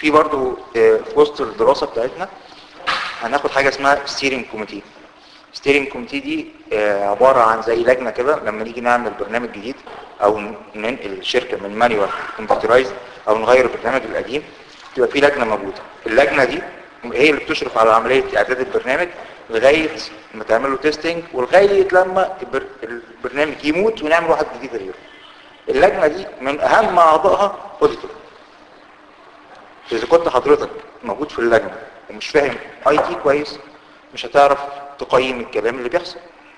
في برضو آه، في وسط الدراسة بتاعتنا هناخد حاجة اسمها ستيرنج كوميتي ستيرنج كوميتي دي آه، عبارة عن زي لجنة كده لما نيجي نعمل برنامج جديد او ننقل الشركة من مانيوال كمبيوترايز او نغير البرنامج القديم تبقى في لجنة موجودة اللجنة دي هي اللي بتشرف على عملية اعداد البرنامج لغاية ما تعمل له تيستنج ولغاية لما البر- البرنامج يموت ونعمل واحد جديد غيره اللجنة دي من اهم اعضائها اوديتور اذا كنت حضرتك موجود في اللجنة ومش فاهم اي تي كويس مش هتعرف تقيم الكلام اللي بيحصل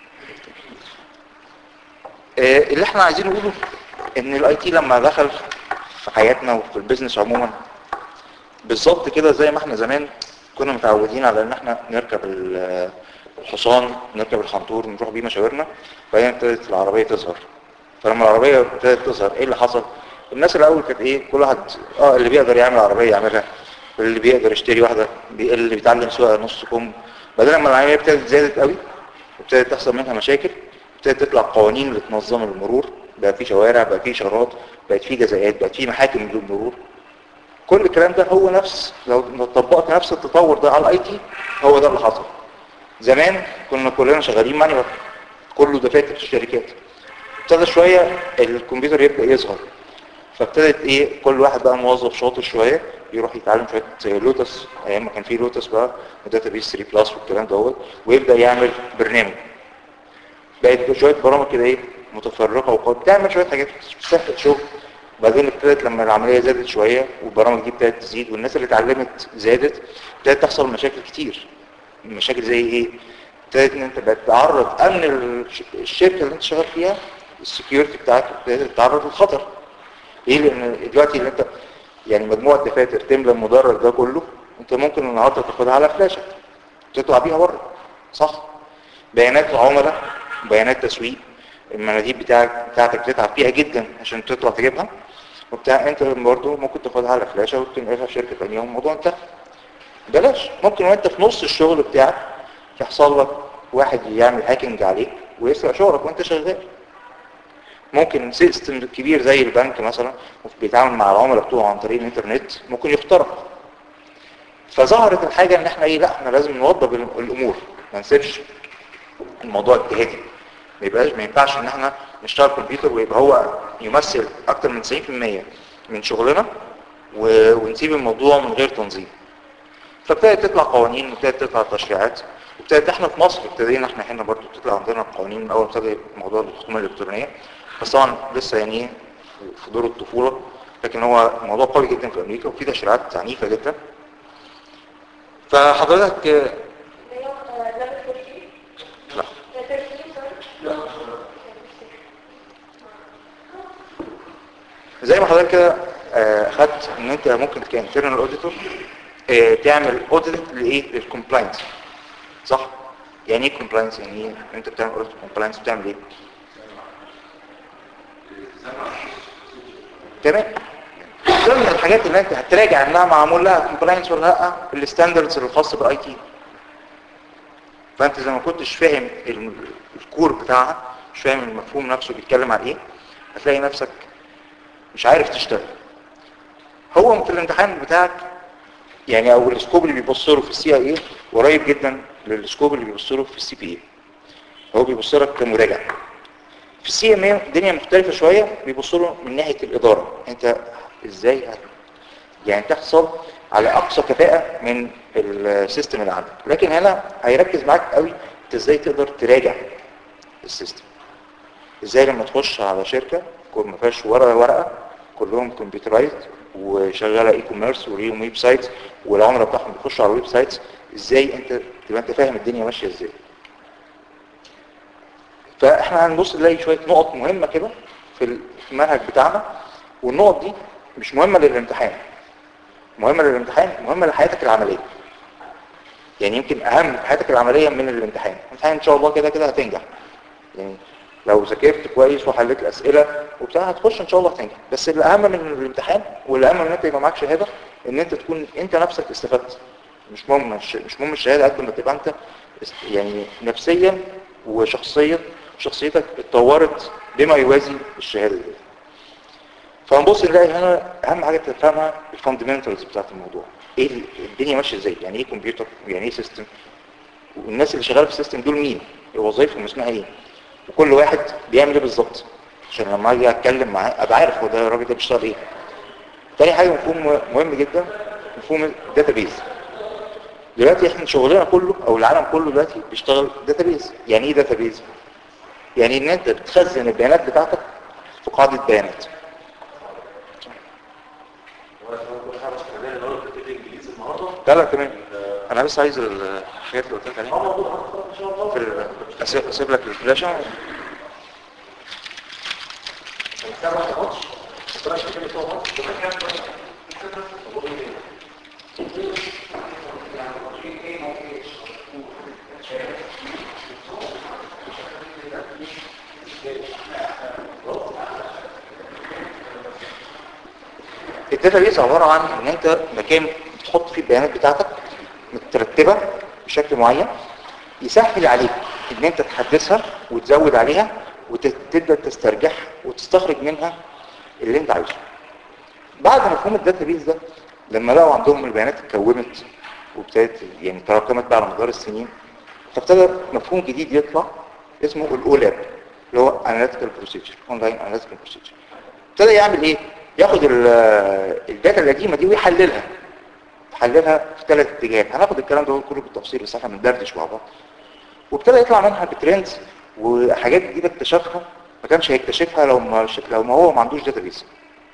آه، اللي احنا عايزين نقوله ان الاي تي لما دخل في حياتنا وفي البيزنس عموما بالظبط كده زي ما احنا زمان كنا متعودين على ان احنا نركب ال- الحصان نركب الخنطور نروح بيه مشاورنا بعدين ابتدت العربية تظهر فلما العربية ابتدت تظهر ايه اللي حصل الناس الاول كانت ايه كل واحد اه اللي بيقدر يعمل عربية يعملها اللي بيقدر يشتري واحدة بي- اللي بيتعلم سواقة نص كم بعدين لما العملية ابتدت زادت قوي وابتدت تحصل منها مشاكل ابتدت تطلع قوانين اللي تنظم المرور بقى في شوارع بقى في اشارات بقت في جزاءات بقت في محاكم للمرور كل الكلام ده هو نفس لو لو طبقت نفس التطور ده على الاي تي هو ده اللي حصل زمان كنا كلنا شغالين مانيوال كله دفاتر الشركات ابتدى شوية الكمبيوتر يبدأ يظهر فابتدت ايه كل واحد بقى موظف شاطر شوية يروح يتعلم شوية لوتس ايام ما كان في لوتس بقى وداتا بيس 3 بلس والكلام دوت ويبدأ يعمل برنامج بقت شوية برامج كده ايه متفرقة وقد بتعمل شوية حاجات بتسهل شغل بعدين ابتدت لما العملية زادت شوية والبرامج دي ابتدت تزيد والناس اللي اتعلمت زادت ابتدت تحصل مشاكل كتير مشاكل زي ايه ابتدت ان انت بقت تعرض امن الش- الشركة اللي انت شغال فيها السكيورتي بتاعك ابتدت تتعرض للخطر ليه لان دلوقتي اللي انت يعني مجموعة دفاتر تملى المدرج ده كله انت ممكن النهارده تاخدها على فلاشة تطلع بيها بره صح بيانات عملاء بيانات تسويق المناديب بتاعك بتاعتك تتعب فيها جدا عشان تطلع تجيبها وبتاع انت برضه ممكن تاخدها على فلاشة وتنقلها في شركة ثانيه والموضوع انتهى بلاش ممكن وانت في نص الشغل بتاعك يحصل لك واحد يعمل هاكينج عليك ويسرق شغلك وانت شغال ممكن سيستم كبير زي البنك مثلا بيتعامل مع العملاء بتوعه عن طريق الانترنت ممكن يخترق فظهرت الحاجة ان احنا ايه لا احنا لازم نوضب ال- الامور ما نسيبش الموضوع اجتهادي ما يبقاش ما ينفعش ان احنا نشتغل كمبيوتر ويبقى هو يمثل اكتر من 90% من شغلنا و- ونسيب الموضوع من غير تنظيم فابتدت تطلع قوانين وابتدت تطلع تشريعات وابتدت احنا في مصر ابتدينا احنا هنا برضو تطلع عندنا قوانين من اول ما ابتدى موضوع الحكومه الالكترونيه بس طبعا لسه يعني ايه في دور الطفوله لكن هو موضوع قوي جدا في امريكا وفي تشريعات عنيفه جدا فحضرتك آه، لا زي ما حضرتك كده آه، خدت ان انت ممكن كانترنال اوديتور تعمل اوديت لايه للكومبلاينس صح يعني ايه كومبلاينس يعني ايه انت بتعمل اوديت كومبلاينس بتعمل ايه تمام ضمن الحاجات اللي انت هتراجع انها معمول لها كومبلاينس ولا لا الستاندردز الخاصه بالاي تي فانت اذا ما كنتش فاهم ال- الكور بتاعها مش فاهم المفهوم نفسه بيتكلم عن ايه هتلاقي نفسك مش عارف تشتغل هو في الامتحان بتاعك يعني او السكوب اللي بيبص له في السي اي اي قريب جدا للسكوب اللي بيبص له في السي بي اي هو بيبص لك كمراجع في السي ام اي الدنيا مختلفه شويه بيبص له من ناحيه الاداره انت ازاي هت- يعني تحصل على اقصى كفاءه من السيستم اللي عندك لكن هنا هيركز معاك قوي انت ازاي تقدر تراجع السيستم ازاي لما تخش على شركه كل ما فيهاش ورقه ورقه كلهم كمبيوترايزد وشغاله اي كوميرس وليهم ويب سايت والعملاء بتاعهم بيخشوا على الويب سايتس ازاي انت تبقى انت فاهم الدنيا ماشيه ازاي فاحنا هنبص نلاقي شويه نقط مهمه كده في المنهج بتاعنا والنقط دي مش مهمه للامتحان مهمه للامتحان مهمه لحياتك العمليه يعني يمكن اهم في حياتك العمليه من الامتحان الامتحان ان شاء الله كده كده هتنجح يعني لو ذاكرت كويس وحليت الاسئله وبتاع هتخش ان شاء الله هتنجح بس الاهم من الامتحان والاهم من ان انت يبقى معاك شهاده ان انت تكون انت نفسك استفدت مش مهم الش- مش مهم الشهاده قد ما تبقى انت است- يعني نفسيا وشخصيا شخصيتك اتطورت بما يوازي الشهاده دي فنبص نلاقي هنا اهم حاجه تفهمها الفاندمنتالز بتاعت الموضوع ايه ال- الدنيا ماشيه ازاي يعني ايه كمبيوتر يعني ايه سيستم والناس اللي شغاله في السيستم دول مين وظائفهم اسمها ايه وكل واحد بيعمل ايه بالظبط عشان لما اجي اتكلم معاه ابقى عارف هو ده الراجل ده بيشتغل ايه تاني حاجه مفهوم مهم جدا مفهوم الداتابيز دلوقتي احنا شغلنا كله او العالم كله دلوقتي بيشتغل داتابيز يعني ايه داتابيز يعني ان انت بتخزن البيانات بتاعتك في قاعده بيانات لا لا تمام انا بس عايز الحاجات اللي قلت لك عليها في ال- أسيب- اسيب لك الفلاشه الداتابيس عباره عن ان انت مكان بتحط فيه البيانات بتاعتك مترتبه بشكل معين يسهل عليك ان انت تحدثها وتزود عليها وتبدا تسترجعها وتستخرج منها اللي انت عايزه بعد مفهوم الداتابيس ده لما لقوا عندهم البيانات اتكونت وابتدت يعني تراكمت بقى على مدار السنين فابتدى مفهوم جديد يطلع اسمه الاولاب اللي هو اناليتيكال بروسيجر اونلاين اناليتيكال بروسيجر ابتدى يعمل ايه ياخد ال- الداتا القديمه دي ويحللها يحللها في ثلاث اتجاهات هناخد الكلام ده كله بالتفصيل بس احنا بندردش مع بعض وابتدى يطلع منها بترندز وحاجات جديده اكتشفها ما كانش هيكتشفها لو ما لو ما هو ما عندوش داتابيس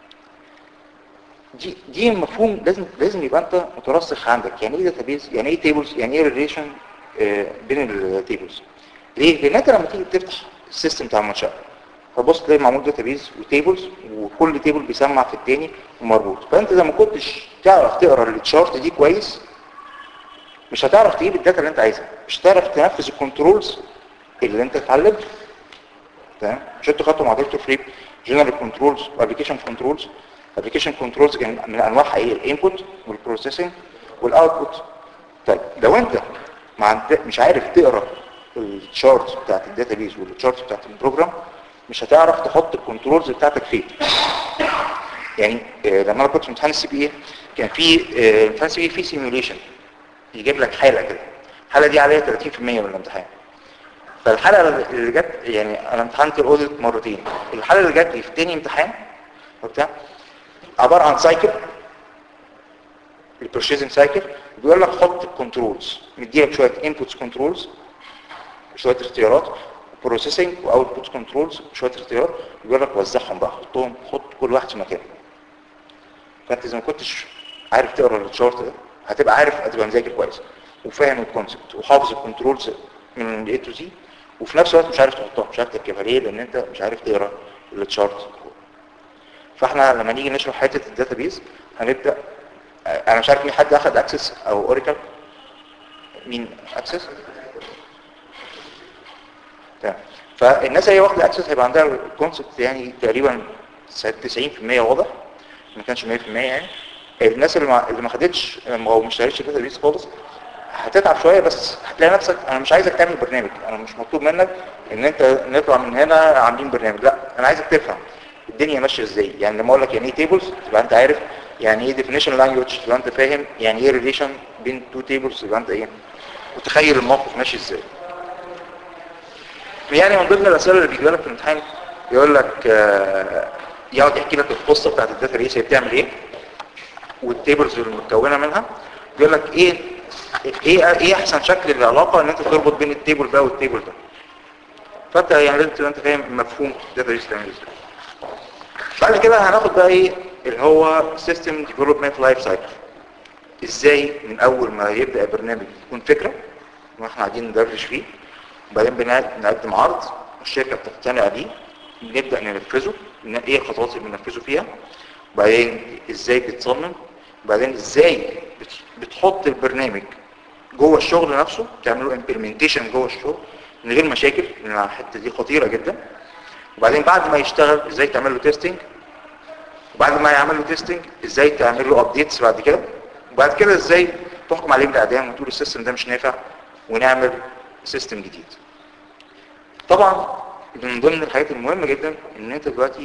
دي دي مفهوم لازم لازم يبقى انت مترسخ عندك يعني ايه داتابيز يعني ايه تيبلز يعني ايه ريليشن بين التيبلز ليه لان انت لما تيجي تفتح السيستم بتاع المنشاه فبص تلاقي معمول داتابيز وتيبلز وكل تيبل بيسمع في التاني ومربوط فانت اذا ما كنتش تعرف تقرا التشارت دي كويس مش هتعرف تجيب الداتا اللي انت عايزها مش هتعرف تنفذ الكنترولز اللي انت اتعلمتها تمام مش انتوا خدتوا مع دكتور فريب جنرال كنترولز وابلكيشن كنترولز ابلكيشن كنترولز من انواعها ايه الانبوت والبروسيسنج والاوتبوت طيب لو انت ما عند... مش عارف تقرا الشارت بتاعت الداتابيز والشارت بتاعت البروجرام مش هتعرف تحط الكنترولز بتاعتك فين يعني آه، لما انا كنت في امتحان السي بي اي كان في آه، امتحان السي بي اي في سيميوليشن يجيب لك حاله كده الحاله دي عليها 30% من الامتحان فالحاله اللي جت يعني انا امتحنت الاوديت مرتين الحاله اللي جت لي في تاني امتحان وبتاع عباره عن سايكل البرشيزنج سايكل بيقول لك حط الكنترولز مديلك شويه انبوتس كنترولز شويه اختيارات بروسيسنج واوتبوت كنترولز شويه اختيارات بيقول لك وزعهم بقى حطهم حط كل واحد في مكانه فانت اذا ما كنتش عارف تقرا الشارت ده هتبقى عارف هتبقى مذاكر كويس وفاهم الكونسبت وحافظ الكنترولز من الاي تو زي وفي نفس الوقت مش عارف تحطها مش عارف تركبها ليه لان انت مش عارف تقرا التشارت فاحنا لما نيجي نشرح حته الداتابيز هنبدا انا مش عارف مين حد اخد اكسس او اوريكل مين اكسس تمام فالناس اللي هي واخده اكسس هيبقى عندها الكونسبت يعني تقريبا 90% واضح ما كانش 100% يعني الناس اللي ما اللي ما خدتش او ما اشتريتش الداتابيز خالص هتتعب شويه بس هتلاقي نفسك انا مش عايزك تعمل برنامج انا مش مطلوب منك ان انت نطلع من هنا عاملين برنامج لا انا عايزك تفهم الدنيا ماشيه ازاي يعني لما اقول لك يعني ايه تيبلز تبقى انت عارف يعني ايه ديفينيشن لانجويج تبقى انت فاهم يعني ايه ريليشن بين تو تيبلز تبقى انت ايه وتخيل الموقف ماشي ازاي يعني من ضمن الاسئله اللي بيجي لك في الامتحان يقول لك آه، يقعد يحكي لك القصه بتاعت الداتا بيس هي بتعمل ايه والتيبلز المتكونه منها يقول لك ايه ايه ايه احسن شكل للعلاقه ان انت تربط بين التيبل ده والتيبل ده فانت يعني لازم تبقى انت فاهم مفهوم الداتا بيس بتعمل ازاي بعد كده هناخد بقى ايه اللي هو سيستم ديفلوبمنت لايف سايكل ازاي من اول ما يبدا البرنامج يكون فكره واحنا قاعدين ندردش فيه وبعدين بنقعد- نقدم عرض الشركه بتقتنع بيه نبدا ننفذه ن- ايه الخطوات اللي بننفذه فيها وبعدين ازاي بيتصمم وبعدين ازاي بت- بتحط البرنامج جوه الشغل نفسه تعمله امبلمنتيشن جوه الشغل من غير مشاكل لان الحته دي خطيره جدا وبعدين بعد ما يشتغل ازاي تعمل له تيستنج وبعد ما يعمل له تيستنج ازاي تعمل له ابديتس بعد كده وبعد كده ازاي تحكم عليه بالاعدام وتقول السيستم ده مش نافع ونعمل سيستم جديد طبعا من ضمن الحاجات المهمه جدا ان انت دلوقتي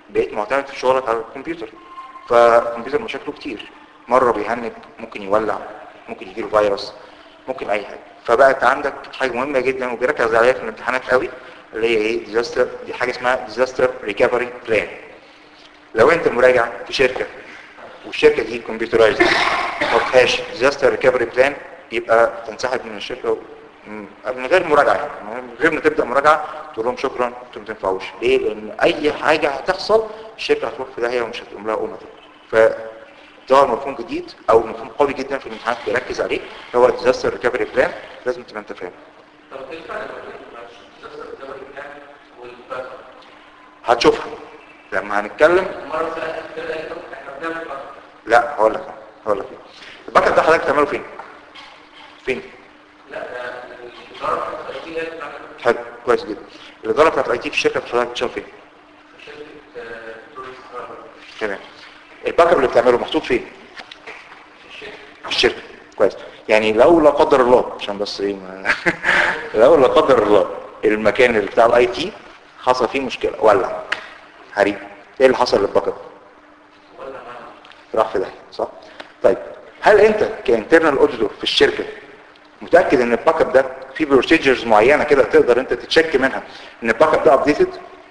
بقيت معتمد في شغلك على الكمبيوتر فالكمبيوتر مشاكله كتير مرة بيهنج ممكن يولع ممكن يجيله فيروس ممكن اي حاجة فبقت عندك حاجة مهمة جدا وبيركز عليها في الامتحانات قوي اللي هي ايه ديزاستر دي حاجة اسمها ديزاستر ريكفري بلان لو انت مراجع في شركة والشركة دي كمبيوترايزد ما فيهاش ديزاستر ريكفري بلان يبقى تنسحب من الشركة م- من غير مراجعة من غير ما تبدأ مراجعة تقول لهم شكرا انتم ما تنفعوش ليه؟ لأن أي حاجة هتحصل الشركة هتروح في داهية ومش هتقوم لها قومة تاني فظهر مفهوم جديد أو مفهوم قوي جدا في الامتحانات بيركز عليه هو ديزاستر ريكفري بلان لازم تبقى أنت فاهم طب ايه الفرق بين الديزاستر ريكفري بلان والباك اب؟ هتشوفها لما هنتكلم مرة سألت كده احنا بنعمل باك اب لا هقول لك هقول لك الباك اب ده حضرتك تعمله فين؟ فين؟ لا ده الإدارة بتاعت الأي تي هي اللي بتعمل حلو كويس جدا الإدارة بتاعت الأي تي في الشركة حضرتك بتشتغل فين؟ في شركة آه، توريست ترافل تمام الباك اب اللي بتعمله محطوط فين؟ في الشركة في الشركة كويس يعني لو لا قدر الله عشان بس ايه ما- لو لا قدر الله المكان اللي بتاع الاي تي حصل فيه مشكلة ولع حريق ايه اللي حصل للباك اب؟ ولا معانا راح في داهية صح؟ طيب هل انت كانترنال اوديتور في الشركة متأكد ان الباك اب ده في بروسيجرز معينة كده تقدر انت تتشك منها ان الباك اب ده ابديتد؟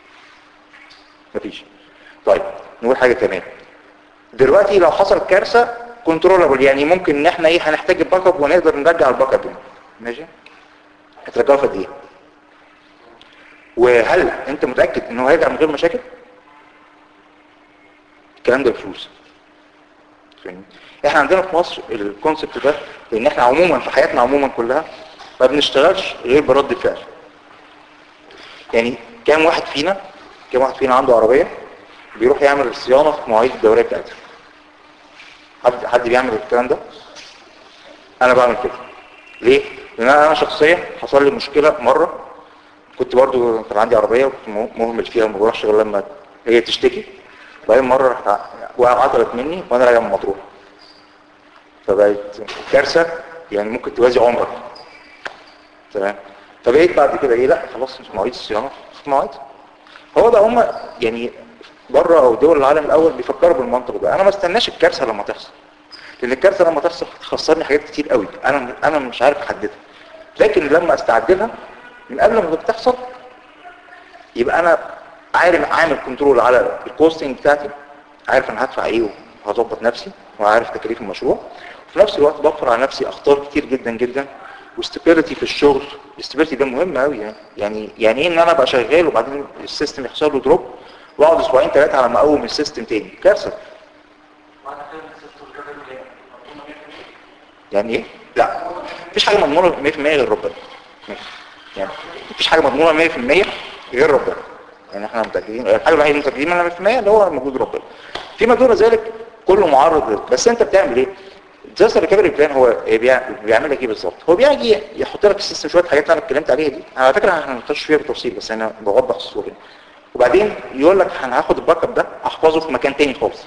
مفيش طيب نقول حاجة كمان دلوقتي لو حصل كارثة كنترولابل يعني ممكن ان احنا ايه هنحتاج الباك اب ونقدر نرجع الباك اب هنا ماشي هترجعه في قد ايه وهل انت متاكد ان هو هيرجع من غير مشاكل الكلام ده بفلوس فاهمني؟ احنا عندنا في مصر الكونسبت ده لان احنا عموما في حياتنا عموما كلها ما بنشتغلش غير برد الفعل يعني كام واحد فينا كام واحد فينا عنده عربيه بيروح يعمل الصيانه في مواعيد الدوريه بتاعتها حد حد بيعمل الكلام ده انا بعمل كده ليه لان انا شخصيا حصل لي مشكله مره كنت برضو كان عندي عربيه وكنت مه- مهمل فيها ما بروحش غير لما هي تشتكي بعدين مره راحت وقع عطلت مني وانا راجع من مطروح فبقت كارثه يعني ممكن توازي عمرك تمام فبقيت بعد كده ايه لا خلاص مش مواعيد الصيانه في مواعيد هو ده هم يعني بره او دول العالم الاول بيفكروا بالمنطق ده انا ما استناش الكارثه لما تحصل لان الكارثه لما تحصل هتخسرني حاجات كتير قوي انا انا مش عارف احددها لكن لما استعد لها من قبل ما بتحصل يبقى انا عارف عامل كنترول على الكوستنج بتاعتي عارف انا هدفع ايه وهظبط نفسي وعارف تكاليف المشروع وفي نفس الوقت بوفر على نفسي اخطار كتير جدا جدا واستابيليتي في الشغل الاستابيليتي ده مهم قوي يعني يعني يعني ايه ان انا ابقى شغال وبعدين السيستم يحصل له دروب واقعد اسبوعين ثلاثه على ما اقوم السيستم تاني كارثه بعد كده السيستم ريكفري بلان مضمونة 100%. يعني ايه لا مفيش حاجه مضمونه 100% غير ربنا يعني مفيش حاجه مضمونه 100% غير ربنا يعني احنا متاكدين الحاجه الوحيده اللي متاكدين منها 100% اللي هو موجود ربنا فيما دون ذلك كله معرض لل- بس انت بتعمل ايه ديزاستر ريكفري بلان هو إيه بيع- بيعمل لك ايه بالظبط هو بيجي يحط لك السيستم شويه حاجات انا اتكلمت عليها دي على فكره احنا هنخش فيها بالتفصيل بس انا بوضح الصوره يعني. وبعدين يقول لك انا هاخد الباك اب ده احفظه في مكان تاني خالص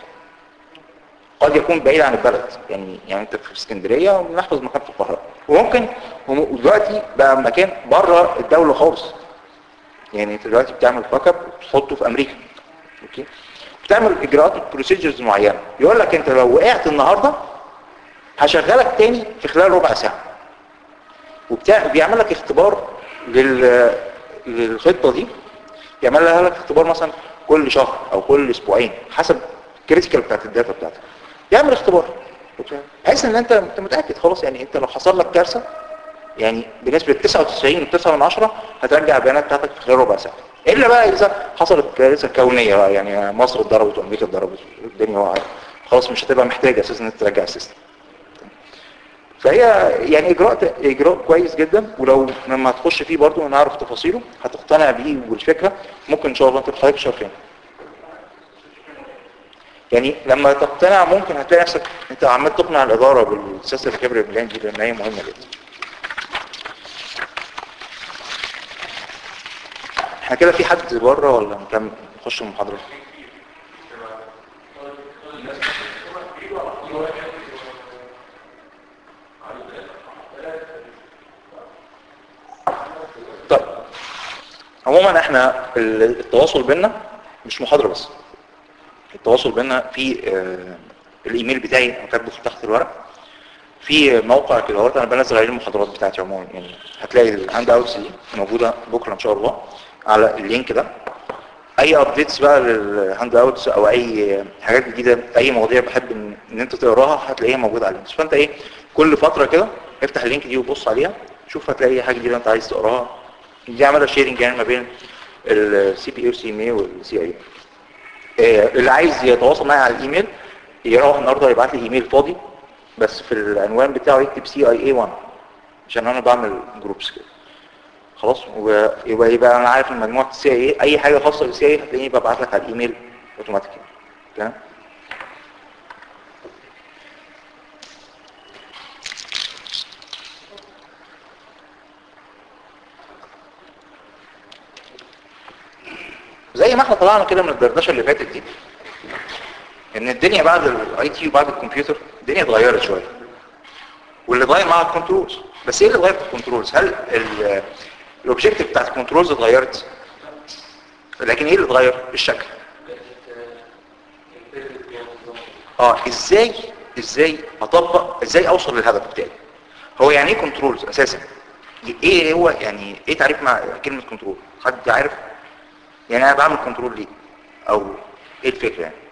قد يكون بعيد عن البلد يعني يعني انت في اسكندريه ونحفظ مكان في القاهره وممكن وم- دلوقتي بقى مكان بره الدوله خالص يعني انت دلوقتي بتعمل باك اب تحطه في امريكا اوكي بتعمل اجراءات بروسيجرز معينه يقول لك انت لو وقعت النهارده هشغلك تاني في خلال ربع ساعه وبتاع بيعمل لك اختبار لل للخطه دي يعمل لها لك اختبار مثلا كل شهر او كل اسبوعين حسب الكريتيكال بتاعت الداتا بتاعتك يعمل اختبار بحيث ان انت انت متاكد خلاص يعني انت لو حصل لك كارثه يعني بنسبه 99.9 من عشرة هترجع البيانات بتاعتك في خلال ربع ساعه الا بقى اذا حصلت كارثه كونيه بقى يعني مصر اتضربت وامريكا اتضربت الدنيا وقعت خلاص مش هتبقى محتاج اساسا ان انت ترجع السيستم فهي يعني اجراء اجراء كويس جدا ولو لما هتخش فيه برضو ونعرف تفاصيله هتقتنع بيه والفكره ممكن ان شاء الله انت حضرتك شايفين يعني لما تقتنع ممكن هتلاقي نفسك انت عمال تقنع الاداره بالسياسه الكبرى بلان دي لان هي مهمه جدا احنا كده في حد بره ولا نكمل نخش المحاضره طيب عموما احنا التواصل بينا مش محاضرة بس التواصل بينا في آه، الايميل بتاعي انا كاتبه في تحت الورق في موقع كده اهوت انا بنزل عليه المحاضرات بتاعتي عموما يعني هتلاقي الهاند اوتس دي موجوده بكره ان شاء الله على اللينك ده اي ابديتس بقى للهاند اوتس او اي حاجات جديده اي مواضيع بحب ان, إن انت تقراها هتلاقيها موجوده على اللينك فانت ايه كل فتره كده افتح اللينك دي وبص عليها شوف هتلاقي اي حاجه جديده انت عايز تقراها دي عماله شيرنج يعني ما بين السي بي اي والسي ام اي والسي اي اللي عايز يتواصل معايا على الايميل يروح النهارده يبعت لي ايميل فاضي بس في العنوان بتاعه يكتب سي اي اي 1 عشان انا بعمل جروبس كده خلاص ويبقى يبقى انا عارف ان مجموعه السي اي اي حاجه خاصه بالسي اي هتلاقيني ببعت لك على الايميل اوتوماتيكي تمام زي ما احنا طلعنا كده من الدردشه اللي فاتت دي ان الدنيا بعد الاي تي وبعد الكمبيوتر الدنيا اتغيرت شويه واللي اتغير مع الكنترولز بس ايه اللي اتغير في الكنترولز هل الاوبجيكتيف بتاعت الكنترولز اتغيرت لكن ايه اللي اتغير الشكل اه ازاي ازاي اطبق ازاي اوصل للهدف بتاعي هو يعني ايه كنترولز اساسا ايه هو يعني ايه تعريف مع كلمه كنترول حد عارف يعني انا بعمل كنترول ليه او ايه الفكره يعني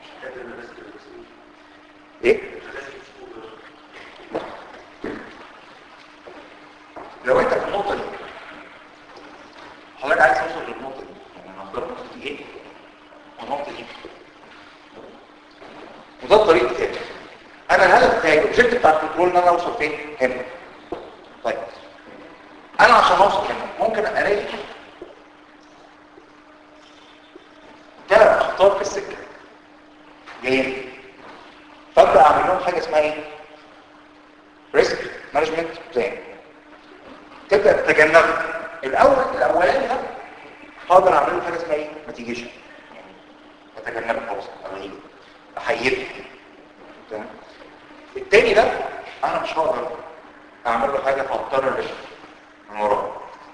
ايه لو انت في النقطه دي حضرتك عايز توصل للنقطه دي يعني نفترض النقطه دي ايه والنقطه دي وده الطريق بتاعي انا الهدف بتاعي الاوبجيكتيف بتاع الكنترول ان انا اوصل فين هنا طيب انا عشان اوصل هنا ممكن الاقي ثلاث اخطار في السكه جايين فابدا اعمل لهم حاجه اسمها ايه ريسك مانجمنت بلان تبدا تتجنبها الاول الاولاني ده هقدر اعمل له حاجه اسمها ايه ميتيجيشن يعني اتجنبها خالص الغيه احيده تمام التاني ده انا مش هقدر اعمل له حاجه فاضطر ارجع من وراه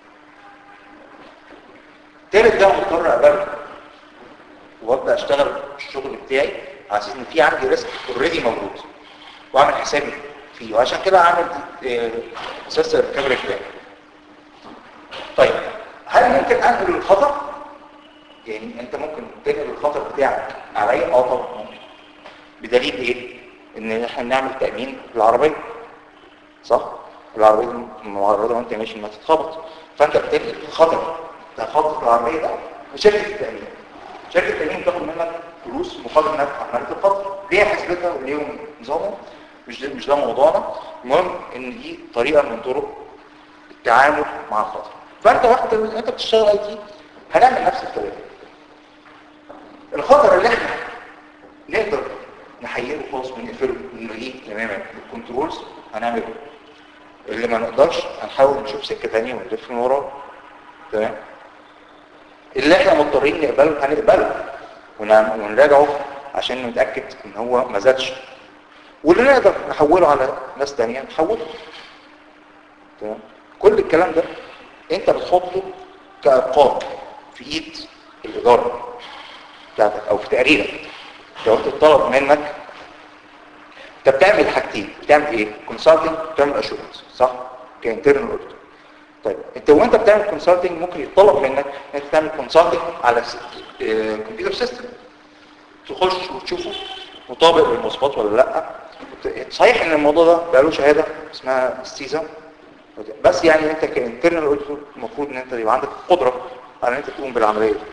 التالت ده مضطر اقبله وابدا اشتغل الشغل بتاعي على اساس ان في عندي ريسك اوريدي موجود واعمل حسابي فيه وعشان كده اعمل اساس الريكفري بلان طيب هل ممكن انقل الخطر يعني انت ممكن تنقل الخطر بتاعك عليا اه طبعا ممكن بدليل ايه ان احنا بنعمل تامين للعربيه صح العربيه دي معرضه وانت ماشي انها تتخبط فانت بتنقل الخطر بتاع خطر العربيه ده لشركه التامين شركه التامين بتاخد منك فلوس مقابل انها عملت الخطر ليه حسبتها وليهم نظامهم مش ده مش ده موضوعنا المهم ان دي طريقه من طرق التعامل مع الخطر فانت واحد انت بتشتغل اي تي هنعمل نفس الطريقه الخطر اللي احنا نقدر نحيله خالص ونقفله نلغيه تماما الكنترولز هنعمله اللي ما نقدرش هنحاول نشوف سكه ثانيه ونلف من وراه تمام اللي احنا مضطرين نقبله هنقبله ونعم- ونراجعه عشان نتاكد ان هو ما زادش واللي نقدر نحوله على ناس تانية نحوله تمام كل الكلام ده انت بتحطه كارقام في ايد الاداره بتاعتك او في تقريرك لو انت طلب منك انت بتعمل حاجتين بتعمل ايه كونسلتنج بتعمل اشورنس صح كانترنال اوديتور طيب انت وانت بتعمل كونسلتنج ممكن يطلب منك ان انت تعمل كونسلتنج على كمبيوتر سيستم تخش وتشوفه مطابق للمواصفات ولا لا صحيح ان الموضوع ده بقى له شهاده اسمها ستيزا بس يعني انت كانترنال اوديتور المفروض ان انت يبقى عندك قدره على ان انت تقوم بالعمليه دي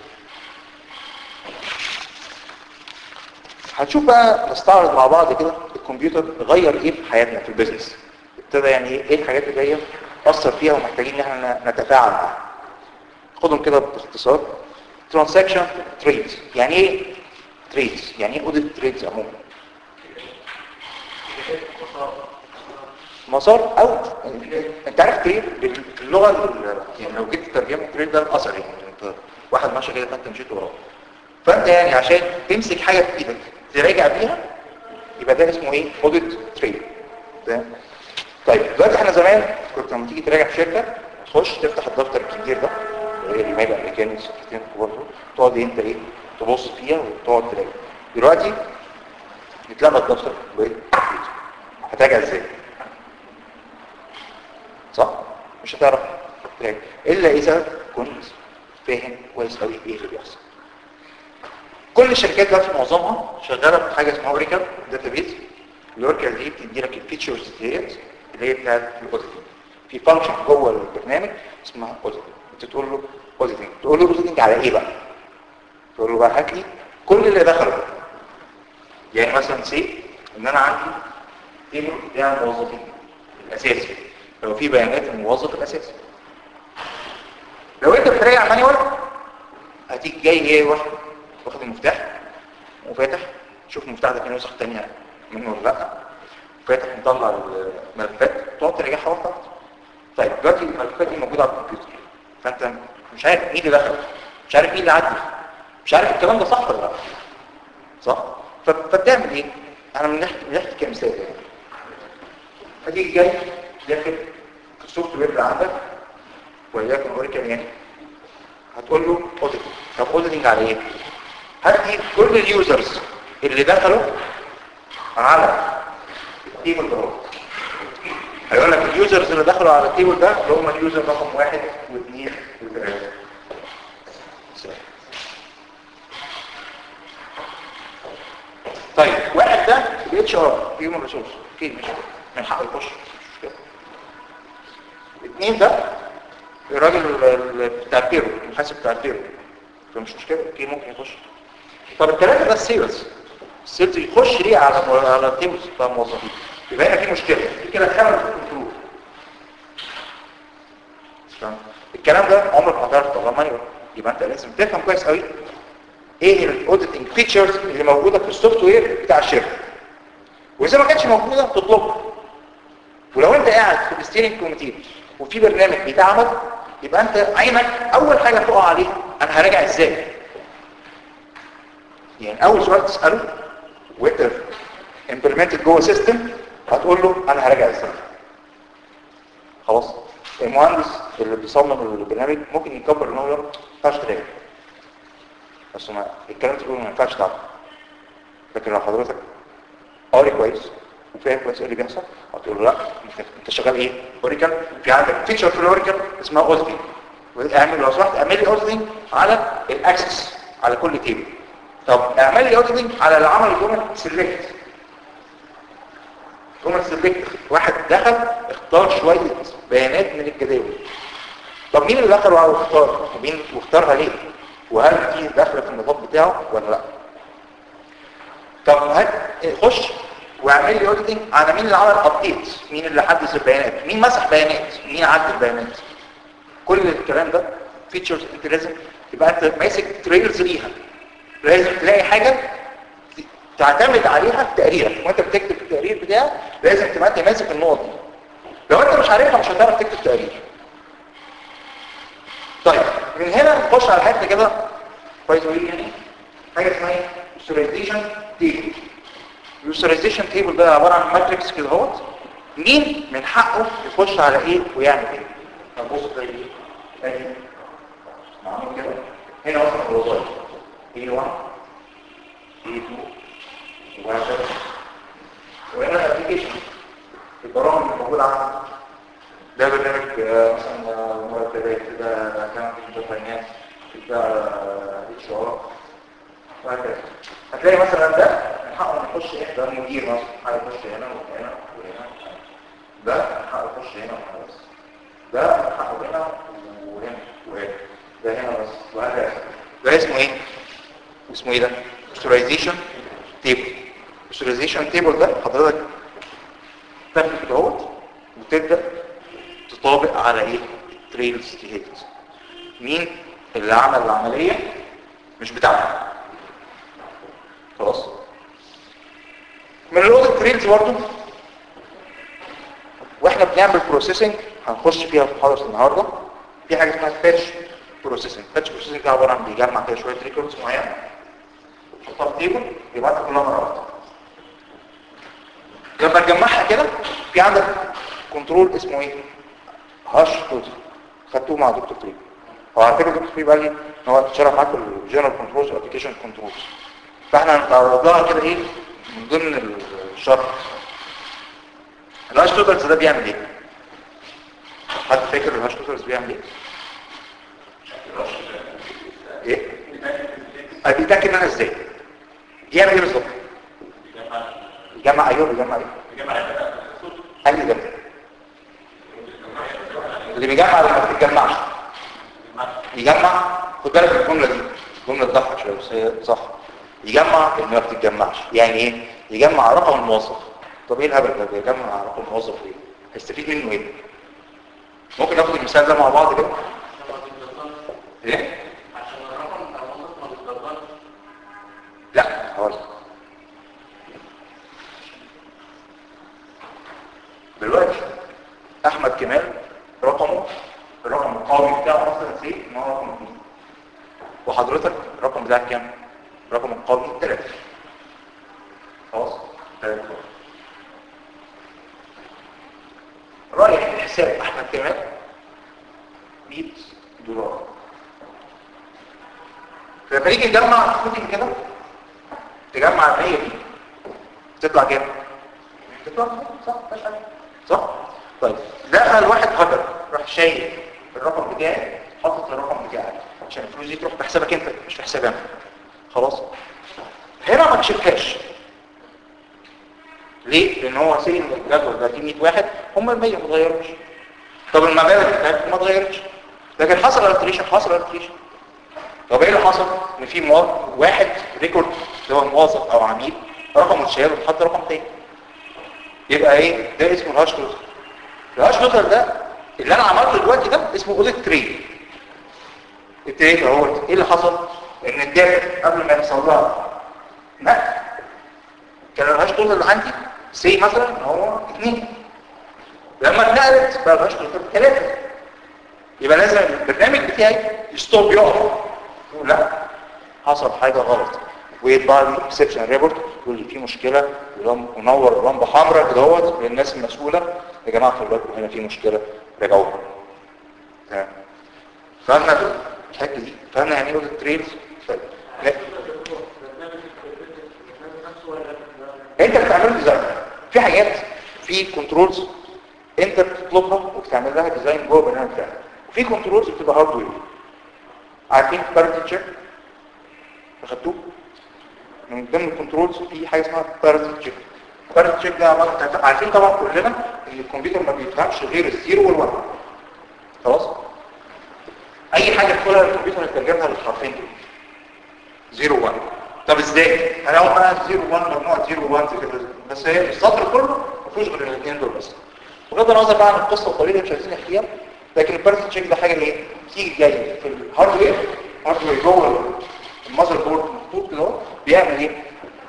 هنشوف بقى نستعرض مع بعض كده الكمبيوتر غير ايه في حياتنا في البيزنس ابتدى يعني ايه ايه الحاجات اللي هي اثر فيها ومحتاجين ان احنا نتفاعل معاها خدهم كده باختصار ترانزاكشن تريد يعني ايه تريدز يعني ايه اوديت تريدز عموما مسار او انت عارف تريد باللغه ال- يعني لو جيت تترجمه تريد ده الاثر يعني انت واحد ماشي كده فانت مشيت وراه فانت يعني عشان تمسك حاجه في ايدك تراجع بيها يبقى ده اسمه ايه اوديت تريد تمام طيب دلوقتي احنا زمان كنت لما تيجي تراجع في شركه تخش تفتح الدفتر الكبير ده اللي هي الايميل الامريكاني الصفحتين الكبار دول تقعد انت ايه تبص فيها وتقعد تراجع دلوقتي يتلغى الدفتر بالكمبيوتر هتراجع ازاي صح مش هتعرف تراجع الا اذا كنت فاهم كويس قوي ايه اللي بيحصل كل الشركات دلوقتي معظمها شغاله بحاجه اسمها اوريكل داتابيز الاوريكل دي بتدي لك الفيتشرز ديت اللي هي بتاعت الاوديتنج في فانكشن جوه البرنامج اسمها اوديتنج انت تقول له اوديتنج تقول له اوديتنج على ايه بقى تقول له بقى هات لي كل اللي دخلوا يعني مثلا سي ان انا عندي تيبل بتاع الموظفين الاساسي لو في بيانات الموظف الاساسي لو انت بتراجع مانيوال هتيجي جاي ايه واخد واخد المفتاح وفاتح شوف المفتاح ده في نسخ تانية منه ولا لا فاتح مطلع الملفات تقعد تراجعها واحده واحده طيب دلوقتي الملفات دي موجوده على الكمبيوتر فانت مش عارف مين اللي دخل مش عارف مين اللي عدل مش عارف الكلام ده صح ولا لا صح ف- فبتعمل ايه انا بنحكي بنحكي كمثال يعني هتيجي جاي داخل السوفت وير اللي عندك وليكن اوريكل يعني هتقول له اوديتنج طب اوديتنج على ايه هات لي كل اليوزرز اللي دخلوا على التيبل ده هيقول لك اليوزرز اللي دخلوا على التيبل ده اللي هم اليوزر رقم واحد واثنين وثلاثه طيب واحد ده الاتش ار هيومن ريسورس اكيد مش من حقه يخش مش مشكله اثنين ده الراجل ال- بتاع البيرو المحاسب بتاع البيرو فمش مشكله اكيد ممكن يخش طب الثلاثه ده السيلز السيلز يخش ليه على مو- على التيبلز بتاع الموظفين يبقى هنا في مشكله في كده خلل في الكنترول تمام؟ الكلام ده عمرك ما هتعرف تطلع مانيوال يبقى انت لازم تفهم كويس قوي ايه الاوديتنج فيتشرز اللي موجوده في السوفت وير بتاع الشركه واذا ما كانتش موجوده تطلبها ولو انت قاعد في الستيرنج كوميتي وفي برنامج بيتعمل يبقى انت عينك اول حاجه تقع عليها انا هراجع ازاي يعني اول سؤال تساله وانت امبلمنتد جوه سيستم هتقول له انا هراجع ازاي خلاص المهندس اللي بيصمم البرنامج ممكن يكبر ان هو يقول ما ينفعش تراجع بس ما الكلام تقول ما ينفعش تعمل لكن لو حضرتك قاري كويس وفاهم كويس ايه اللي بيحصل هتقول له لا انت انت شغال ايه اوريكل في عندك فيتشر في الاوريكل اسمها اوزدي اعمل لو سمحت اعمل لي اوزدي على الاكسس على كل تيبل طب اعمل لي اوزدي على اللي عمل جمل سيلكت جمل سيلكت واحد دخل اختار شويه بيانات من الجداول طب مين اللي دخل واختار ومين واختارها ليه وهل في داخله في النظام بتاعه ولا لا طب هات خش واعمل لي اوديتنج على مين اللي عمل ابديت مين اللي حدث البيانات مين مسح بيانات مين عدل البيانات كل الكلام ده فيتشرز انت لازم تبقى انت ماسك تريلز ليها لازم تلاقي حاجه تعتمد عليها في تقريرك وانت بتكتب التقرير بتاعك لازم تبقى انت ماسك النقط دي لو انت مش عارفها مش هتعرف تكتب تقرير طيب من هنا نخش على حته كده كويس قوي يعني حاجه اسمها ايه visualization تيبل الفيجواليزيشن تيبل ده عباره عن ماتريكس كده اهوت مين من حقه يخش على ايه ويعمل ايه نبص زي ايه ادي معمول كده هنا اصلا الوظائف A1 A2 وهكذا وهنا الابلكيشن البرامج اللي موجوده عندك ده برنامج آه، مثلا آه، مرتبات ده اكونت ده فاينانس ده اتش ار وهكذا هتلاقي مثلا ده من حقه إنه يخش ايه ده مدير مثلا حاجه يخش هنا وهنا وهنا ده من حقه يخش هنا وهنا بس ده من حقه هنا وهنا وهنا ده هنا بس وهكذا ده اسمه ايه اسمه ايه ده visualization table visualization table ده حضرتك تاخد كده اهوت وتبدا تطابق على ايه التريلز ديت مين اللي عمل العمليه مش بتاعته خلاص من الاوديت تريلز برضه واحنا بنعمل بروسيسنج هنخش فيها في محاضره النهارده في حاجه اسمها فاتش بروسيسنج فاتش بروسيسنج ده عباره عن بيجمع كده شويه ريكوردز معينه يحطها في تيبل يبعتها كلها مره واحده لما تجمعها كده في عندك كنترول اسمه ايه هاش توتال خدتوه مع دكتور فريد هو على فكره دكتور فريد قال لي ان هو شرح معاكم الجنرال كنترولز والابلكيشن كنترولز فاحنا هنتعرض لها كده ايه من ضمن الشرح الهاش توتالز ده بيعمل ايه حد فاكر الهاش توتالز بيعمل ايه ايه بيتاكد منها ازاي يعمل ايه بالظبط يجمع ايوه بيجمع ايه انهي جمع اللي بيجمع اللي ما بتتجمعش يجمع خد بالك من الجمله دي جمله تضحك شويه بس هي صح يجمع اللي ما بتتجمعش يعني ايه يجمع رقم الموظف طب ايه الهبل ده بيجمع رقم الموظف ليه هيستفيد منه ايه ممكن ناخد المثال ده مع بعض كده ايه عشان الرقم بتاع الموظف ما بيتضربش لا هقول لك. دلوقتي احمد كمال رقمه الرقم القومي بتاعه اصلا سي ان هو رقم 2 وحضرتك الرقم بتاعك كام الرقم القومي 3 خلاص 3 رايح حساب احمد كمال 100 دولار فلما نيجي نجمع فوتنج كده تجمع ال 100 دي تطلع كام؟ تطلع صح مفيش حاجه صح؟ طيب دخل واحد هكر راح شايل الرقم بتاعي حاطط الرقم بتاعي عشان الفلوس دي تروح في حسابك انت مش في حسابي انا خلاص هنا ما تشوفهاش ليه؟ لان هو سين الجدول ده فيه 100 واحد هم ال 100 ما اتغيروش طب المبالغ بتاعتهم ما اتغيرتش لكن حصل التريشن حصل التريشن طب ايه اللي حصل ان في موظف واحد ريكورد اللي هو موظف او عميل رقمه اتشال واتحط رقم تاني يبقى ايه ده اسمه الهاش توتال الهاش توتال ده اللي انا عملته دلوقتي ده اسمه اوديت تريد التريد اهو ايه اللي حصل ان الداتا قبل ما يحصل لها نقل كان الهاش توتال اللي عندي سي مثلا ان هو 2 لما اتنقلت بقى الهاش توتال 3 يبقى لازم البرنامج بتاعي يستوب يقف يقول لا حصل حاجة غلط ويطبع لي اكسبشن ريبورت يقول لي في مشكلة ولم- ونور لمبة حمراء كده اهوت للناس المسؤولة يا جماعة خلي بالكم هنا في مشكلة راجعوها تمام فاهمنا الحته دي فاهمنا يعني ايه التريلز انت بتعمل ديزاين في حاجات في كنترولز انت بتطلبها وبتعمل لها ديزاين جوه البرنامج بتاعك وفي كنترولز بتبقى هاردوير عارفين بارتي تشيك اخدتوه من ضمن الكنترولز في حاجه اسمها بارتي تشيك بارتي تشيك ده عبارة- عارفين طبعا كلنا ان الكمبيوتر ما بيفهمش غير الزيرو والوان خلاص اي حاجه تدخلها الكمبيوتر يترجمها للحرفين دول زيرو وان طب ازاي انا اول بقى زيرو وان مجموعه زيرو وان كده بس هي السطر كله ما فيهوش غير الاثنين دول بس بغض النظر بقى عن القصه الطويله مش عايزين نحكيها لكن البارتي تشيك ده حاجه ايه تيجي جايه في الهاردوير هاردوير جوه المذر بورد محطوط كده اهو بيعمل ايه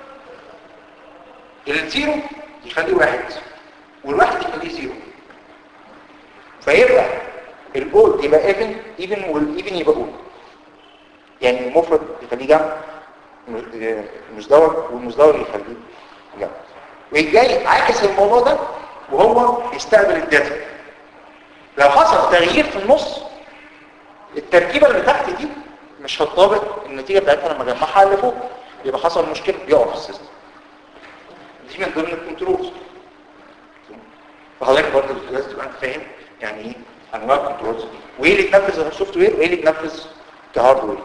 الزيرو يخليه واحد والواحد يخليه زيرو فيبقى الاول يبقى ايفن ايفن والايفن يبقى اول يعني المفرد يخليه جمع م- مزدوج والمزدوج يخليه جمع ويجي عاكس الموضوع ده وهو يستقبل الداتا لو حصل تغيير في النص التركيبه اللي تحت دي مش هتطابق النتيجه بتاعتها لما اجمعها اللي فوق يبقى حصل مشكله بيقف السيستم دي من ضمن الكنترولز فحضرتك برضه لازم تبقى انت فاهم يعني ايه انواع الكنترولز وايه اللي يتنفذ كسوفت وير وايه اللي يتنفذ كهاردوير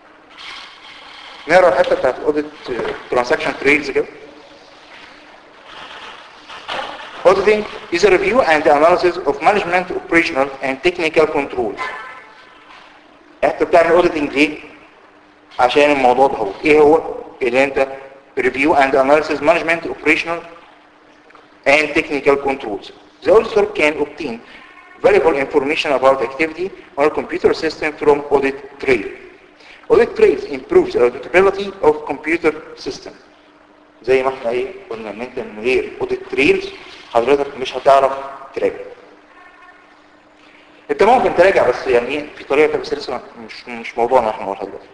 نقرا الحته بتاعت الاوديت ترانزاكشن تريدز كده Auditing is a review and analysis of management, operational and technical controls. انت بتعمل auditing ليه؟ عشان الموضوع ده هو ايه هو؟ اللي انت review and analysis management, operational and technical controls. The auditor can obtain valuable information about activity on a computer system from audit trail. Audit trails improves the auditability of computer system. زي ما احنا ايه قلنا ان انت من غير audit trails حضرتك مش هتعرف تراجع. انت ممكن تراجع بس يعني ايه في طريقه بس لسه مش مش موضوعنا احنا نقولها دلوقتي.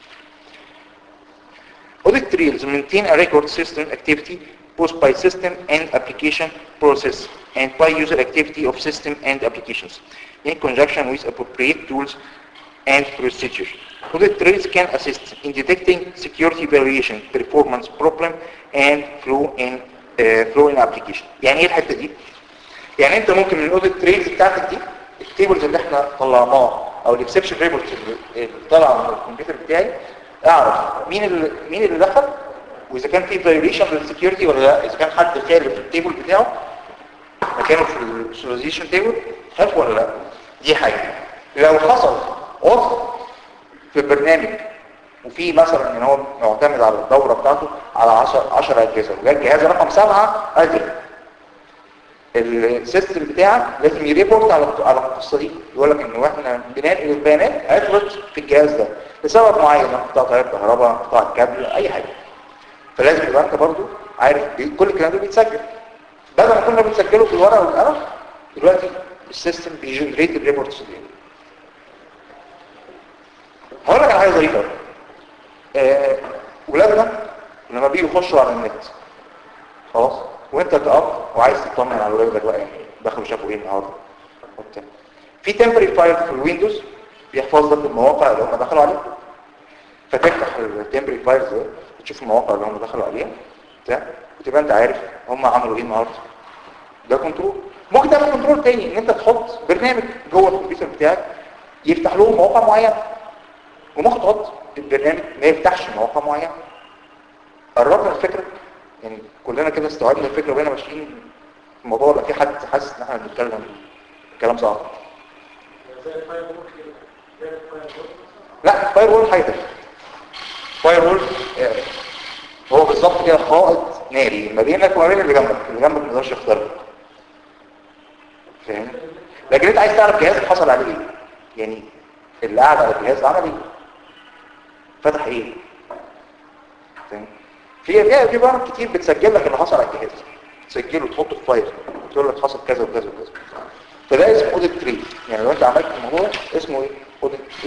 Audit trails maintain a record system activity both by system and application process and by user activity of system and applications in conjunction with appropriate tools and procedures. Audit trails can assist in detecting security variation, performance problem, and flow in uh, flow in application. يعني ايه الحته دي؟ يعني انت ممكن من الاوديت تريلز بتاعتك دي التيبلز اللي احنا طلعناها او الاكسبشن ريبورت اللي طلع من الكمبيوتر بتاعي اعرف مين اللي مين اللي دخل واذا كان في فايوليشن للسكيورتي ولا لا اذا كان حد خالف في التيبل بتاعه مكانه في السوليزيشن تيبل خالف ولا لا دي حاجه لو حصل عطل في البرنامج وفي مثلا ان هو معتمد على الدوره بتاعته على 10 10 اجهزه وجاء الجهاز رقم 7 اجل السيستم بتاعك لازم يريبورت على على القصه دي يقول لك ان احنا بننقل البيانات عطلت في الجهاز ده لسبب معين قطع تيار كهرباء قطع الكابل اي حاجه فلازم يبقى انت برضو عارف بي- كل الكلام ده بيتسجل بدل ما كنا بنسجله بالورقه والقلم دلوقتي السيستم بيجنريت الريبورتس دي هقول لك على حاجه ظريفه أوي. آه، ولادنا لما بيجوا يخشوا على النت خلاص وانت كأب وعايز تطمن على ولادك بقى يعني دخلوا شافوا ايه النهارده وبتاع. في تمبري فايل في الويندوز بيحفظ لك المواقع اللي هم دخلوا عليها فتفتح التمبري فايلز ده وتشوف المواقع اللي هم دخلوا عليها بتاع وتبقى انت عارف هم عملوا ايه النهارده ده كنترول ممكن تعمل كنترول تاني ان انت تحط برنامج جوه الكمبيوتر بتاعك يفتح لهم مواقع معينه وممكن تحط البرنامج ما يفتحش مواقع معينه قربنا الفكره يعني كلنا كده استوعبنا الفكره وبقينا ماشيين في الموضوع ولا في حد حاسس ان احنا بنتكلم كلام صعب زي الفاير وول كده زي الفاير وول لا فاير وول حاجه تانية. فاير وول آه، هو بالظبط كده حائط ناري ما بينك وما بين اللي جنبك اللي جنبك ما يقدرش يخترق فاهم لكن انت عايز تعرف جهازك حصل عليه ايه يعني اللي قاعد على الجهاز عمل ايه فتح ايه فاهم في في في برامج كتير بتسجل لك اللي حصل على الجهاز تسجله وتحطه في فايل تقول لك حصل كذا وكذا وكذا فده اسمه اوديت تري يعني لو انت عملت الموضوع اسمه ايه اوديت تري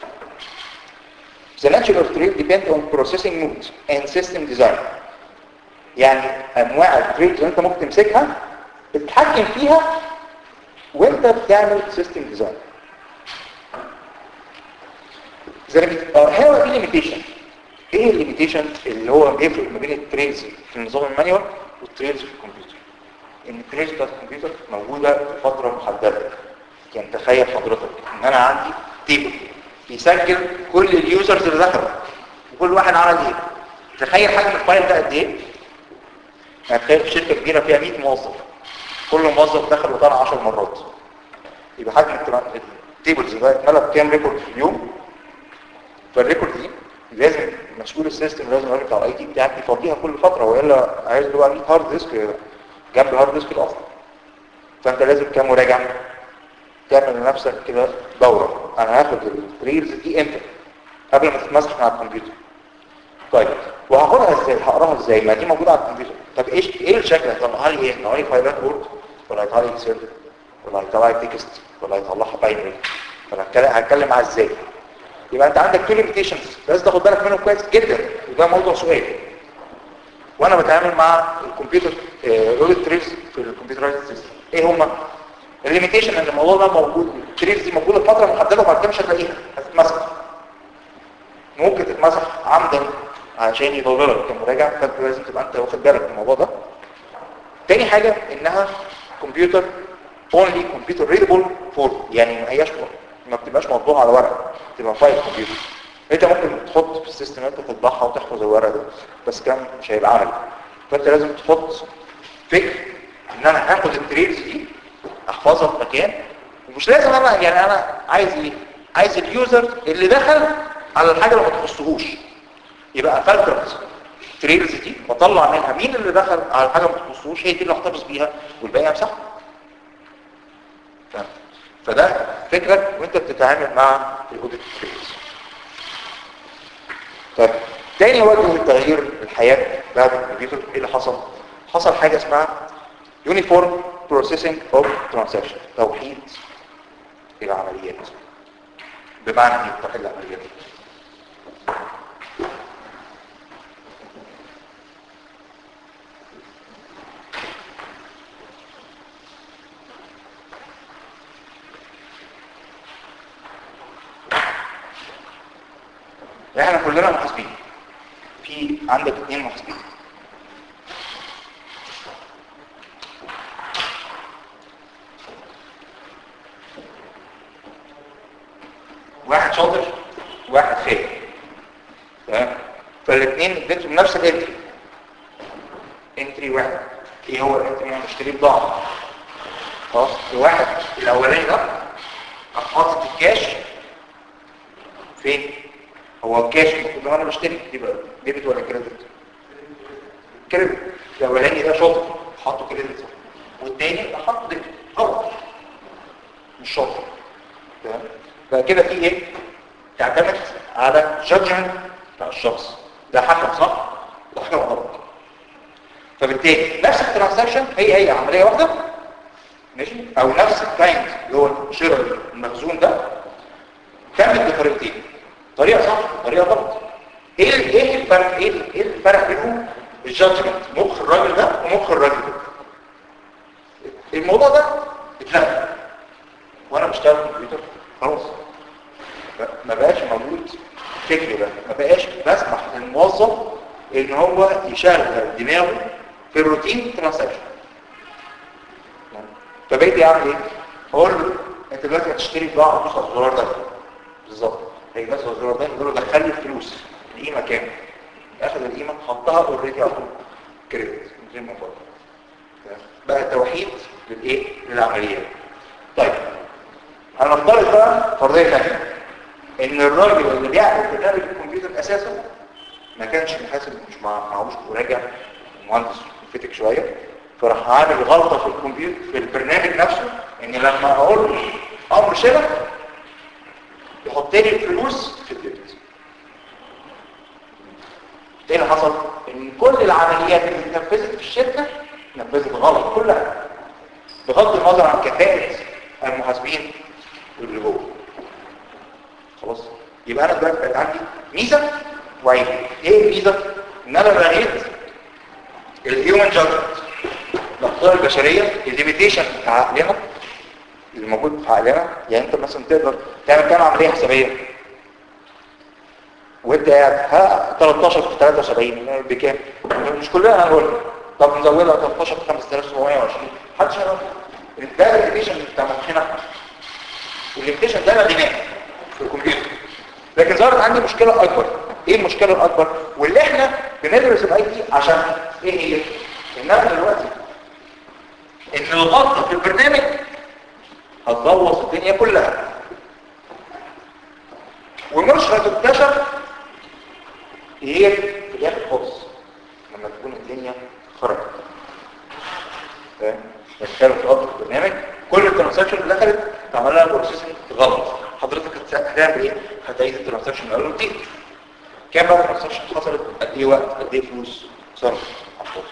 The nature of trade depend on processing modes and system design. يعني انواع التريد اللي انت ممكن تمسكها بتتحكم فيها وانت بتعمل سيستم ديزاين. زي ما هو في ليميتيشن ايه الليميتيشن اللي هو بيفرق ما بين التريدز في النظام المانيوال والتريدز في الكمبيوتر ان التريدز بتاعت الكمبيوتر موجوده في فتره محدده يعني تخيل حضرتك ان انا عندي تيبل بيسجل كل اليوزرز اللي دخلوا وكل واحد عمل ايه تخيل حجم الفايل ده قد ايه يعني تخيل في شركه كبيره فيها 100 موظف كل موظف دخل وطلع 10 مرات يبقى حجم الترا- التيبلز ده اتملى بكام ريكورد في اليوم فالريكورد دي لازم مسؤول السيستم لازم الراجل بتاع الاي تي بتاعك يفضيها كل فتره والا عايز له بقى 100 هارد ديسك جنب الهارد ديسك الاصلي فانت لازم كمراجع تعمل لنفسك كده دوره انا هاخد الريلز دي امتى قبل ما تتمسح من على الكمبيوتر طيب وهاخدها ازاي هقراها ازاي ما دي موجوده على الكمبيوتر طب ايش ايه الشكل هيطلعها لي ايه هيطلع لي فايلات وورد ولا هيطلع لي اكسل ولا هيطلع لي تكست ولا هيطلعها باينري ولا هتكلم هتكلم معاها ازاي يبقى انت عندك تو ليميتيشنز لازم تاخد بالك منهم كويس جدا وده موضوع سؤال وانا بتعامل مع الكمبيوتر رول تريز في الكمبيوتر سيستم ايه هما الليميتيشن ان الموضوع ده موجود التريز دي موجوده فتره محدده وبعد كده مش هتلاقيها هتتمسح ممكن تتمسح عمدا عشان يضررك كمراجع فانت لازم تبقى انت واخد بالك من الموضوع ده تاني حاجه انها كمبيوتر اونلي كمبيوتر ريدبل فور يعني ما هياش ما بتبقاش موضوع على ورق تبقى فايل كمبيوتر انت ممكن تحط في السيستم انت تطبعها وتحفظ الورق ده بس كان مش هيبقى عملي فانت لازم تحط فكر ان انا هاخد التريدز دي احفظها في مكان ومش لازم انا يعني انا عايز ايه عايز اليوزر اللي دخل على الحاجه اللي ما تخصهوش يبقى فلترز التريدز دي بطلع منها مين اللي دخل على الحاجه اللي ما تخصهوش هي دي اللي احتفظ بيها والباقي امسحها ف- فده فكرك وانت بتتعامل مع الاوديت تريدز طيب تاني وجه لتغيير الحياة بعد الكمبيوتر ايه اللي حصل حصل حاجة اسمها Uniform Processing of Transaction توحيد العمليات بمعنى ايه توحيد العمليات احنا كلنا محاسبين في عندك اثنين محاسبين واحد شاطر وواحد فاهم تمام فالاثنين اديتهم نفس الانتري انتري واحد ايه هو الانتري انا بشتري بضاعه خلاص الواحد الاولاني ده حاطط الكاش فين هو الكاش المفروض لو انا بشتري يبقى ديبت ولا كريدت كريدت الاولاني ده شاطر حاطه كريدت والتاني حاطه ديبت غلط مش شاطر تمام بقى كده في ايه تعتمد على جادجمنت بتاع الشخص ده حكم صح ده حكم غلط فبالتالي نفس الترانزاكشن هي هي عمليه واحده ماشي او نفس الكلاينت اللي هو شراء المخزون ده كمل بطريقتين طريقه صح وطريقه غلط ايه ال- ايه الفرق ايه ال- ايه الفرق بينهم الجادجمنت مخ الراجل ده ومخ الراجل ده الموضوع ده اتلغى وانا بشتغل كمبيوتر خلاص ما بقاش موجود فكر ده ما بقاش بسمح للموظف ان هو يشغل دماغه في الروتين ترانزاكشن فبقيت يعمل ايه اقول له انت دلوقتي هتشتري بضاعه دوس على الزرار ده بالظبط هي بس على الزرار ده يقول له دخل لي الفلوس القيمه كام اخذ القيمه حطها اوريدي على كريدت من غير ما يفكر تمام؟ بقى توحيد للايه للعمليه طيب هنفترض بقى فرضيه ثانيه ان الراجل اللي بيعمل برنامج الكمبيوتر اساسا ما كانش محاسب مش مع- معهوش مراجع مهندس فتك شويه فراح عامل غلطه في الكمبيوتر في البرنامج نفسه ان لما اقول له امر شبه يحط لي الفلوس في الديبت ايه اللي حصل ان كل العمليات اللي اتنفذت في الشركه اتنفذت غلط كلها بغض النظر عن كفاءه المحاسبين اللي جوه خلاص يبقى انا دلوقتي بقت عندي ميزه وعيب ايه الميزه ان انا لغيت الهيومن جادجمنت الاخطاء البشريه الليميتيشن بتاع عقلنا اللي موجود في عقلنا يعني انت مثلا تقدر تعمل كام عمليه حسابيه وانت قاعد ها 13 في 73 بكام مش كلنا هنقول طب نزودها 13 في 5720 محدش هيعرف ده الليميتيشن بتاع مخنا والليميتيشن ده لغيناه في الكمبيوتر لكن ظهرت عندي مشكله اكبر ايه المشكله الاكبر واللي احنا بندرس الاي تي عشان ايه هي ان انا دلوقتي ان الغلطه في البرنامج هتبوظ الدنيا كلها ومش هتكتشف غير في الاخر خالص لما تكون الدنيا خرجت فاهم بتتكلم في غلطه في البرنامج كل الترانزاكشن اللي دخلت تعمل لها بروسيسنج غلط حضرتك هت- هتعمل ايه هتعيد الترانزاكشن من الاول وجديد كام بقى الترانزاكشن حصلت قد ايه وقت قد ايه فلوس صرف على الفاضي.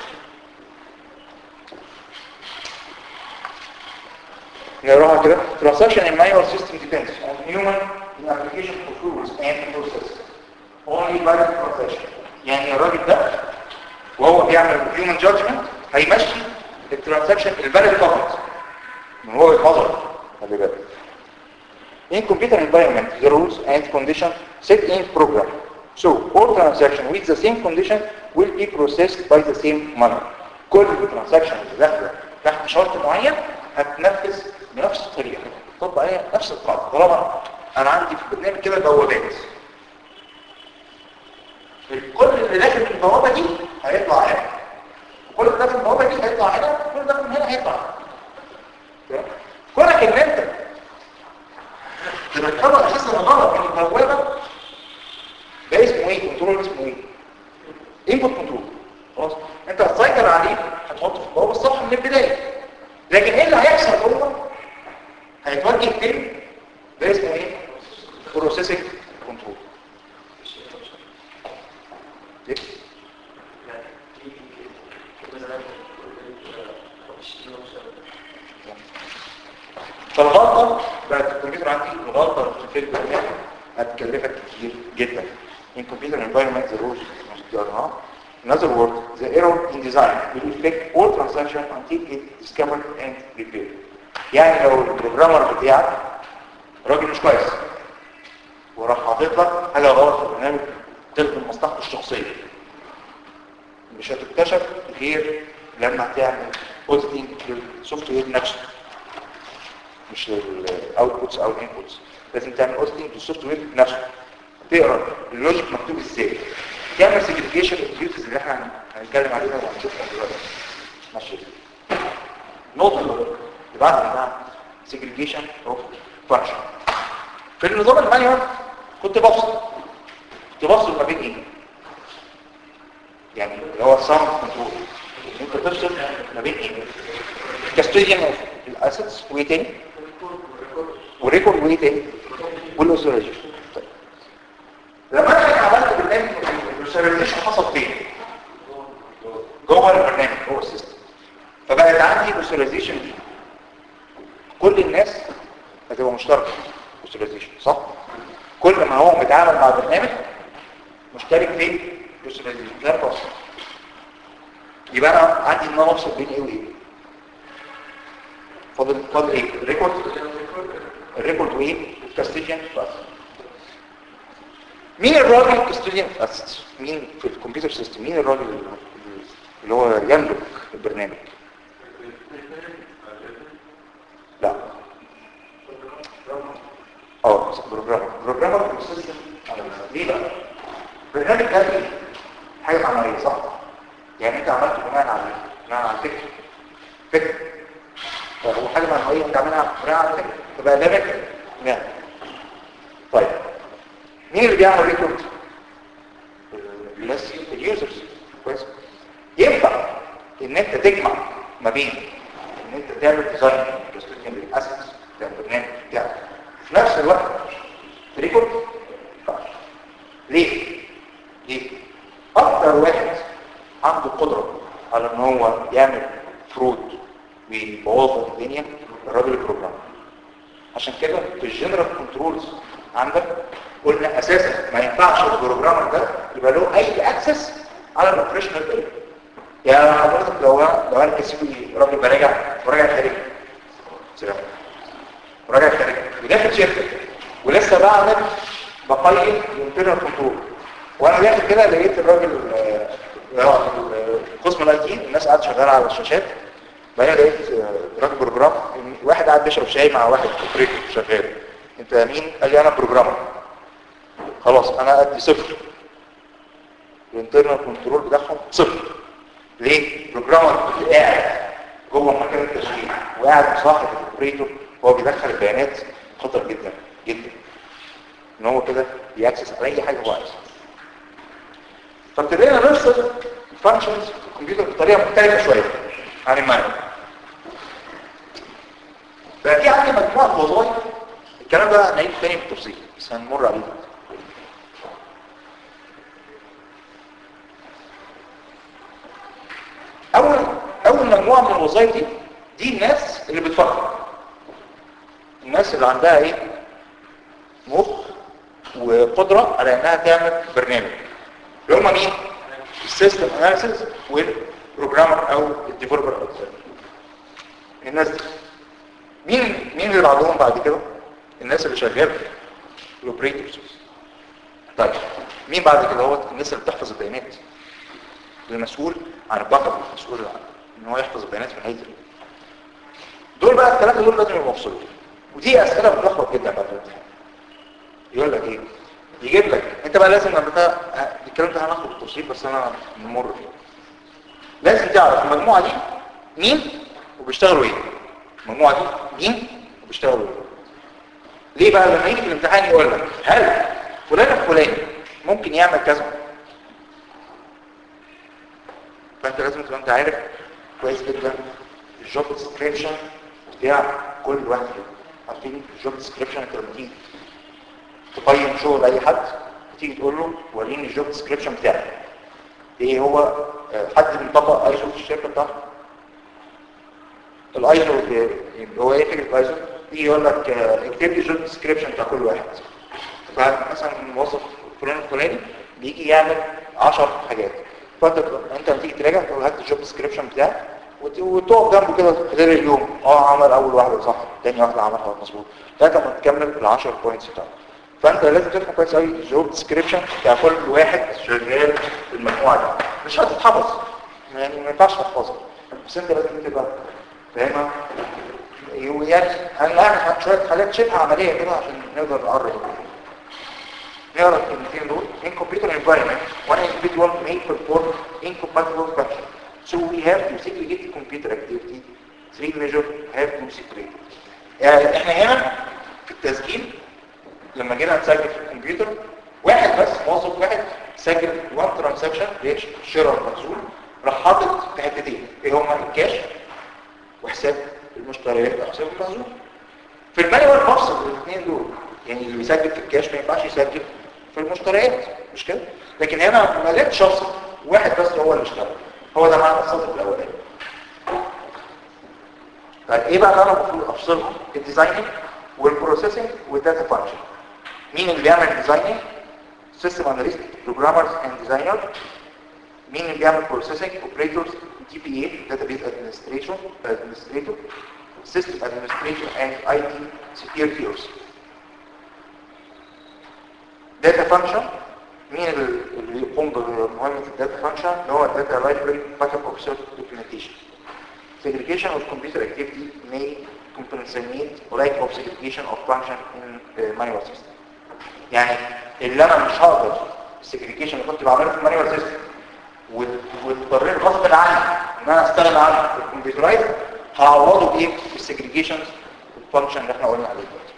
نقراها كده transaction in manual system depends on human in application of rules and process only by the transaction يعني الراجل ده وهو بيعمل human judgment هيمشي الترانزاكشن البلد فقط من هو يحضر خلي بالك In computer environment, the rules and conditions set in program. So, all transactions with the same condition will be processed by the same manner. كل transaction اللي داخله تحت شرط معين هتنفذ بنفس الطريقة تطبق عليها نفس القاعدة طالما أنا عندي في البرنامج كده بوابات كل اللي داخل من البوابة دي هيطلع هنا كل اللي داخل من البوابة دي هيطلع هنا كل اللي داخل من هنا هيطلع هنا كونك ان انت تدخله اساسا غلط من البوابه ده اسمه ايه كنترول اسمه ايه انبوت كنترول خلاص انت هتسيطر عليه هتحطه في البوابه الصح من البدايه لكن ايه اللي هيحصل جوه هيتوجه فين ده اسمه ايه بروسيسنج كنترول فالغلطة بقت الكمبيوتر عندي الغلطة في البرنامج هتكلفك كتير جدا In computer environment the rules must be are In other words, the error in design will affect all transactions until it is discovered and repaired. يعني لو البروجرامر بتاعك راجل مش كويس وراح حاطط لك حاجة غلط في البرنامج تخدم مصلحته الشخصيه مش هتكتشف غير لما تعمل اوديتنج للسوفت وير نفسه مش للاوتبوتس او الانبوتس لازم تعمل اوديتنج للسوفت وير نفسه تقرا اللوجيك مكتوب ازاي تعمل سيجريجيشن الديوتيز اللي احنا هنتكلم عليها وهنشوفها دلوقتي ماشي نقطه اللي بعدها سيجريجيشن اوف فانكشن في النظام المانيوال كنت بفصل كنت بفصل ما بين ايه يعني اللي هو السام كنترول انت تفصل ما بين ايه كاستوديان اوف الاسيتس وايه تاني وريكورد وايه تاني والاوثرايزيشن طيب. لما انا عملت برنامج الاوثرايزيشن حصل فين جوه البرنامج جوه السيستم فبقت عندي الاوثرايزيشن دي كل الناس هتبقى مشتركه اوثرايزيشن صح كل ما هو متعامل مع برنامج مشترك في الاوثرايزيشن ده الفصل يبقى انا عندي ان انا افصل بين ايه وايه فاضل فاضل ايه الريكورد الريكورد وايه كاستيديان بس مين الراجل كاستيديان بس مين في الكمبيوتر سيستم مين الراجل اللي هو يملك البرنامج لا اه بروجرامر بروجرامر في السيستم ليه بقى برنامج ده إيه؟ حاجه عمليه صح يعني انت عملت بناء على إيه؟ بناء على فكره فكره فهو حاجه معنويه انت عاملها بناء على فكره تبقى ده فكره نعم طيب مين اللي بيعمل ريكورد الناس اليوزرز كويس ينفع ان انت تجمع ما بين ان انت تعمل ديزاين تستخدم للاسس بتاع البرنامج بتاعك في نفس الوقت ريكورد ينفعش ليه ليه اكتر واحد عنده قدره على ان هو يعمل فرود ويبوظ الدنيا الراجل البروجرام عشان كده في الجنرال كنترولز عندك قلنا اساسا ما ينفعش البروجرامر ده يبقى له اي اكسس على الاوبريشنال اريا يعني حضرتك لو لو انا كسبي راجل براجع براجع خارجي سلام براجع خارجي وداخل شركه ولسه بعمل بقيم الانترنال كنترول وانا داخل كده لقيت الراجل آه، قسم الاي تي الناس قاعده شغاله على الشاشات بعدين لقيت آه، راجل بروجرام واحد قاعد بيشرب شاي مع واحد اوبريتور شغال انت مين قال لي انا بروجرامر خلاص انا ادي صفر الانترنال كنترول بتاعهم صفر ليه البروجرامر اللي قاعد جوه مكان التشغيل وقاعد مصاحب الاوبريتور هو بيدخل البيانات خطر جدا جدا ان هو كده بيأكسس على اي حاجه هو عايزها فابتدينا نرسل الفانكشنز في الكمبيوتر بطريقه مختلفه شويه عن المانوال بقى في عندي مجموعه وظائف الكلام ده هنعيد تاني بالتفصيل بس هنمر عليه دلوقتي. اول اول مجموعه من الوظائف دي دي الناس اللي بتفكر الناس اللي عندها ايه مخ وقدره على انها تعمل برنامج اللي هم مين السيستم اناليسيس والبروجرامر او الديفلوبر او الناس دي مين مين اللي بعدهم بعد كده الناس اللي شغال الاوبريتورز طيب مين بعد كده هو الناس اللي بتحفظ البيانات المسؤول عن الباك اب المسؤول عن ان هو يحفظ البيانات في نهايه دول بقى الثلاثه دول لازم يبقوا مفصولين ودي اسئله بتلخبط جدا بعد الامتحان يقول لك ايه يجيب لك انت بقى لازم لما ده الكلام ده هناخده بالتفصيل بس انا نمر فيه لازم تعرف المجموعه دي مين وبيشتغلوا ايه المجموعه دي مين وبيشتغلوا ايه ليه بقى لما يجي في الامتحان يقول لك هل فلان الفلاني ممكن يعمل كذا فانت لازم تبقى انت عارف كويس جدا الجوب ديسكريبشن بتاع كل واحد فيهم عارفين الجوب ديسكريبشن انت لما تيجي تقيم شغل اي حد تيجي تقول له وريني الجوب ديسكريبشن بتاعك ايه هو آه، حد بيطبق ايزو في الشركه بتاعته الايزو هو ايه فكره الايزو يجي يقول لك آه، اكتب لي الجوب ديسكريبشن بتاع كل واحد فمثلا موظف فلان الفلاني بيجي يعمل 10 حاجات فانت انت لما تيجي تراجع تقول هات الجوب ديسكريبشن بتاعك وت- وتقف جنبه كده خلال اليوم اه عمل اول واحده صح تاني واحده عملها مظبوط لغايه ما تكمل ال 10 بوينتس بتاعته فانت لازم تفهم كويس قوي الجوب ديسكريبشن بتاع كل واحد شغال في المجموعه دي مش هتتحفظ يعني ما ينفعش تحفظها بس انت لازم تبقى فاهمها يعني هنعمل شويه حاجات شبه عمليه كده عشان نقدر نقرب نقرا الكلمتين دول in computer environment one individual may perform incompatible function so we have to segregate the computer activity three measures have to separate يعني احنا هنا في التسجيل لما جينا نسجل في الكمبيوتر واحد بس موظف واحد سجل وان ترانزاكشن ليش شراء المخزون راح حاطط في حتتين ايه هما الكاش وحساب المشتريات وحساب المخزون في المانيوال بفصل الاثنين دول يعني اللي بيسجل في الكاش ما ينفعش يسجل في المشتريات مش كده لكن هنا ما لقيتش افصل واحد بس هو اللي اشتغل هو ده معنى السطر الاولاني طيب ايه بقى اللي انا المفروض افصلهم الديزايننج والبروسيسنج والداتا فانكشن مين اللي بيعمل ديزايننج سيستم اناليست بروجرامرز اند ديزاينر مين اللي بيعمل بروسيسنج اوبريتورز دي بي اي داتابيز ادمنستريشن ادمنستريتور سيستم ادمنستريشن اند اي تي سكيورتي اورس داتا فانكشن مين اللي يقوم بمهمه الداتا فانكشن اللي هو الداتا لايبرري باك اب اوفيسر دوكيومنتيشن segregation of computer activity may compensate lack of segregation of function in uh, manual system. يعني اللي انا مش هقدر السجريجيشن اللي كنت بعمله في المانيوال سيستم واضطريت غصب عني ان انا استغنى عنه في الكمبيوترايز هعوضه بايه في السجريجيشن الفانكشن اللي احنا قلنا عليه دلوقتي.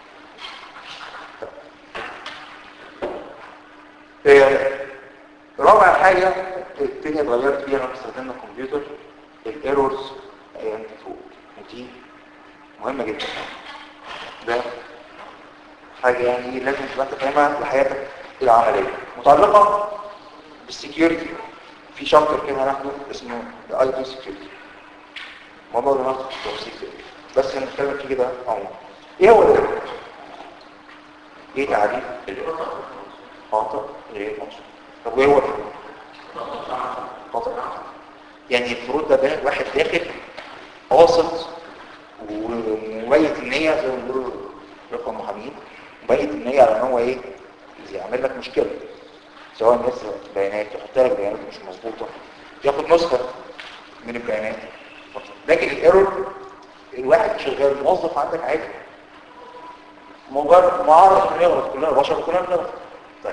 آه، رابع حاجه الدنيا اتغيرت فيها لما استخدمنا الكمبيوتر الايرورز ايام فوق ودي مهمه جدا ده حاجه يعني لازم تبقى انت فاهمها لحياتك العمليه متعلقه بالسكيورتي في شابتر كده هناخده اسمه الاي تي سكيورتي الموضوع ده ناخده تفصيل كده بس هنتكلم فيه كده عموما ايه هو الايرور ايه تعريف الايرور خطا غير مقصود طب وايه هو الفروض خطا يعني الفروض ده, ده واحد داخل قاصد ومبيت النية زي ما بيقولوا رقم محامين مبيت النية على ان هو ايه يعمل لك مشكلة سواء يسرق بيانات يحط لك بيانات مش مظبوطة ياخد نسخة من البيانات لكن الايرور الواحد شغال موظف عندك عادي مجرد معرض انه يغلط كلنا بشر كلنا بنغلط طيب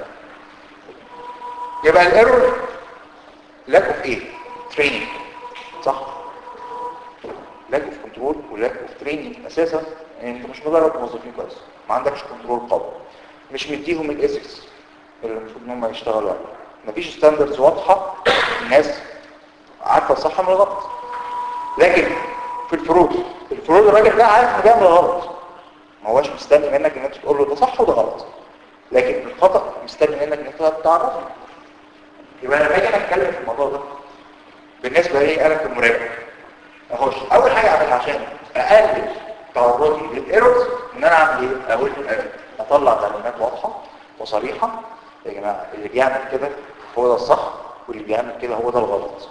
يبقى الايرور لاك اوف ايه تريننج صح لاك اوف كنترول ولاك اوف تريننج اساسا يعني انت مش مجرد موظفين كويس ما عندكش كنترول قوي مش مديهم الاسكس اللي المفروض ان هم يشتغلوا عليه مفيش ستاندردز واضحه الناس عارفه الصح من الغلط لكن في الفروض الفروض الراجل ده عارف انه بيعمل غلط ما هوش مستني منك ان انت تقول له ده صح وده غلط لكن الخطا مستني منك ان انت تعرفه يبقى انا باجي اتكلم في الموضوع ده بالنسبه لي انا كمراقب اخش اول حاجه اعملها عشان اقلل تعرضي للايرورز ان انا اعمل ايه اقول اطلع تعليمات واضحه وصريحه يا جماعه اللي بيعمل كده هو ده الصح واللي بيعمل كده هو ده الغلط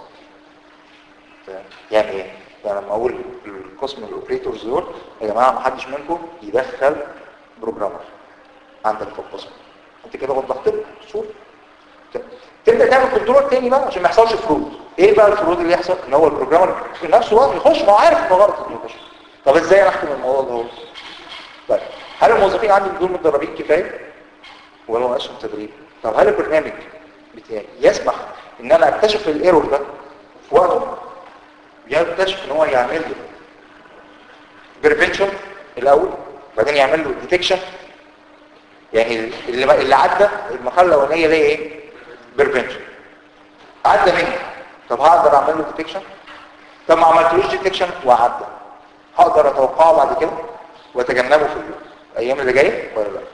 يعني ايه يعني لما اقول القسم الاوبريتورز دول يا جماعه ما حدش منكم يدخل بروجرامر عندك في القسم انت كده وضحت له صوره تبدا تعمل كنترول تاني بقى عشان ما يحصلش فروض ايه بقى الفروض اللي يحصل ان هو البروجرامر في نفسه وقت يخش ما هو عارف انه غلط انه يخش طب ازاي انا احكم الموضوع ده هو طيب هل الموظفين عندي دول متدربين كفايه ولا ما اسمه تدريب طب هل البرنامج بتاعي يسمح ان انا اكتشف الايرور ده في وقته يكتشف ان هو يعمل له بريفنشن الاول بعدين يعمل له ديتكشن يعني اللي اللي عدى المرحله الاولانيه اللي هي ايه بريفنشن عدى مني طب هقدر اعمل له ديتكشن طب ما عملتلوش ديتكشن وعدى هقدر اتوقعه بعد كده واتجنبه في الايام اللي جايه ولا لا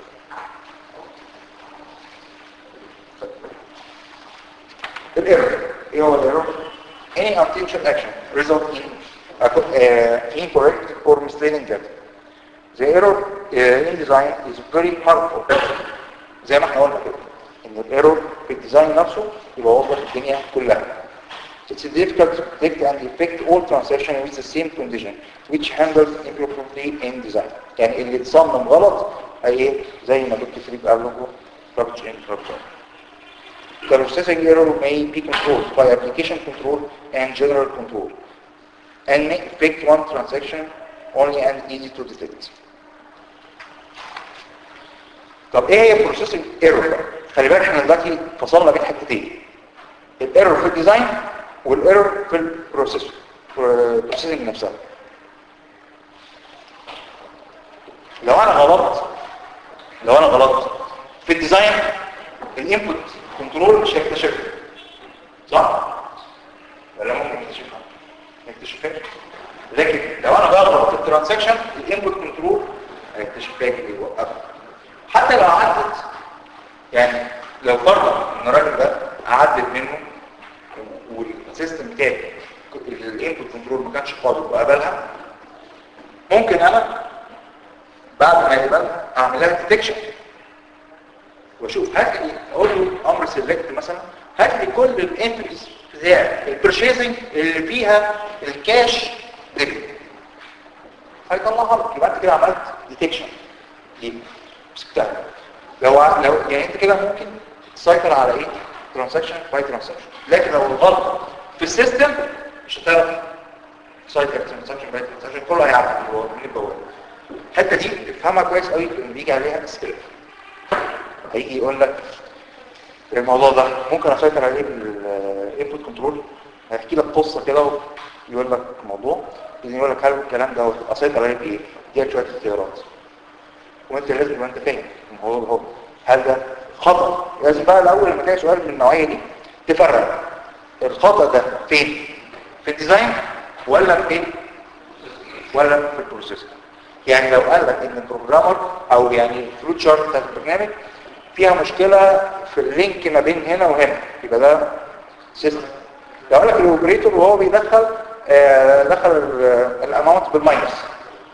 الايرور ايه هو الايرور any unintentional action result in uh, incorrect or misleading data the error uh, in design is very harmful زي ما احنا قلنا كده ان الايرور في الديزاين نفسه يبوظ الدنيا كلها It's difficult to predict and effect all transaction with the same condition which handles improperly in design يعني اللي اتصمم غلط اي ايه زي ما جبت فريق قبله rupture in rupture The processing error may be controlled by application control and general control and may affect one transaction only and easy to detect. طب ايه هي processing error بقى؟ خلي بالك احنا دلوقتي فصلنا بين حتتين الايرور في الديزاين والايرور في البروسيسور البروسيسنج نفسها لو انا غلطت لو انا غلطت في الديزاين الانبوت كنترول مش هيكتشفها صح ولا ممكن يكتشفها ما يكتشفهاش لكن لو انا بغلط في الترانزاكشن الانبوت كنترول هيكتشفها يوقفها حتى لو عدت يعني لو فرضا ان الراجل ده عدت منه والسيستم بتاعي الانبوت كنترول ما كانش قابل وقبلها ممكن انا بعد ما يقبلها اعمل لها ديتكشن واشوف هات لي اقول له امر سيلكت مثلا هات لي كل الانتريز بتاع البرشيزنج اللي فيها الكاش ديبت هيطلعها لك يبقى انت كده عملت ديتكشن ليه مسكتها لو لو يعني انت كده ممكن تسيطر على ايه ترانزاكشن باي ترانزاكشن لكن لو الغلط في السيستم مش هتعرف تسيطر ترانزاكشن باي ترانزاكشن كله هيعدي من البوابه الحته دي افهمها كويس قوي لما بيجي عليها اسئله هيجي يقول لك الموضوع ده ممكن اسيطر عليه بالانبوت كنترول هيحكي لك قصه كده ويقول لك موضوع لازم يقول لك هل الكلام ده اسيطر عليه بايه دي شويه اختيارات وانت لازم تبقى انت فاهم الموضوع هو هل ده خطا لازم بقى الاول لما تلاقي سؤال من النوعيه دي تفرق الخطا ده فين في الديزاين ولا في ولا في البروسيسور يعني لو قال لك ان البروجرامر او يعني الفلوت شارت بتاع البرنامج فيها مشكلة في اللينك ما بين هنا وهنا يبقى ده سيستم لو قال لك الاوبريتور وهو بيدخل آه دخل الاماونت بالماينس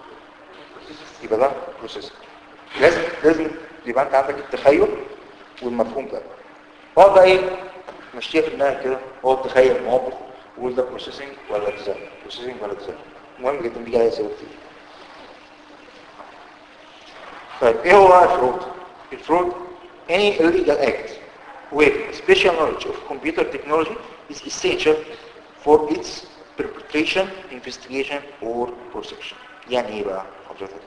يبقى ده بروسيسور لازم لازم يبقى انت عندك التخيل والمفهوم ده هو ده ايه مشيها في دماغك كده هو تخيل موقف وقول ده بروسيسنج ولا ديزاين بروسيسنج ولا ديزاين مهم جدا بيجي عليها سبب كتير طيب ايه هو بقى الفرود الفرود any illegal act with special knowledge of computer technology is essential for its perpetration, investigation or prosecution يعني ايه بقى حضرتك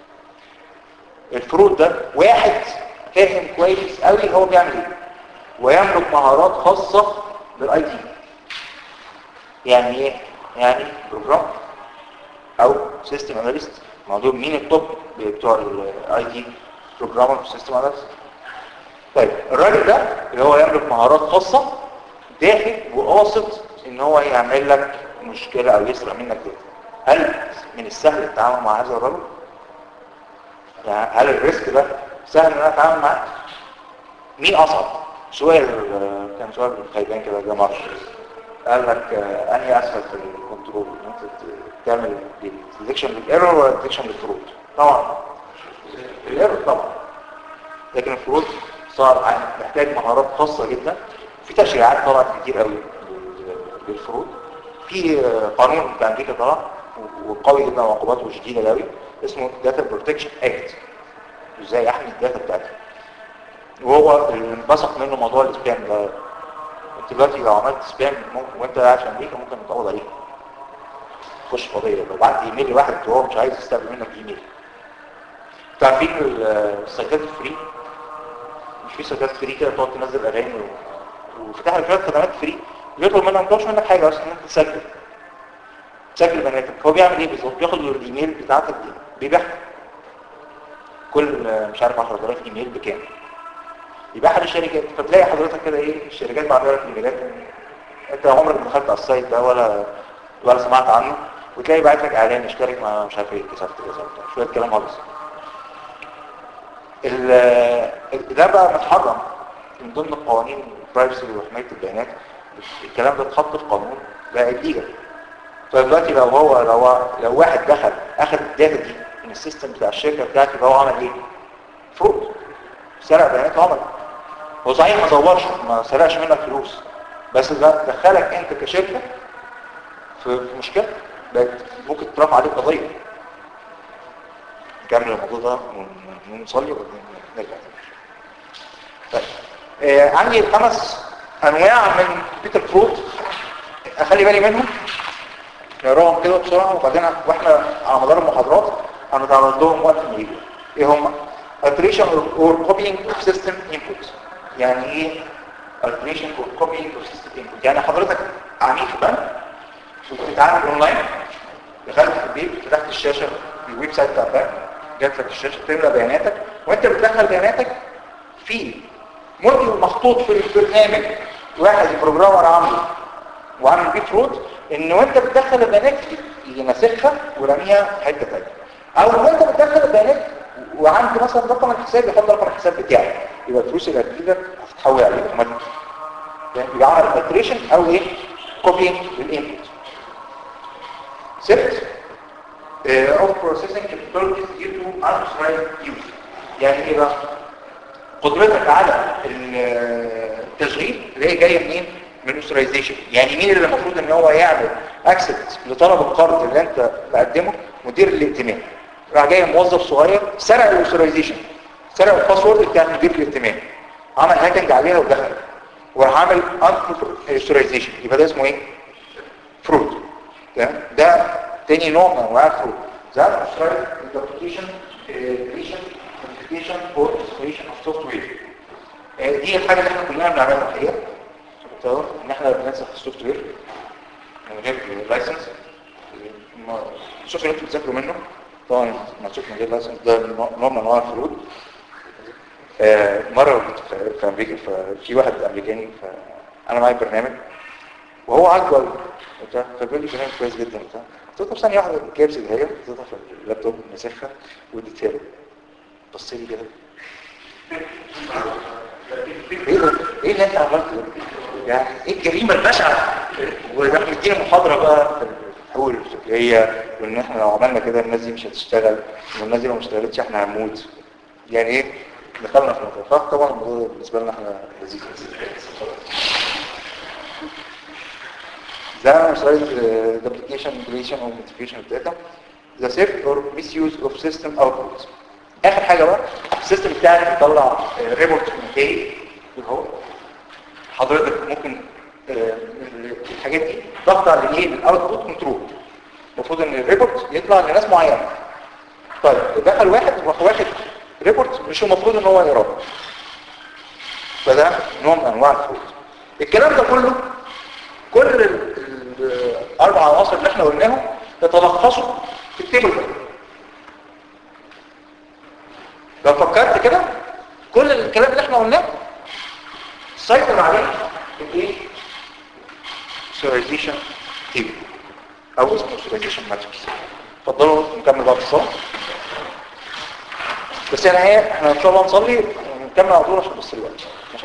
الفرود ده واحد فاهم كويس قوي هو بيعمل ايه ويملك مهارات خاصة بالاي تي يعني ايه يعني بروجرام او سيستم اناليست موضوع مين التوب بتوع الاي تي بروجرامر سيستم اناليست طيب الراجل ده اللي هو يملك مهارات خاصة داخل وقاصد ان هو يعمل لك مشكلة او يسرق منك داتا هل من السهل التعامل مع هذا الرجل؟ يعني هل الريسك ده سهل ان انا اتعامل معاه؟ مين اصعب؟ سؤال كان سؤال خيبان كده يا جماعه قال لك انهي اسهل في الكنترول ان انت تعمل ديتكشن للايرور ولا ديتكشن للفروض؟ طبعا الايرور طبعا لكن الفروض صار محتاج مهارات خاصة جدا في تشريعات طلعت كتير قوي للفروض في قانون في امريكا طلع وقوي جدا وعقوباته شديدة قوي اسمه داتا بروتكشن اكت ازاي احمي الداتا بتاعتي وهو اللي انبثق منه موضوع السبام ده انت دلوقتي لو عملت سبام ممكن وانت قاعد في امريكا ممكن تقبض عليك تخش قضيه لو بعت ايميل لواحد وهو مش عايز يستقبل منك ايميل تعرفين السايتات الفري مش في سايتات فري كده تقعد تنزل اغاني و... وفتح لك شويه خدمات فري بيطلب منك ما يطلبش منك حاجه اصلا انك تسجل تسجل بياناتك هو بيعمل ايه بالظبط بياخد الايميل بتاعتك دي بيبيعها كل مش عارف 10000 ايميل بكام يبيعها للشركات فتلاقي حضرتك كده ايه الشركات بعت لك ايميلات انت عمرك ما دخلت على السايت ده ولا ولا سمعت عنه وتلاقي باعت لك اعلان اشترك مع مش عارف ايه كسبت كذا شويه كلام هجص ده بقى متحرم من ضمن قوانين البرايفسي وحمايه البيانات الكلام ده اتحط في قانون بقى ليجل فدلوقتي لو هو لو لو واحد دخل اخذ الداتا دي من السيستم بتاع الشركه بتاعتي يبقى هو عمل ايه؟ فرود سرق بيانات عمل هو صحيح ما زورش ما سرقش منك فلوس بس ده دخلك انت كشركه في مشكله بقت ممكن ترفع عليك قضيه نكمل الموضوع ده ونصلي ونرجع تاني. طيب آه عندي خمس انواع من بيت الفروت اخلي بالي منهم نقراهم كده بسرعه وبعدين واحنا على مدار المحاضرات هنتعرض لهم وقت ما يجوا ايه هم alteration or, or copying of system input يعني ايه alteration or copying of system input يعني حضرتك عميل في بنك وبتتعامل اونلاين دخلت في البيت فتحت الشاشه الويب سايت بتاع البنك جات لك الشاشه تملى بياناتك وانت بتدخل بياناتك في موديول محطوط في البرنامج واحد البروجرامر عامله وعامل بيه فرود ان وانت بتدخل البيانات ينسخها ورميها في حته ثانيه او وانت بتدخل البيانات وعندي مثلا رقم الحساب يحط رقم الحساب بتاعي يبقى الفلوس اللي هتجيلك هتتحول عليه اوتوماتيك يبقى عمل اتريشن او ايه كوبينج للانبوت ست اوف بروسيسنج capabilities due to unauthorized use يعني ايه بقى قدرتك على التشغيل اللي هي جايه منين من الاوثرايزيشن يعني مين اللي المفروض ان هو يعمل اكسبت لطلب القرض اللي انت مقدمه مدير الائتمان راح جاي موظف صغير سرق الاوثرايزيشن سرق الباسورد بتاع مدير الائتمان عمل هاكنج عليها ودخل وراح عامل اوثرايزيشن يبقى ده اسمه ايه فرود تمام ده تاني نوع من انواع الفرود ده الاوثرايز انتربريتيشن كريشن موديفيكيشن فور انستليشن اوف سوفت وير دي الحاجه اللي احنا كلنا بنعملها الحقيقه تمام ان احنا بننسخ السوفت وير من غير لايسنس السوفت وير انتوا بتذاكروا منه طبعا منسوخ من غير لايسنس ده نوع من انواع الفروض آه مره كنت في- في امريكا ففي واحد امريكاني فانا معايا برنامج وهو عاجبه قوي وبتاع فبيقول لي برنامج كويس جدا وبتاع قلت له طب ثانيه واحده جايب سجايه حطيتها في اللابتوب مسخها واديتها له بص لي كده ايه ده؟ ايه اللي انت عملته ده؟ يعني ايه الجريمه البشعه وده مدينا محاضره بقى في الحقوق الفكريه وان احنا لو عملنا كده الناس دي مش هتشتغل والناس دي لو ما اشتغلتش احنا هنموت يعني ايه دخلنا في الموضوع فطبعا الموضوع بالنسبه لنا احنا لذيذ ده مسألة uh, duplication, deletion or modification of data the theft or misuse of system outputs اخر حاجة بقى السيستم بتاعك بيطلع ريبورت نتائج اهو حضرتك ممكن آه، الحاجات دي تخضع لايه الاوتبوت كنترول المفروض ان الريبورت يطلع لناس معينه طيب دخل واحد وراح واخد ريبورت مش المفروض ان هو يقراه فده نوع من انواع الفروض الكلام ده كله كل ال- ال- الاربع عناصر اللي احنا قلناهم يتلخصوا في التيبل ده لو فكرت كده كل الكلام اللي احنا قلناه سيطر عليه الايه سيريزيشن تيبل او اسمه سيريزيشن ماتريكس اتفضلوا نكمل بعد الصلاه بس يعني ايه احنا ان شاء الله نصلي ونكمل على طول عشان بس الوقت ماشي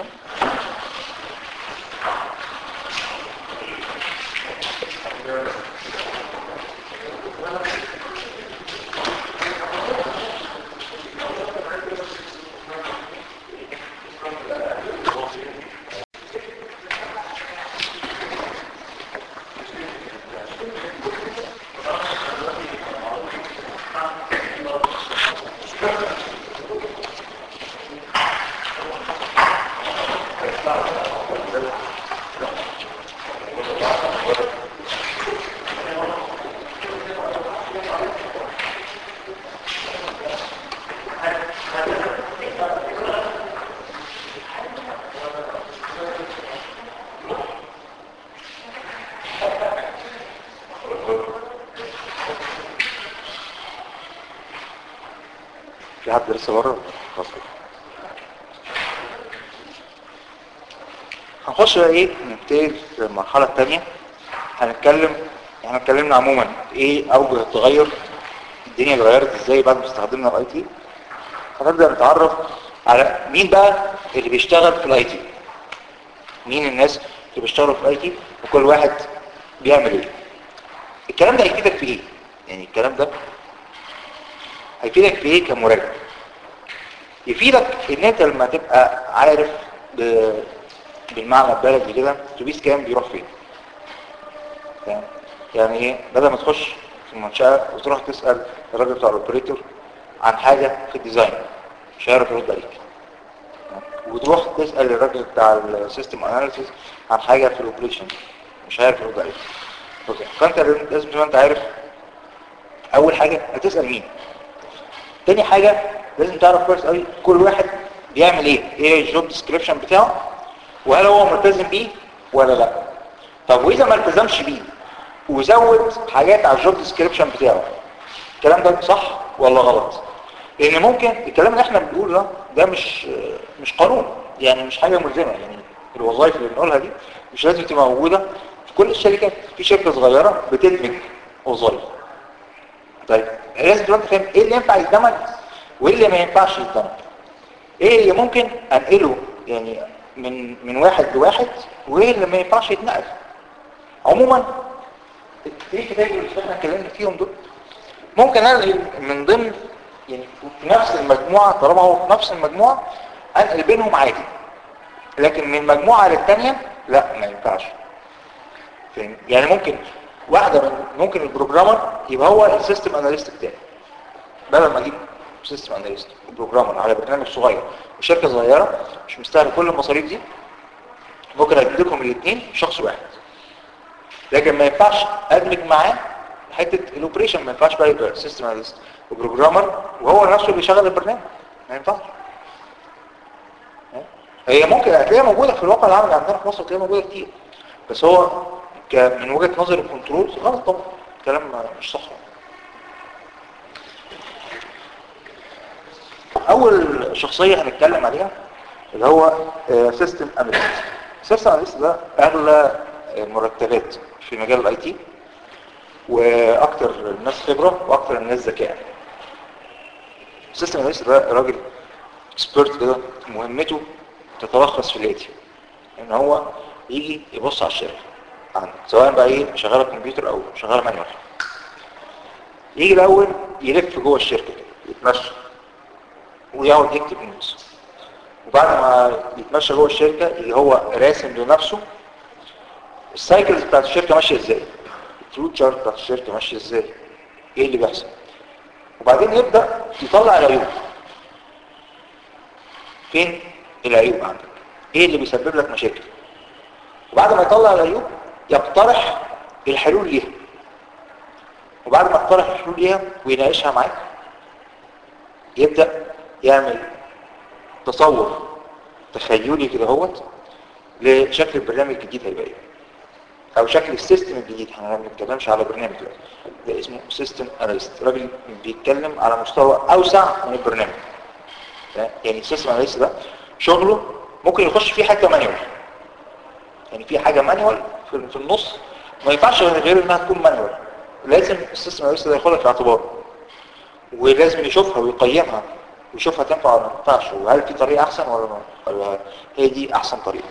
في حد لسه بره خلاص كده. هنخش بقى ايه نبتدي في المرحله الثانيه هنتكلم احنا اتكلمنا عموما ايه اوجه التغير الدنيا اتغيرت ازاي بعد ما استخدمنا الاي تي هنبدا نتعرف على مين بقى اللي بيشتغل في الاي تي مين الناس اللي بيشتغلوا في الاي تي وكل واحد بيعمل ايه الكلام ده هيفيدك في ايه يعني الكلام ده هيفيدك في ايه كمراجع يفيدك ان انت لما تبقى عارف ب... بالمعنى البلدي كده اتوبيس كام بيروح فين تمام؟ يعني ايه بدل ما تخش في المنشأة وتروح تسأل الراجل بتاع الاوبريتور عن حاجة في الديزاين مش هيعرف يرد عليك وتروح تسأل الراجل بتاع السيستم اناليسيس عن حاجة في الاوبريشن مش هيعرف يرد عليك اوكي فانت لازم زي ما انت عارف اول حاجة هتسأل مين تاني حاجة لازم تعرف كويس قوي كل واحد بيعمل ايه ايه الجوب ديسكريبشن بتاعه وهل هو ملتزم بيه ولا لا طب واذا ما التزمش بيه وزود حاجات على الجوب ديسكريبشن بتاعه الكلام ده صح ولا غلط لان ممكن الكلام اللي احنا بنقوله ده ده مش مش قانون يعني مش حاجه ملزمه يعني الوظائف اللي بنقولها دي مش لازم تبقى موجوده في كل الشركات في شركه صغيره بتدمج وظائف طيب لازم تبقى انت فاهم ايه اللي ينفع يتدمج وايه اللي ما ينفعش يتدمج ايه اللي ممكن انقله يعني من من واحد لواحد وايه اللي ما ينفعش يتنقل عموما الثري كاتيجوريز اللي احنا اتكلمنا فيهم دول ممكن انقل من ضمن يعني في نفس المجموعه طالما هو في نفس المجموعه انقل بينهم عادي لكن من مجموعه للثانيه لا ما ينفعش فاهم يعني ممكن واحده من ممكن البروجرامر يبقى هو السيستم اناليست بتاعي بدل ما اجيب سيستم اناليست وبروجرامر على برنامج صغير وشركه صغيره مش مستاهل كل المصاريف دي ممكن اديكم الاثنين شخص واحد لكن ما ينفعش ادمج معاه حته الاوبريشن ما ينفعش بقى يبقى سيستم اناليست وبروجرامر وهو نفسه بيشغل البرنامج ما ينفعش هي ممكن هتلاقيها موجوده في الواقع العملي عندنا في مصر هتلاقيها موجوده كتير بس هو ك- من وجهه نظر الكنترول غلط طبعا كلام مش صح اول شخصيه هنتكلم عليها اللي هو سيستم اناليست سيستم اناليست ده اغلى مرتبات في مجال الاي تي واكتر الناس خبره واكتر الناس ذكاء السيستم اناليست ده راجل اكسبيرت كده مهمته تتلخص في الاتي ان هو يجي يبص على الشركه عندك سواء بقى ايه شغاله كمبيوتر او شغاله مانوال يجي الاول يلف جوه الشركه كده يتمشى ويقعد يكتب نوتس وبعد ما يتمشى جوه الشركه اللي هو راسم لنفسه السايكلز بتاعت الشركه ماشيه ازاي الفلوت شارت بتاعت الشركه ماشيه ازاي ايه اللي بيحصل وبعدين يبدا يطلع العيوب فين العيوب عندك ايه اللي بيسبب لك مشاكل وبعد ما يطلع العيوب يقترح الحلول ليها وبعد ما يقترح الحلول ليها ويناقشها معاك يبدأ يعمل تصور تخيلي كده هوت لشكل البرنامج الجديد هيبقى ايه او شكل السيستم الجديد احنا ما بنتكلمش على برنامج دلوقتي ده اسمه سيستم اناليست راجل بيتكلم على مستوى اوسع من البرنامج يعني السيستم اناليست ده شغله ممكن يخش فيه حاجه مانيوال يعني في حاجه مانيوال في في النص ما ينفعش غير انها تكون مانيوال لازم السيستم اناليست ده ياخدها في اعتباره ولازم يشوفها ويقيمها ويشوفها تنفع ولا ما تنفعش وهل في طريقه احسن ولا ما ولا هي دي احسن طريقه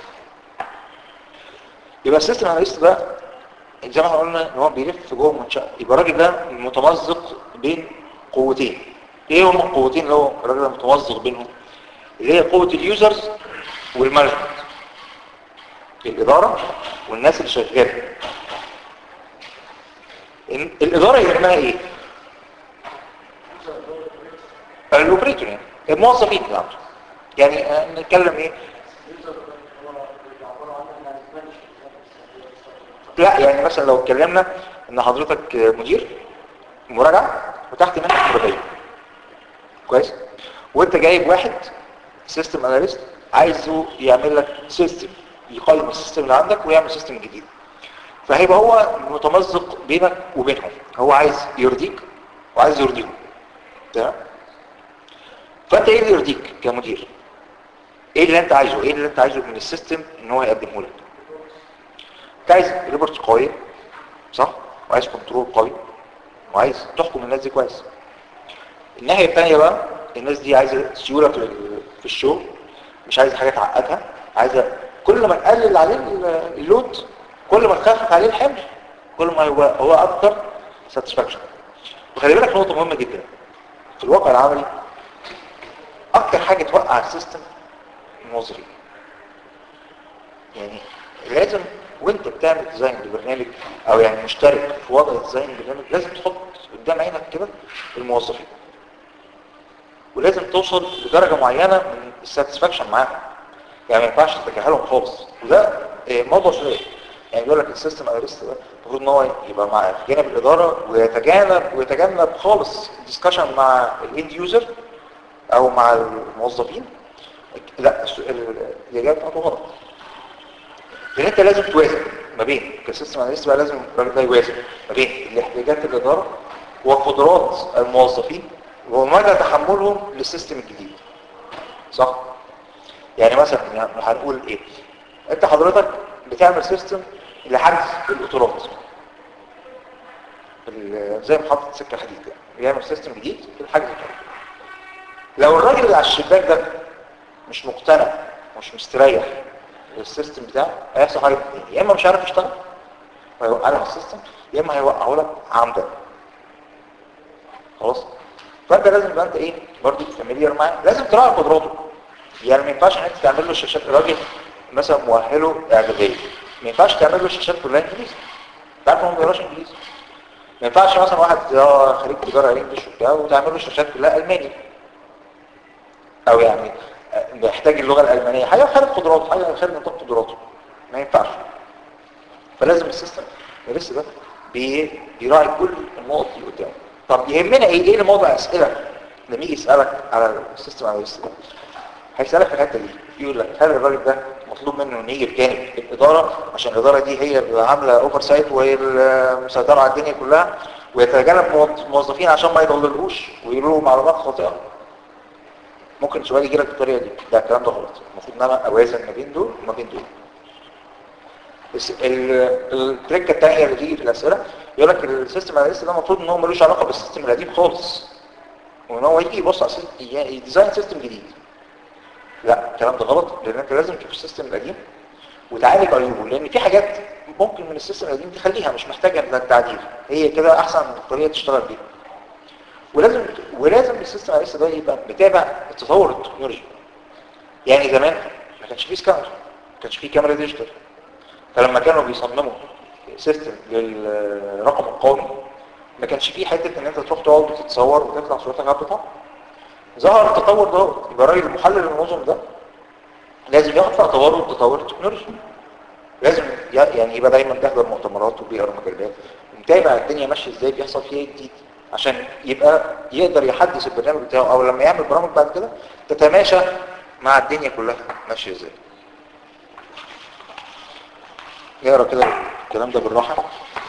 يبقى السيستم اناليست ده زي ما احنا قلنا ان هو بيلف جوه المنشاه يبقى الراجل ده متمزق بين قوتين ايه هم القوتين اللي هو الراجل ده متمزق بينهم اللي هي قوه اليوزرز والمانجمنت الاداره والناس اللي شغاله إن- الاداره يهمها ايه الاوبريتور يعني الموظفين بتاعته يعني آه، نتكلم ايه لا يعني مثلا لو اتكلمنا ان حضرتك مدير مراجعه وتحت منك مراجعين كويس وانت جايب واحد سيستم اناليست عايزه يعمل لك سيستم يقيم السيستم اللي عندك ويعمل سيستم جديد فهيبقى هو متمزق بينك وبينهم هو عايز يرضيك وعايز يرضيهم تمام فانت ايه اللي يرضيك كمدير ايه اللي انت عايزه ايه اللي انت عايزه من السيستم ان هو يقدمه لك انت عايز ريبورت قويه صح وعايز كنترول قوي وعايز تحكم الناس دي كويس الناحيه الثانيه بقى الناس دي عايزه سيوله في ال- في الشغل مش عايزه حاجه تعقدها عايزه كل ما تقلل عليه ال- اللود كل ما تخفف عليه الحمل كل ما يبقى هو اكتر ساتسفاكشن وخلي بالك نقطه مهمه جدا في الواقع العملي اكتر حاجه توقع السيستم الموظفين يعني لازم وانت بتعمل ديزاين لبرنامج او يعني مشترك في وضع ديزاين البرنامج لازم تحط قدام عينك كده الموظفين توصل لدرجه معينه من الساتسفاكشن معاهم يعني ما ينفعش تتجاهلهم خالص وده آه، موضوع شويه يعني بيقول لك السيستم اناليست ده المفروض ان هو يبقى مع في جانب الاداره ويتجنب ويتجنب خالص الدسكشن مع الاند يوزر او مع الموظفين لا السؤال- الاجابه بتاعته غلط لان انت لازم توازن ما بين كسيستم اناليست بقى لازم الراجل ده يوازن ما بين الاحتياجات الاداره وقدرات الموظفين ومدى تحملهم للسيستم الجديد صح يعني مثلا يعني هنقول ايه انت حضرتك بتعمل سيستم لحجز القطارات ال- زي محطه سكه حديد كده بيعمل سيستم جديد لحجز القطارات لو الراجل اللي على الشباك ده مش مقتنع مش مستريح للسيستم بتاعه هيحصل حاجه من اتنين. يا اما مش عارف يشتغل وهيوقع لك السيستم يا اما هيوقعه لك عمدا خلاص فانت لازم يبقى انت ايه برضه فاميليار معاه لازم تراعي قدراته يعني ما ينفعش ان انت تعمل له شاشات الراجل مثلا مؤهله اعداديه ما ينفعش تعمل له شاشات كلها انجليزي تعرف هو ما بيقراش انجليزي ما ينفعش مثلا واحد اه خريج تجاره انجلش وبتاع وتعمل له شاشات كلها الماني او يعني آه، بيحتاج اللغه الالمانيه حاجه خارج قدراته حاجه خارج نطاق قدراته ما ينفعش فلازم السيستم لسه ده بي- بيراعي كل النقط اللي قدامه طب يهمنا ايه ايه اللي موضع اسئله لما يجي يسالك على السيستم على السيستم هيسالك في الحته دي يقول لك هل الراجل ده مطلوب منه انه يجي بجانب الاداره عشان الاداره دي هي اللي عامله اوفر سايت وهي المسيطره على الدنيا كلها ويتجنب موظ- موظفين عشان ما يضللوش ويقولوا له معلومات خاطئه ممكن سؤال يجي لك بالطريقه دي ده الكلام ده غلط المفروض ان انا اوازن ما بين دول وما بين دول بس ال- التركه الثانيه اللي تيجي في الاسئله يقول لك السيستم اناليست ده المفروض ان هو ملوش علاقه بالسيستم القديم خالص وان هو يجي يبص على سيستم يديزاين سيستم جديد لا الكلام ده غلط لان انت لازم تشوف السيستم القديم وتعالج عيوبه لان في حاجات ممكن من السيستم القديم تخليها مش محتاجه للتعديل هي كده احسن طريقه تشتغل بيها ولازم ولازم السيستم اناليست ده يبقى متابع التطور التكنولوجي يعني زمان ما كانش فيه سكانر ما كانش فيه كاميرا ديجيتال فلما كانوا بيصمموا سيستم للرقم القومي ما كانش فيه حته ان انت تروح تقعد وتتصور وتطلع صورتك على البطاقه ظهر التطور ده يبقى راجل محلل النظم ده لازم ياخد في اعتباره التطور التكنولوجي لازم ي- يعني يبقى دايما بيحضر مؤتمرات وبيقرا مجلات ومتابع الدنيا ماشيه ازاي بيحصل فيها ايه جديد عشان يبقى يقدر يحدث البرنامج بتاعه او لما يعمل برامج بعد كده تتماشى مع الدنيا كلها ماشيه ازاي نقرا كده الكلام ده بالراحه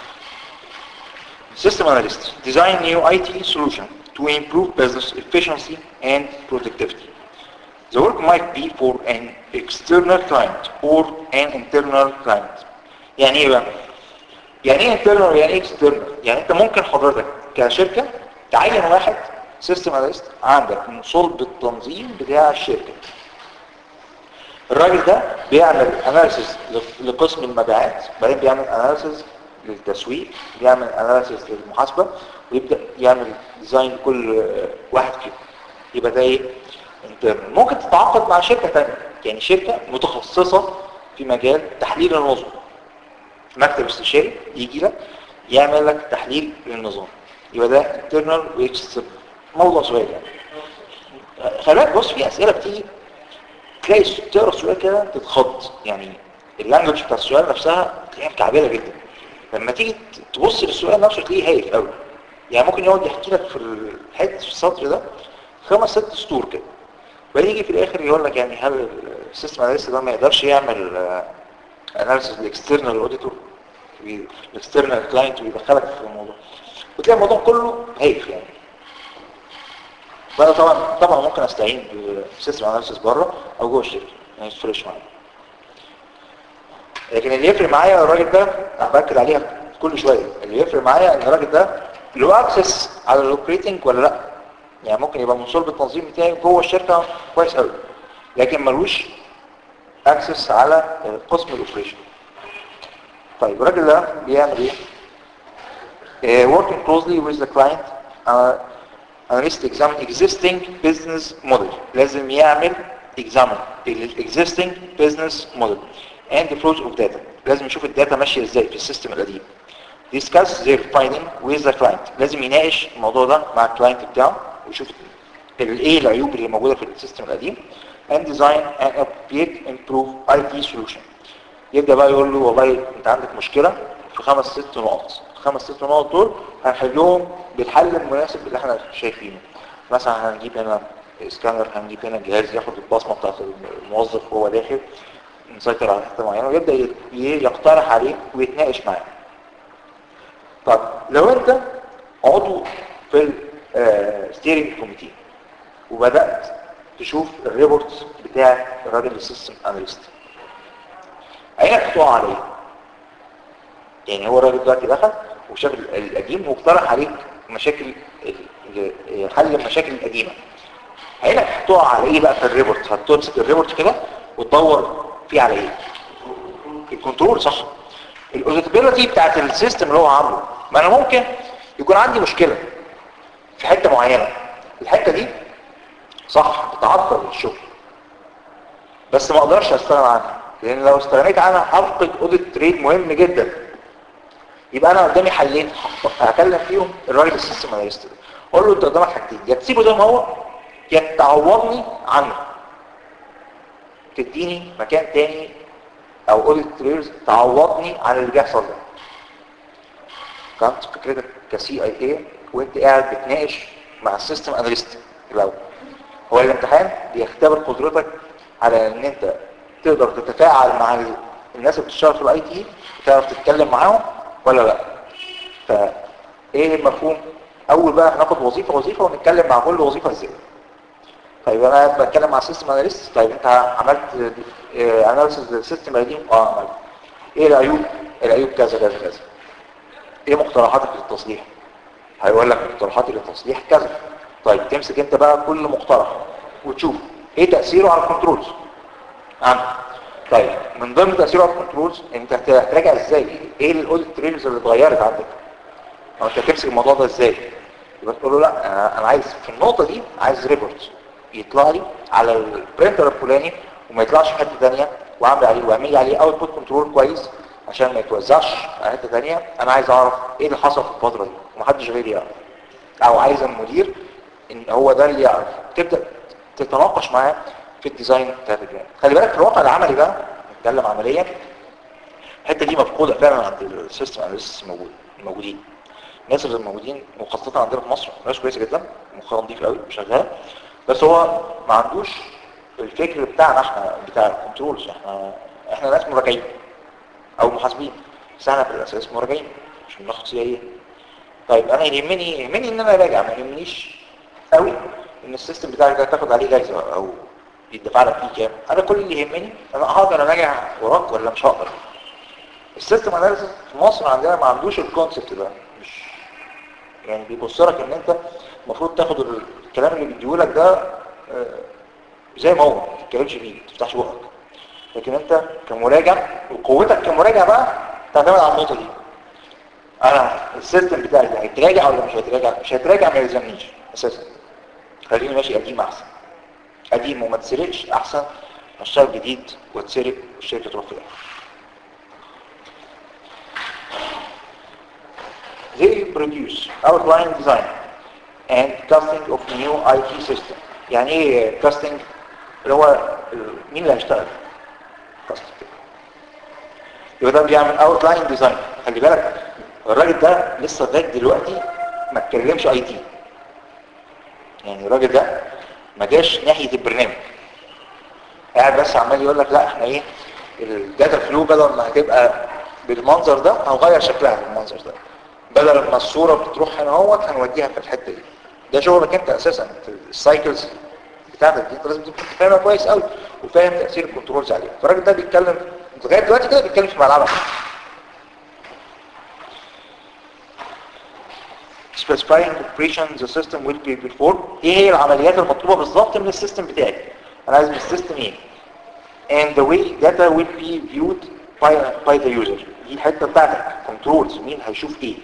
System analyst design new IT solution to improve business efficiency and productivity. The work might be for an external client or an internal client. يعني ايه بقى؟ يعني ايه internal ويعني ايه external؟ يعني انت ممكن حضرتك كشركة تعين واحد سيستم اناليست عندك من صلب التنظيم بتاع الشركة. الراجل ده بيعمل اناليسيس لقسم المبيعات بعدين بيعمل اناليسيس للتسويق بيعمل اناليسيس للمحاسبه ويبدا يعمل ديزاين لكل آه، واحد فيهم يبقى ده ايه internal. ممكن تتعاقد مع شركه ثانيه يعني شركه متخصصه في مجال تحليل النظم مكتب استشاري يجي لك يعمل لك تحليل للنظام يبقى ده internal واكسترنال موضوع صغير يعني آه، خلي بالك بص في اسئله بتيجي تلاقي الس- تقرا السؤال كده تتخض يعني اللانجوج بتاع السؤال نفسها تلاقيها مكعبله جدا لما تيجي ت- تبص للسؤال نفسه تلاقيه هايف قوي يعني ممكن يقعد يحكي لك في الحته في السطر ده خمس ست سطور كده بعدين يجي في الاخر يقول لك يعني هل السيستم اناليست ده ما يقدرش يعمل اناليسيس الاكسترنال اوديتور الاكسترنال كلاينت ويدخلك في الموضوع وتلاقي الموضوع كله هايف يعني فانا طبعا طبعا ممكن استعين بسيستم اناليسيس بره او جوه الشركه ما يفرقش معايا لكن اللي يفرق معايا الراجل ده انا باكد عليها كل شويه اللي يفرق معايا ان الراجل ده له اكسس على الاوبريتنج ولا لا يعني ممكن يبقى من صلب التنظيم بتاعي جوه الشركه كويس قوي لكن ملوش اكسس على قسم الاوبريشن طيب الراجل ده بيعمل ايه uh, working closely with the client uh, analyst examine existing business model لازم يعمل examine ال existing business model and the flows of data لازم يشوف الداتا ماشية ازاي في السيستم القديم discuss their finding with the client لازم يناقش الموضوع ده مع الكلاينت بتاعه ويشوف الايه العيوب اللي موجوده في السيستم القديم and design an appropriate improve IT solution يبدا بقى يقول له والله انت عندك مشكله في خمس ست نقط الخمس ست نقط دول هنحلهم بالحل المناسب اللي احنا شايفينه مثلا هنجيب هنا سكانر هنجيب هنا جهاز ياخد البصمه بتاعت الموظف وهو داخل نسيطر على حته معينه ويبدا ي- يقترح عليه ويتناقش معاه طب لو انت عضو في الستيرنج كوميتي وبدات تشوف الريبورتس بتاع الراجل السيستم اناليست عينك تقع عليه يعني هو الراجل دلوقتي دخل وشاف ال- القديم واقترح عليك مشاكل ال- ال- حل المشاكل القديمه عينك هتقع على ايه بقى في الريبورت هتمسك الريبورت كده وتدور فيه على ايه الكنترول صح الاوديتابيلتي بتاعت السيستم اللي هو عامله ما انا ممكن يكون عندي مشكله في حته معينه الحته دي صح بتعطل الشغل بس ما اقدرش استغنى عنها لان لو استغنيت عنها هفقد اوديت تريد مهم جدا يبقى انا قدامي حلين هكلم فيهم الراجل السيستم اناليست ده اقول له انت قدامك حاجتين يا تسيبه زي ما هو يا تعوضني عنه تديني مكان تاني او اوديت تريدز تعوضني عن اللي بيحصل ده فهمت فكرتك كسي اي اي وانت قاعد بتناقش مع السيستم اناليست الاول هو الامتحان بيختبر قدرتك على ان انت تقدر تتفاعل مع ال- الناس اللي بتشتغل في الاي تي تعرف تتكلم معاهم ولا لا فايه المفهوم اول بقى هناخد وظيفه وظيفه ونتكلم مع كل وظيفه ازاي طيب انا قاعد بتكلم مع السيستم اناليست طيب انت عملت اناليسيس للسيستم القديم اه عملت ايه العيوب العيوب كذا كذا كذا ايه مقترحاتك للتصليح هيقول لك مقترحاتي للتصليح كذا طيب تمسك انت بقى كل مقترح وتشوف ايه تأثيره على الكنترولز عندك طيب من ضمن تأثيره على الكنترولز انت هت- هتراجع ازاي ايه الاوديت تريلز اللي اتغيرت عندك او انت هتمسك الموضوع ده ازاي يبقى تقول له لا انا أنا عايز في النقطه دي عايز ريبورت يطلع لي على البرينتر الفلاني وما يطلعش في حته ثانيه واعمل عليه واعمل لي عليه اوتبوت كنترول كويس عشان ما يتوزعش على حته ثانيه انا عايز اعرف ايه اللي حصل في الفتره دي ومحدش غيري يعرف او عايز المدير ان هو ده اللي يعرف تبدا تتناقش معاه في الديزاين بتاعت الجهاز خلي بالك في الواقع العملي بقى نتكلم عمليا الحته دي مفقوده فعلا عند السيستم اناليست موجود موجودين الناس اللي موجودين وخاصه عندنا في مصر ناس كويسه جدا مخها نضيف قوي وشغال بس هو ما عندوش الفكر بتاعنا احنا بتاع الكنترولز احنا احنا ناس مراجعين او محاسبين بس احنا في الاساس مراجعين مش بناخد سي ايه طيب انا يهمني يهمني ان انا اراجع ما يهمنيش قوي ان السيستم بتاعك ده تاخد عليه جايزه او يدفع لك فيه كام انا كل اللي يهمني انا هقدر اراجع وراك ولا مش هقدر السيستم اناليسيس في مصر عندنا ما عندوش الكونسبت ده مش يعني بيبص لك ان انت المفروض تاخد الكلام اللي بيديهولك ده آه، زي ما هو ما تتكلمش فيه ما تفتحش بقك لكن انت كمراجع وقوتك كمراجع بقى تعتمد على النقطه دي انا السيستم بتاعي ده هيتراجع ولا مش هيتراجع مش هيتراجع ما يلزمنيش اساسا خليني ماشي قديم احسن قديم وما تسرقش احسن ما اشتغل جديد واتسرق والشركه تروح في الآخر. They produce outline design and casting of new IT system. يعني ايه casting؟ اللي هو ال- مين اللي هيشتغل؟ casting. يبقى ده بيعمل outline design. خلي بالك الراجل ده لسه لغايه دلوقتي ما اتكلمش اي تي. يعني الراجل ده ما جاش ناحيه البرنامج. قاعد بس عمال يقول لك لا احنا ايه الداتا فلو بدل ما هتبقى بالمنظر ده هنغير شكلها بالمنظر ده بدل ما الصورة بتروح هنا اهوت هنوديها في الحتة دي ده شغلك انت اساسا السايكلز بتاعتك دي انت لازم تكون فاهمها كويس قوي وفاهم تأثير الكنترولز عليها فالراجل ده بيتكلم لغاية دلوقتي كده بيتكلم في ملعبك specifying operation the system will be performed ايه هي العمليات المطلوبة بالظبط من السيستم بتاعي انا عايز من السيستم ايه and the way data will be viewed by, by the user دي الحتة بتاعتك controls مين هيشوف ايه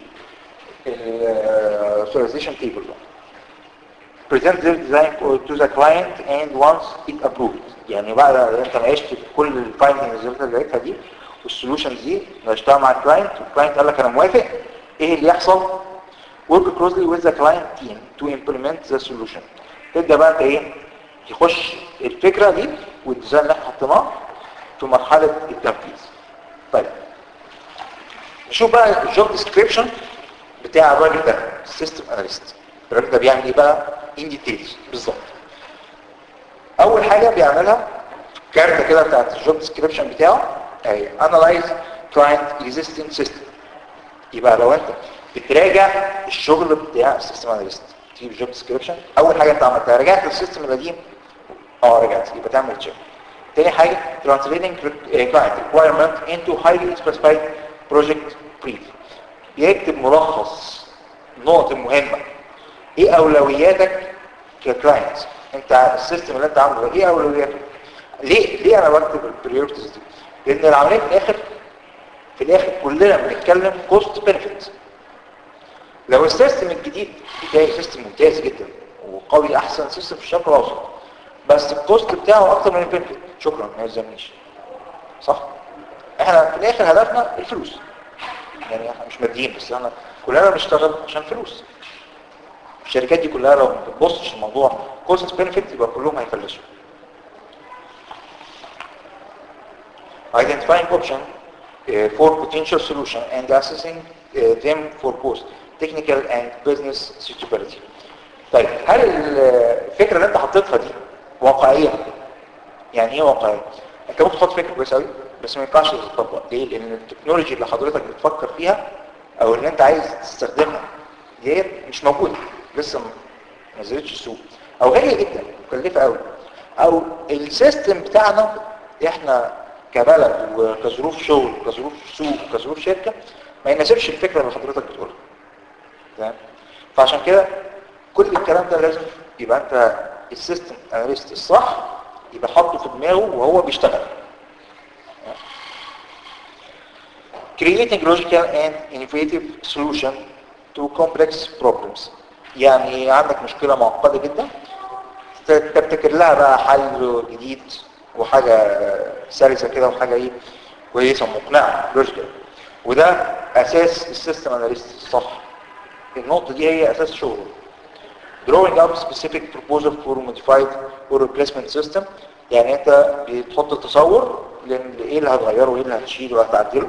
ال authorization table present the design to the client and once it approved يعني بعد ما انت ناقشت كل الفايندنجز اللي انت لقيتها دي والسولوشنز دي ناقشتها مع الكلاينت والكلاينت قال لك انا موافق ايه اللي يحصل work closely with the client team to implement the solution تبدا بقى انت ايه يخش الفكره دي والديزاين اللي احنا حطيناه في مرحله التنفيذ طيب نشوف بقى الجوب ديسكريبشن بتاع الراجل ده السيستم اناليست الراجل ده بيعمل ايه بقى ان ديتيلز بالظبط اول حاجه بيعملها كارته كده بتاعت الجوب ديسكريبشن بتاعه اهي انالايز كلاينت اكزيستنج سيستم يبقى لو انت بتراجع الشغل بتاع السيستم اناليست تجيب الجوب ديسكريبشن اول حاجه انت عملتها رجعت السيستم القديم اه رجعت يبقى تعمل تشيك تاني حاجه translating client requirement into highly specified project brief بيكتب ملخص النقط المهمه ايه اولوياتك ككلاينت انت السيستم اللي انت عامله ده ايه اولوياته ليه ليه انا بكتب البريورتيز دي لان العمليه في الاخر في الاخر كلنا بنتكلم كوست بنفيت لو السيستم الجديد بتاعي سيستم ممتاز جدا وقوي احسن سيستم في الشرق الاوسط بس الكوست بتاعه اكتر من البنفيت شكرا ما يلزمنيش صح احنا في الاخر هدفنا الفلوس يعني احنا مش ماديين بس احنا كلنا بنشتغل عشان فلوس الشركات دي كلها لو ما بتبصش الموضوع كوست بنفيت يبقى كلهم هيفلسوا identifying option uh, for potential solution and assessing uh, them for both technical and business suitability. طيب هل الفكرة اللي انت حطيتها دي واقعية؟ يعني ايه واقعية؟ انت ممكن تحط فكرة كويسة قوي بس ما ينفعش تطبق ليه؟ لان التكنولوجي اللي حضرتك بتفكر فيها او اللي انت عايز تستخدمها ديت مش موجودة لسه ما نزلتش السوق او غالية جدا مكلفة قوي او السيستم بتاعنا احنا كبلد وكظروف شغل وكظروف سوق وكظروف شركة ما يناسبش الفكرة اللي حضرتك بتقولها تمام فعشان كده كل الكلام ده لازم يبقى انت السيستم اناليست الصح يبقى حاطه في دماغه وهو بيشتغل creating logical and innovative solution to complex problems يعني عندك مشكلة معقدة جدا تبتكر لها بقى حل جديد وحاجة سلسة كده وحاجة ايه كويسة مقنعة لوجيكال وده اساس السيستم اناليست الصح النقطة دي هي اساس شغله drawing up specific proposal for modified or replacement system يعني انت بتحط تصور لايه اللي هتغيره وايه اللي هتشيله وهتعدله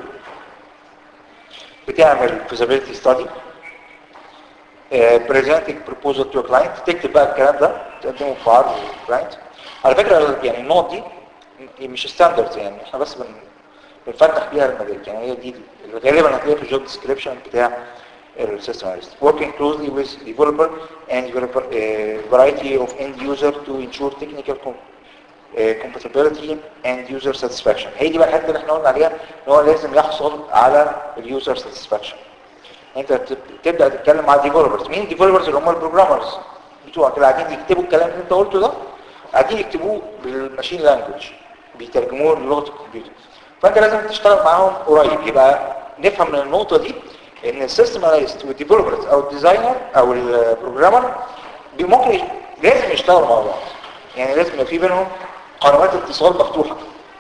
بتعمل feasibility study uh, presenting proposal to a client تكتب بقى الكلام ده تقدمه في عرض للكلاينت على فكرة يعني النقط دي مش ستاندرد يعني احنا بس بن بنفتح بيها المجال يعني هي دي اللي غالبا هتلاقيها في الجوب ديسكريبشن بتاع السيستم اناليست working closely with developer and developer, uh, variety of end user to ensure technical com uh, compatibility and user satisfaction هي دي بقى الحته اللي احنا قلنا عليها ان هو لازم يحصل على اليوزر satisfaction انت تبدا تتكلم مع ديفلوبرز مين الديفلوبرز اللي هم البروجرامرز بتوعك اللي قاعدين يكتبوا الكلام اللي انت قلته ده قاعدين يكتبوه بالماشين لانجوج بيترجموه للغه الكمبيوتر فانت لازم تشتغل معاهم قريب يبقى نفهم من النقطه دي ان السيستم اناليست والديفلوبرز او الديزاينر او البروجرامر ممكن لازم يشتغلوا مع بعض يعني لازم يبقى في بينهم قنوات اتصال مفتوحه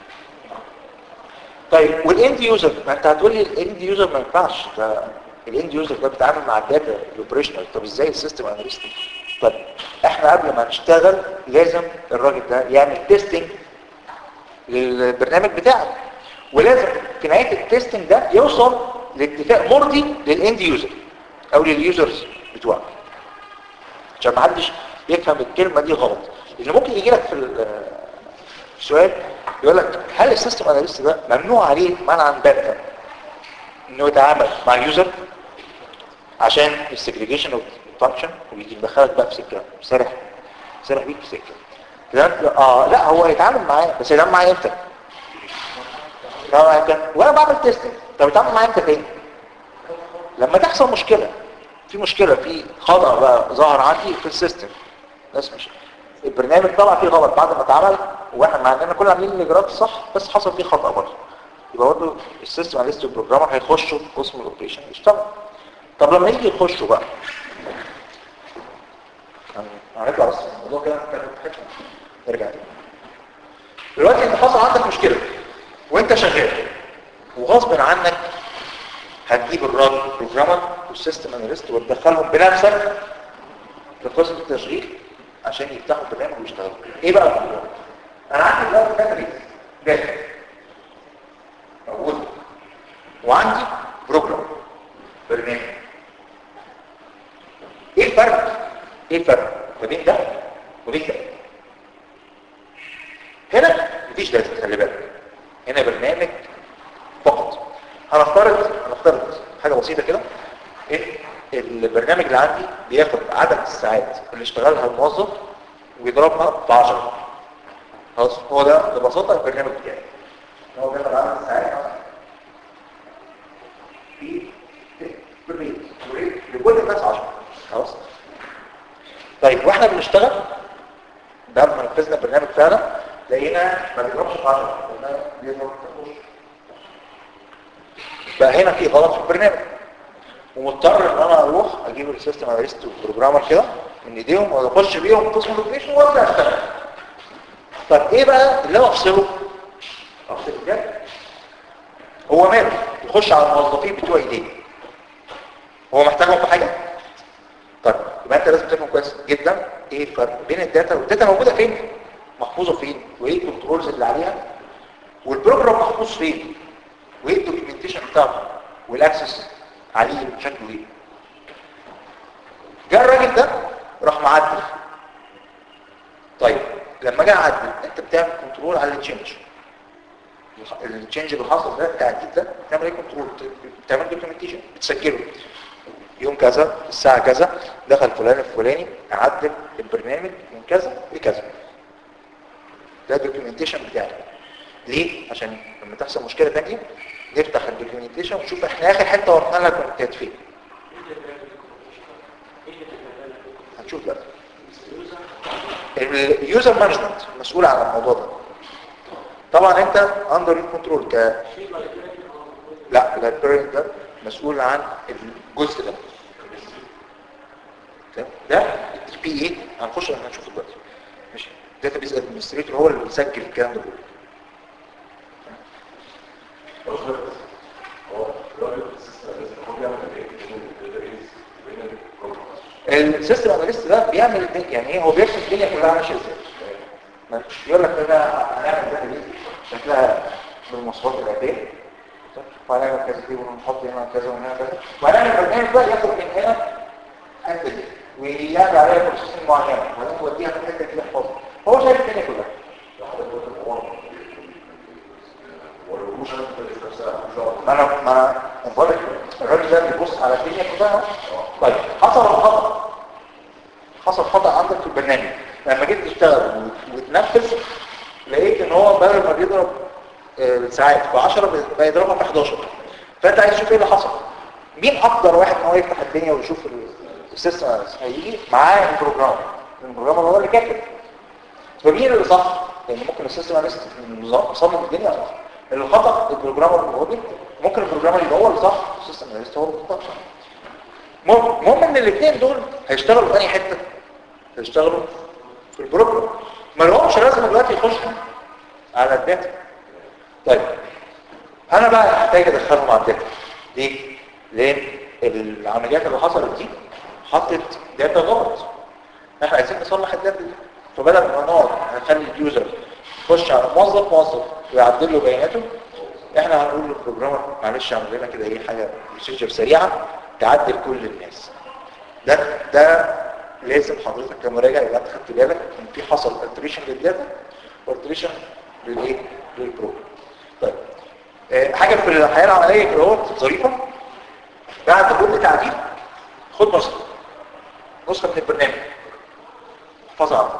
طيب والاند يوزر ما انت هتقول لي الاند يوزر ما ينفعش ده الاند يوزر ده بيتعامل مع الداتا الاوبريشنال طب ازاي السيستم اناليست طيب احنا قبل ما نشتغل لازم الراجل ده يعمل تيستنج للبرنامج بتاعك ولازم في نهايه التيستنج ده يوصل لاتفاق مرضي للاند يوزر او لليوزرز بتوعك عشان ما حدش يفهم الكلمه دي غلط لان ممكن يجي لك في السؤال يقول لك هل السيستم اناليست ده ممنوع عليه منعا باتا انه يتعامل مع اليوزر عشان السجريجيشن اوف فانكشن ويجي يدخلك بقى في سكه سرح سرح بيك في سكه اه لا هو هيتعامل معاه بس هيتعامل معايا امتى؟ وانا بعمل تيستنج طب يتعامل معايا امتى تاني؟ لما تحصل مشكله في مشكله في خطا بقى ظهر عندي في السيستم ناس مش البرنامج طلع فيه غلط بعد ما اتعمل واحنا مع اننا كنا عاملين الاجراءات الصح بس حصل فيه خطا برضه يبقى برضه السيستم اناليست والبروجرامر هيخشوا قسم الاوبريشن يشتغل طب لما يجي يخشوا بقى هنطلع بس الموضوع كده نرجع تاني دلوقتي انت حصل عندك مشكله وانت شغال وغصب عنك هتجيب الراجل البروجرامر والسيستم اناليست وتدخلهم بنفسك في قسم التشغيل عشان يفتحوا البرنامج ويشتغلوا ايه بقى الموضوع انا عندي دلوقتي داتابيز داتا موجود وعندي بروجرام برنامج ايه الفرق ايه الفرق ما بين ده وبين ده هنا مفيش داتا خلي بالك هنا برنامج فقط هنفترض هنفترض حاجه بسيطه كده ايه البرنامج اللي عندي بياخد عدد الساعات اللي اشتغلها الموظف ويضربها في 10 خلاص هو ده ببساطه البرنامج بتاعي هو بياخد عدد الساعات في بريد بريد لكل الناس 10 خلاص طيب واحنا بنشتغل بعد ما نفذنا البرنامج فعلا لقينا ما بيضربش في 10 قلنا بيضرب في 11 بقى هنا في غلط في البرنامج ومضطر ان انا اروح اجيب السيستم اناليست والبروجرامر كده من ايديهم واخش بيهم قسم الاوبريشن وابدا اشتغل طب ايه بقى اللي انا افصله افصل بجد هو ماله يخش على الموظفين بتوع ايديه هو محتاجهم في حاجه طيب يبقى انت لازم تفهم كويس جدا ايه الفرق بين الداتا والداتا موجوده فين محفوظه فين وايه الكنترولز اللي عليها والبروجرام محفوظ فين وايه الدوكيومنتيشن بتاعته والاكسس عليه شكله ايه جاء الراجل ده راح معدل طيب لما جه عدل انت بتعمل كنترول على التشينج التشينج اللي حصل ده التعديل ده بتعمل ايه كنترول بتعمل دوكيومنتيشن بتسجله يوم كذا الساعة كذا دخل فلان الفلاني عدل البرنامج من كذا لكذا ده الدوكيومنتيشن بتاعي ليه؟ عشان لما تحصل مشكلة تانية نفتح الدوكيومنتيشن ونشوف احنا اخر حتة ورطنا لها كانت فين هنشوف بقى اليوزر مانجمنت مسؤول عن الموضوع ده طبعا انت اندر كنترول ك لا اللايبراريان ده مسؤول عن الجزء ده تمام؟ ده الدي بي اي هنخش هنشوفه دلوقتي ماشي داتابيز ادمنستريتور هو اللي بيسجل الكلام ده كله السيستم اناليست ده بيعمل الدنيا يعني ايه هو بيرسم الدنيا كلها ماشيه ازاي يقول لك انا هنعمل داتا دي شكلها بالمواصفات الاتيه وهنعمل كذا دي ونحط هنا كذا وهنا كذا وهنعمل برنامج بقى ياخد من هنا الحته دي ويعمل عليها بروسيسنج معينه وبعدين يوديها في الحته دي يحفظها هو شايف الدنيا كلها ما انا ما انا بقول لك الراجل ده بيبص على الدنيا كلها طيب حصل خطا حصل خطا عندك في البرنامج لما جيت تشتغل وتنفذ لقيت ان هو بدل ما بيضرب آه، الساعات في 10 بقى يضربها في 11 فانت عايز تشوف ايه اللي حصل مين اقدر واحد ان هو يفتح الدنيا ويشوف السيستم هيجي معاه البروجرام البروجرام هو اللي كاتب فمين اللي صح لان ممكن السيستم اناليست مصمم الدنيا صح الخطا البروجرامر اللي هو بيكتب ممكن البروجرامر يبقى هو اللي صح السيستم اناليست هو اللي خطا المهم المهم ان الاثنين دول هيشتغلوا في اي حته هيشتغلوا في البروجرام ما لهمش لازم دلوقتي يخشوا على الداتا طيب انا بقى محتاج ادخلهم على الداتا ليه لان العمليات اللي حصلت دي حطت داتا غلط احنا عايزين نصلح الداتا دي فبدل ما نقعد نخلي اليوزر يخش على موظف موظف ويعدل له بياناته احنا هنقول للبروجرامر معلش اعمل لنا كده ايه حاجه بروسيجر سريعه تعدل كل الناس ده ده لازم حضرتك كمراجع يبقى انت خدت بالك ان في حصل التريشن للداتا والتريشن للايه للبروجرام طيب اه حاجه في الحياه العمليه كده اهو ظريفه بعد كل تعديل خد نسخه نسخه من البرنامج احفظها عندك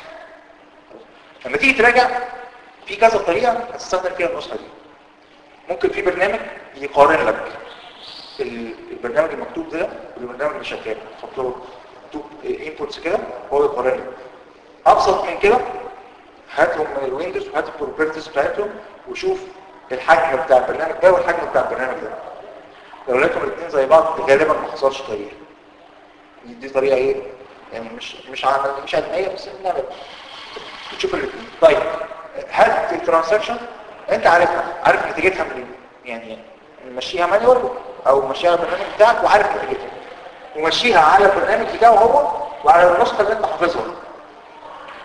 لما تيجي تراجع في كذا طريقه هتستخدم فيها النسخه دي ممكن في برنامج يقارن لك البرنامج المكتوب ده والبرنامج اللي شغال تحط له مكتوب انبوتس كده هو يقارن لك ابسط من كده هاتهم من الويندوز وهات البروبرتيز بتاعتهم وشوف الحجم بتاع البرنامج ده والحجم بتاع البرنامج ده لو لقيتهم الاثنين زي بعض غالبا ما حصلش تغيير دي طريقه ايه يعني مش مش عمل مش علميه بس بنعمل تشوف الاثنين طيب هات الترانزاكشن انت عارفها عارف نتيجتها منين يعني مشيها مانيوال او مشيها على البرنامج بتاعك وعارف نتيجتها ومشيها على البرنامج بتاعه هو وعلى النسخه اللي انت حافظها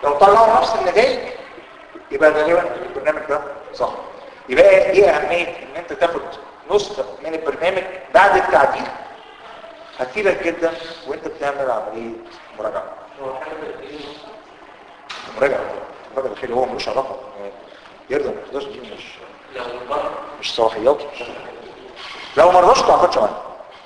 لو طلعوا نفس النتائج يبقى غالبا البرنامج ده صح يبقى ايه اهميه ان انت تاخد نسخه من البرنامج بعد التعديل هتفيدك جدا وانت بتعمل عمليه مراجعه هو حاجة ايه مراجعه مراجعه الخير هو ملوش علاقه يرضى ما يرضاش دي مش لو بره مش صلاحياته لو ما رضاش ما تعاقدش معاه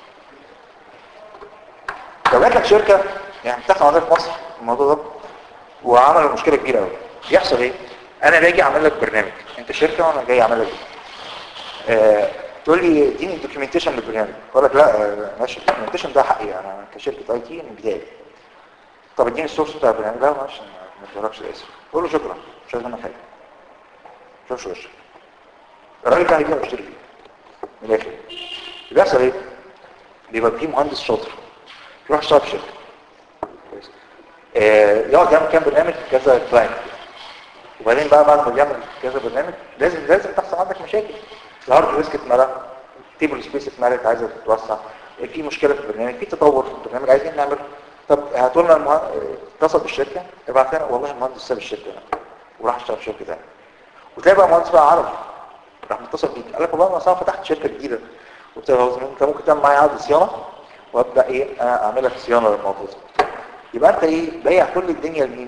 لو جات لك شركه يعني بتاخد عندنا في مصر الموضوع ده وعملوا مشكله كبيره قوي بيحصل ايه انا باجي اعمل لك برنامج انت شركه وانا جاي اعمل لك آه تقول لي اديني الدوكيومنتيشن للبرنامج اقول لك لا آه، ماشي الدوكيومنتيشن ده حقي انا كشركه اي تي من بتاعي طب اديني السورس بتاع البرنامج لا ماشي ما تقولكش الاسم قول له شكرا مش عايز منك حاجه شوفش وشك الراجل كان هيجي يشتري فيه من الاخر اللي بيحصل ايه بيبقى فيه مهندس شاطر يروح يشتغل في شركه كويس. آه، يقعد يعمل كام برنامج كذا كلاينت وبعدين بقى بعد ما بيعمل كذا برنامج لازم لازم تحصل عندك مشاكل الهارد ديسك اتملى تيبل سبيس اتملت عايزه تتوسع في مشكله في البرنامج في تطور في البرنامج عايزين نعمل طب هاتوا لنا المه... اتصل بالشركه ابعت لنا والله المهندس ساب الشركه وراح اشتغل في شركه ثانيه وتلاقي بقى مهندس بقى عربي راح متصل بيك قال لك والله انا اصلا فتحت شركه جديده قلت له انت ممكن تعمل معايا عقد صيانه وابدا ايه انا اعمل لك صيانه للموضوع ده يبقى انت ايه بايع كل الدنيا لمين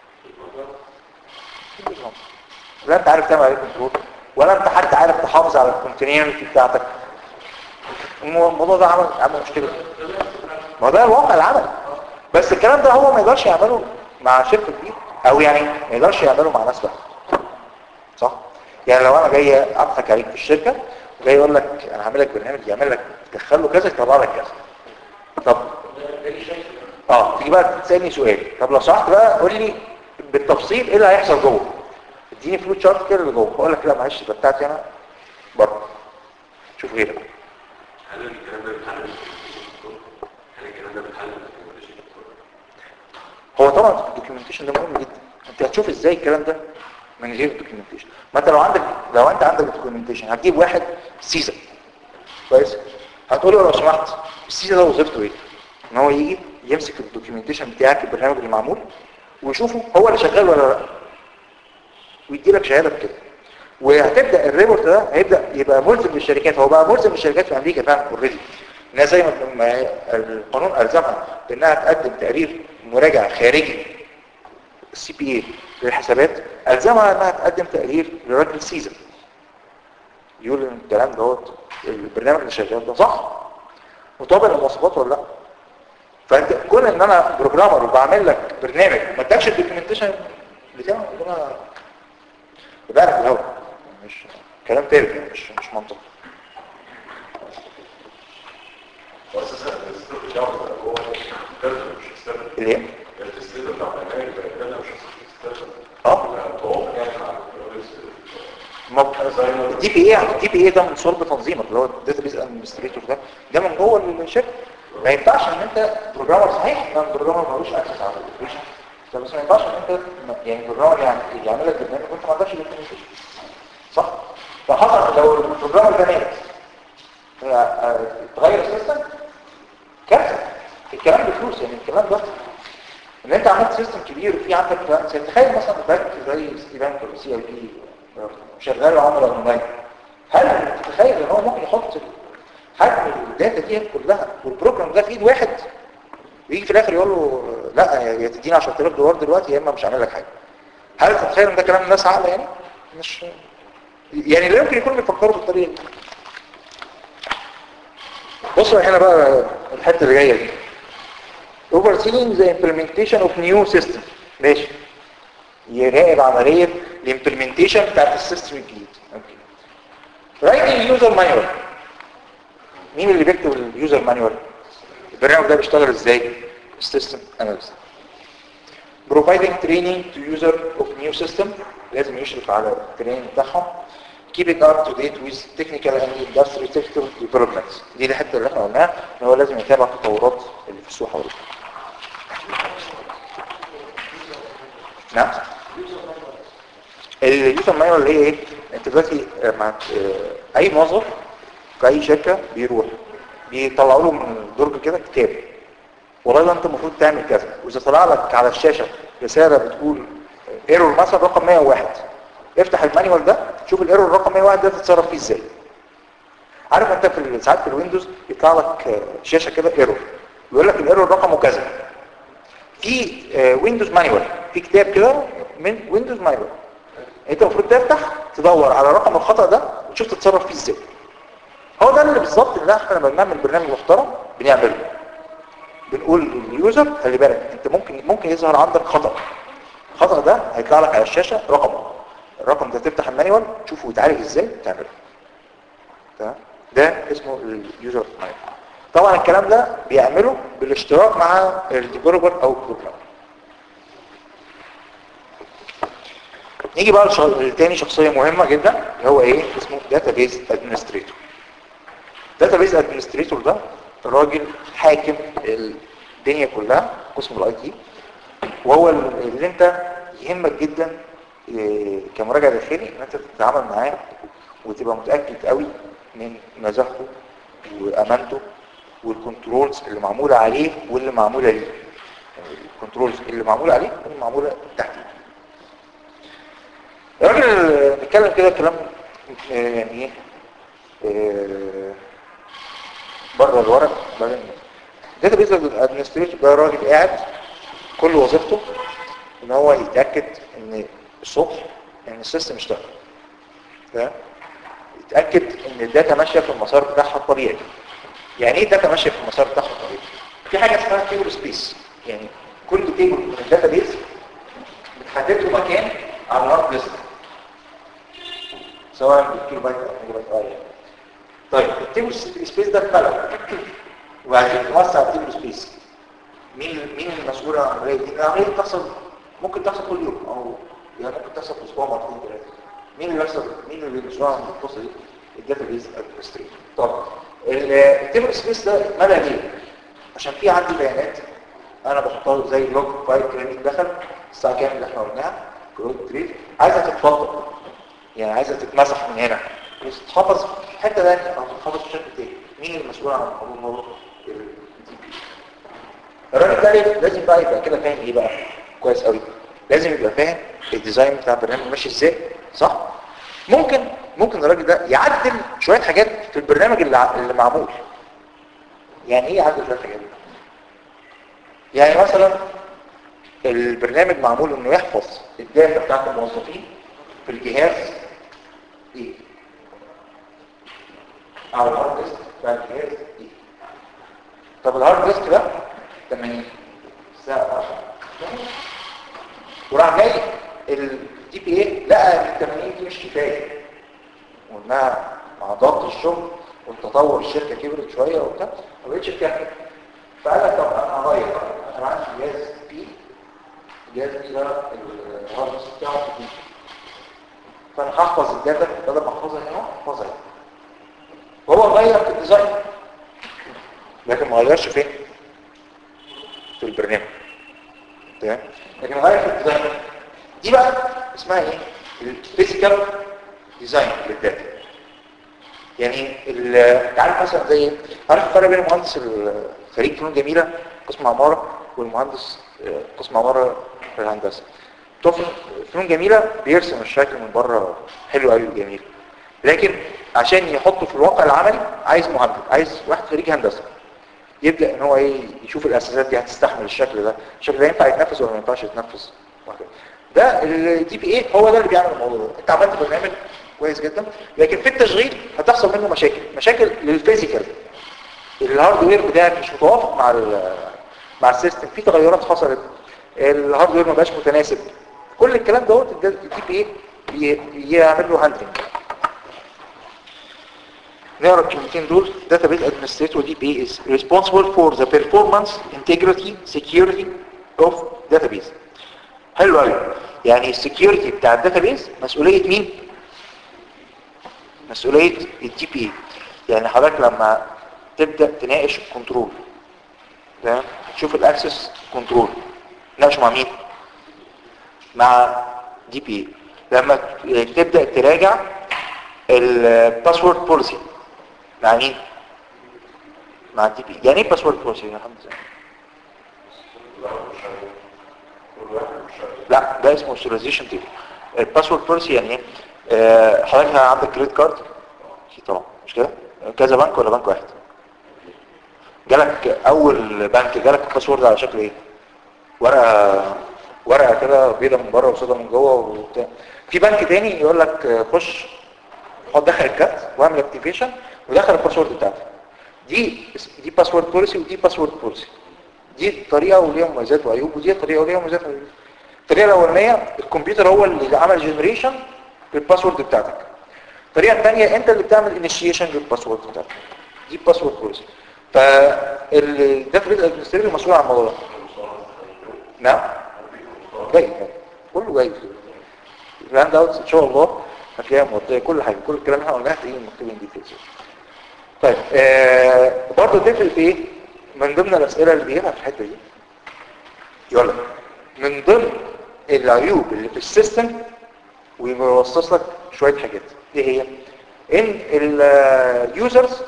لا انت عارف تعمل عليه كنترول ولا انت حتى عارف تحافظ على الكونتينيوتي بتاعتك المو- الموضوع ده عمل عمل مشكله ما هو ده الواقع العمل بس الكلام ده هو ما يقدرش يعمله مع شركه كبيره او يعني ما يقدرش يعمله مع ناس بقى صح يعني لو انا جاي اضحك عليك في الشركه وجاي اقول لك انا هعمل لك برنامج يعمل لك تدخل له كذا يطلع لك كذا طب اه تيجي بقى تسالني سؤال طب لو سمحت بقى قول لي بالتفصيل ايه اللي هيحصل جوه اديني فلوت شارت كده اللي جوه اقول لك لا معلش ده بتاعتي انا بره شوف غيرك هل الكلام ده بيتحل بالدكتور؟ هل الكلام ده بيتحل بالدكتور؟ هو طبعا الدوكيومنتيشن ده مهم جدا انت هتشوف ازاي الكلام ده من غير الدوكيومنتيشن ما انت لو عندك لو انت عندك الدوكيومنتيشن هتجيب واحد سيزا كويس هتقول له لو سمحت السيزا ده وظيفته ايه ان هو يجي يمسك الدوكيومنتيشن بتاعك البرنامج اللي معمول ويشوفه هو اللي شغال ولا لا ويدي لك شهاده بكده وهتبدا الريبورت ده هيبدا يبقى ملزم للشركات هو بقى ملزم للشركات في امريكا فعلا اوريدي انها زي ما ما القانون الزمها بانها تقدم تقرير مراجع خارجي السي بي اي للحسابات الزمها انها تقدم تقرير لراجل سيزن يقول ان الكلام دوت البرنامج اللي شغال ده صح مطابق للمواصفات ولا لا فانت كون ان انا بروجرامر وبعمل لك برنامج ما ادكش الدوكيومنتيشن بتاعه يبقى انا يبقى انا في الهوا مش كلام تاني مش مش منطقي واساسا الدكتور بتاعه ده هو الكلام مش هيستخدم اللي هي التسليم بتاع البرنامج ده الكلام مش هيستخدم اه هو يعني مع الدي بي اي الدي بي اي ده من صلب تنظيمك اللي هو الداتابيز ادمنستريتور ده ده من جوه الشركه ما ينفعش ان انت بروجرامر صحيح كان بروجرامر ملوش اكسس على الابلكيشن بس ما ينفعش ان انت يعني بروجرامر يعني يعمل لك برنامج وانت ما عندكش الامكانيات صح فحصل لو البروجرامر ده مات آه، تغير السيستم كارثه الكلام بفلوس يعني الكلام ده ان انت عملت سيستم كبير وفي عندك بلانس تخيل مثلا بنك زي سيتي بانك ولا سي اي بي شغال عملاء اونلاين هل تتخيل ان هو ممكن يحط حجم الداتا دي كلها والبروجرام ده في ايد واحد ويجي في الاخر يقول له لا يا تديني 10000 دولار دلوقتي يا اما مش هعمل لك حاجه هل تتخيل ان ده كلام الناس عاقله يعني مش يعني لا يمكن يكونوا بيفكروا بالطريقه دي بصوا هنا بقى الحته اللي جايه دي overseeing the implementation of new system ماشي يراقب عملية الامبلمنتيشن بتاعت السيستم الجديد اوكي writing user manual مين اللي بيكتب اليوزر مانيوال البرنامج ده بيشتغل ازاي السيستم اناليست providing training to user of new system لازم يشرف على التريننج بتاعهم keeping up to date with technical and industry technical developments دي الحته اللي احنا قلناها ان هو لازم يتابع التطورات اللي في السوق حواليه نعم اليوزر مانيوال اللي هي ايه انت دلوقتي مع اه، اي موظف في اي شركه بيروح بيطلعوا له من الدرج كده كتاب والله ده انت المفروض تعمل كذا واذا طلع لك على الشاشه رسالة بتقول ايرور مثلا رقم 101 افتح المانيوال ده شوف الايرور رقم 101 ده تتصرف فيه ازاي عارف انت في ال- ساعات في الويندوز يطلع لك آه، شاشة كده ايرور يقول لك الايرور رقمه كذا في آه، ويندوز مانيوال في كتاب كده من ويندوز مانيوال انت المفروض تفتح تدور على رقم الخطأ ده وتشوف تتصرف فيه ازاي هو ده اللي بالظبط اللي احنا لما بنعمل برنامج محترم بنعمله بنقول لليوزر خلي بالك انت ممكن ممكن يظهر عندك خطأ الخطأ ده هيطلع لك على الشاشة رقم الرقم ده تفتح المانيوال تشوفه يتعالج ازاي تعمله تمام ده اسمه اليوزر مانيوال طبعا الكلام ده بيعمله بالاشتراك مع الديفلوبر او البروجرامر نيجي بقى لش- لتاني شخصية مهمة جدا اللي هو ايه اسمه داتابيز ادمنستريتور داتابيز ادمنستريتور ده راجل حاكم الدنيا كلها قسم الاي تي وهو اللي انت يهمك جدا إيه، كمراجع داخلي ان انت تتعامل معاه وتبقى متأكد قوي من نزاهته وامانته والكنترولز اللي معمولة عليه واللي معمولة ليه يعني الكنترولز اللي معمولة عليه واللي معمولة تحتيه الراجل بيتكلم كده كلام آه، يعني ايه آه، بره الورق بعدين الداتابيز ادمنستريتور ده راجل قاعد كل وظيفته ان هو يتاكد ان الصبح ان السيستم اشتغل تمام يتاكد ان الداتا ماشيه في المسار بتاعها الطبيعي يعني ايه الداتا ماشيه في المسار بتاعها الطبيعي في حاجه اسمها تيبل سبيس يعني كل تيبل من الداتابيز بتحدد له مكان على الهارد ديسك سواء بالكيلو بايت او ميجا بايت اه يعني. طيب التيبل سبيس ده اتملى وعايزين نوسع التيبل سبيس مين مين المسؤول عن العمليه دي؟ العمليه دي بتحصل ممكن تحصل كل يوم او يعني ممكن تحصل في اسبوع مرتين ثلاثه مين اللي بيحصل مين اللي مسؤول عن القصه دي؟ الداتابيز ادمنستريتور طب ال- التيبل سبيس ده اتملى ليه؟ عشان في عندي بيانات انا بحطها زي لوج فايل كلينيك دخل الساعه كام اللي احنا قلناها كروت تريد عايزه تتفضل يعني عايزه تتمسح من هنا تتحفظ في حته ثانيه او تتحفظ في شكل تاني مين المسؤول عن الموضوع هو الدي بي الراجل ده لازم بقى يبقى كده فاهم ايه بقى كويس قوي لازم يبقى فاهم الديزاين بتاع البرنامج ماشي ازاي صح ممكن ممكن الراجل ده يعدل شويه حاجات في البرنامج اللي ع- اللي معمول يعني ايه يعدل شويه حاجات يعني مثلا البرنامج معمول انه يحفظ الداتا بتاعت الموظفين في الجهاز ايه على الهارد ديسك بتاع الجهاز ايه طب الهارد ديسك ده 80 الساعه 10 وراح جاي الدي بي اي لقى ان ال 80 دي مش كفايه وانها مع ضغط الشغل والتطور الشركه كبرت شويه وبتاع ما بقتش تكفي فقال لك طب انا هغير انا عندي جهاز بي الجهاز بي ده الهارد ديسك بتاعه كبير فانا هحفظ الداتا بدل ما احفظها هنا احفظها هنا وهو غير في الديزاين لكن ما غيرش فين في البرنامج تمام لكن غير في الديزاين دي بقى اسمها ايه الفيزيكال ديزاين للداتا يعني ال- تعرف مثلا زي عارف الفرق بين المهندس ال- خريج فنون جميله قسم عماره والمهندس آه، قسم عماره في الهندسه بتوع فنون- فنون جميله بيرسم الشكل من بره حلو قوي وجميل لكن عشان يحطه في الواقع العملي عايز مهندس عايز واحد خريج هندسه يبدا ان هو ايه يشوف الاساسات دي هتستحمل الشكل ده الشكل ده ينفع يتنفذ ولا ما ينفعش يتنفذ وهكذا. ده الدي بي اي هو ده اللي بيعمل الموضوع ده انت عملت برنامج كويس جدا لكن في التشغيل هتحصل منه مشاكل مشاكل للفيزيكال الهاردوير بتاعك مش متوافق مع ال مع السيستم في تغيرات حصلت الهاردوير ما بقاش متناسب كل الكلام دوت الدي بي اي بيعمل له هاندلنج نقرا الكلمتين دول database administrator DBA is responsible for the performance integrity security of database حلو قوي يعني السكيورتي بتاع الداتابيز مسؤولية مين مسؤولية الدي بي اي يعني حضرتك لما تبدأ تناقش الكنترول تمام تشوف الاكسس كنترول ناقشه مع مين مع دي بي اي لما تبدأ تراجع الباسورد بوليسي مع مين مع الدي بي يعني ايه باسورد بوليسي يا حمزه كل واحد لا ده اسمه اوثرايزيشن تيبل الباسورد بوليسي يعني ايه آه، حضرتك عندك كريدت كارد اكيد طبعا مش كده كذا بنك ولا بنك واحد جالك اول بنك جالك الباسورد على شكل ايه ورقه ورقه كده بيضه من بره وسودا من جوه وبتاع في بنك تاني يقول لك آه، خش حط دخل الكارت واعمل اكتيفيشن ودخل الباسورد بتاعتك دي دي باسورد بوليسي ودي باسورد بوليسي دي طريقه وليها مميزات وعيوب ودي طريقه وليها مميزات وعيوب الطريقه الاولانيه الكمبيوتر هو اللي عمل جنريشن للباسورد بتاعتك الطريقه الثانيه انت اللي بتعمل انيشيشن للباسورد بتاعتك دي باسورد بوليسي فالداتابيز ادمنستريتور مسؤول عن الموضوع ده نعم جيد كله جيد الهاند اوتس ان شاء الله هتلاقيها مغطيه كل حاجه كل الكلام اللي احنا قلناه هتلاقيه مكتوبين ديتيلز طيب آه برضه تفرق في ايه من ضمن الاسئله اللي بيجيبها في الحته دي يلا من ضمن العيوب اللي في السيستم ويوصص لك شويه حاجات ايه هي ان اليوزرز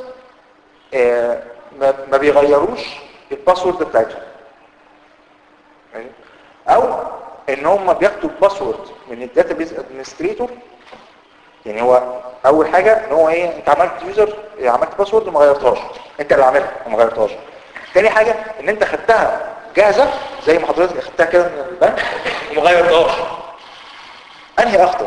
ما ما بيغيروش الباسورد بتاعتهم يعني او ان هم بياخدوا الباسورد من الداتابيز ادمنستريتور يعني هو اول حاجه ان هو ايه انت عملت يوزر عملت باسورد وما غيرتهاش انت اللي عاملها وما غيرتهاش تاني حاجه ان انت خدتها جاهزه زي ما حضرتك خدتها كده من البنك وما غيرتهاش انهي اخطر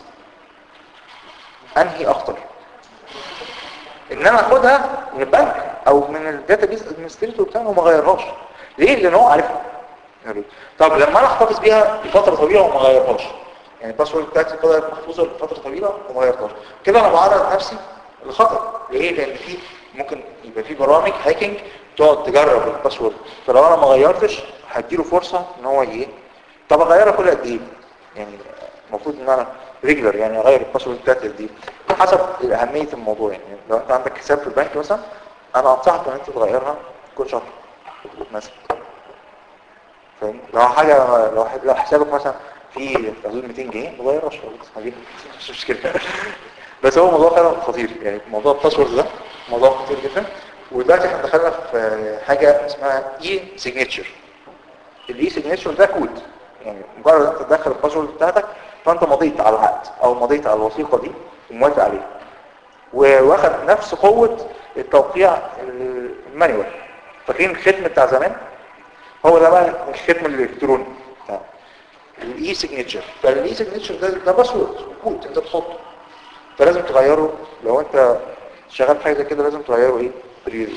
انهي اخطر ان انا اخدها من البنك او من الداتابيز ادمنستريتور بتاعه وما غيرهاش ليه لان هو عارفها يعني طب لما انا احتفظ بيها لفتره طويله وما غيرهاش يعني الباسورد بتاعتي فضلت محفوظه لفتره طويله وما غيرتهاش كده انا بعرض نفسي للخطر ليه لان في ممكن يبقى في برامج هاكينج تقعد تجرب الباسورد فلو انا ما غيرتش هديله فرصه ان هو ايه طب اغيرها كل قد ايه يعني المفروض ان انا ريجولر يعني اغير الباسورد بتاعتي قد ايه حسب اهميه الموضوع يعني لو انت عندك حساب في البنك مثلا انا انصحك ان انت تغيرها كل شهر مثلا فاهم لو حاجه لو لو حسابك مثلا في حدود 200 جنيه تغيرها شهر هجيب مش مشكله بس هو موضوع فعلا خطير يعني موضوع الباسورد ده موضوع خطير جدا ودلوقتي احنا دخلنا في حاجه اسمها اي سيجنتشر الاي سيجنتشر ده كود يعني مجرد انت تدخل الباسورد بتاعتك فانت مضيت على العقد او مضيت على الوثيقه دي وموافق عليها واخد نفس قوه التوقيع المانيوال فاكرين الختم بتاع زمان هو ده بقى الختم الالكتروني بتاع الاي سيجنتشر فالاي سيجنتشر ده ده باسورد كود انت بتحطه فلازم تغيره لو انت شغال في حاجه زي كده لازم تغيره ايه بريوريتي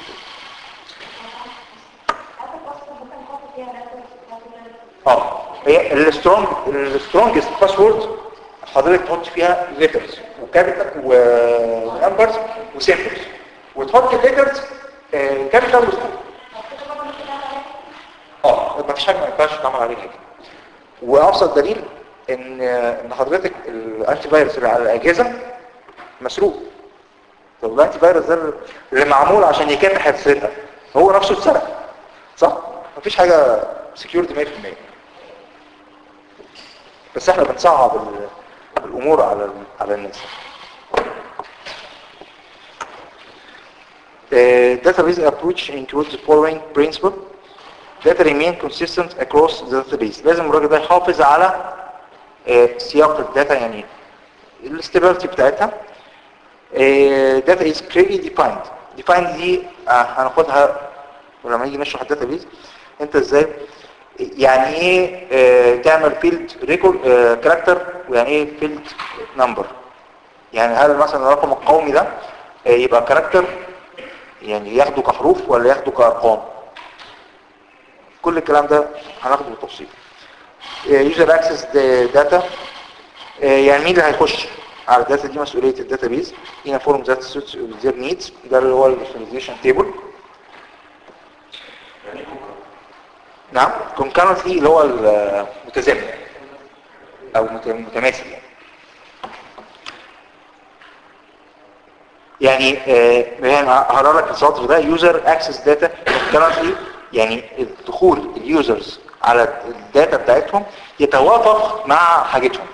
اه هي السترونج السترونجست باسورد حضرتك تحط فيها ليترز وكابيتال ونمبرز وسيمبلز وتحط الليترز كابيتال وسمول اه ما فيش حاجه ما ينفعش تعمل عليها كده وابسط دليل ان ان حضرتك الانتي فيروس اللي على الاجهزه مسروق طب الانتي فيروس ده اللي معمول عشان يكافح السرقه هو نفسه اتسرق صح مفيش حاجه سكيورتي 100% بس احنا بنصعب ال- الامور على ال- على الناس The database approach includes the following principle data remain consistent across the database لازم الراجل ده يحافظ على آه، سياق الداتا يعني الاستابيليتي بتاعتها آه، data is clearly defined defined دي آه، هناخدها ولما نيجي نشرح الداتابيز انت ازاي يعني ايه آه، تعمل فيلد ريكورد كاركتر ويعني ايه فيلد نمبر يعني هل مثلا الرقم القومي ده آه، يبقى كاركتر يعني ياخده كحروف ولا ياخده كارقام كل الكلام ده هناخده بالتفصيل يوزر اكسس داتا يعني مين اللي هيخش على الداتا دي مسؤوليه الداتابيز in a form that suits their needs ده اللي هو الاوثنتيكيشن تيبل نعم concurrently اللي هو المتزامن او مت- متماثل يعني يعني آه، يعني هقرا لك السطر ده يوزر اكسس داتا concurrently يعني دخول اليوزرز على الداتا بتاعتهم يتوافق مع حاجتهم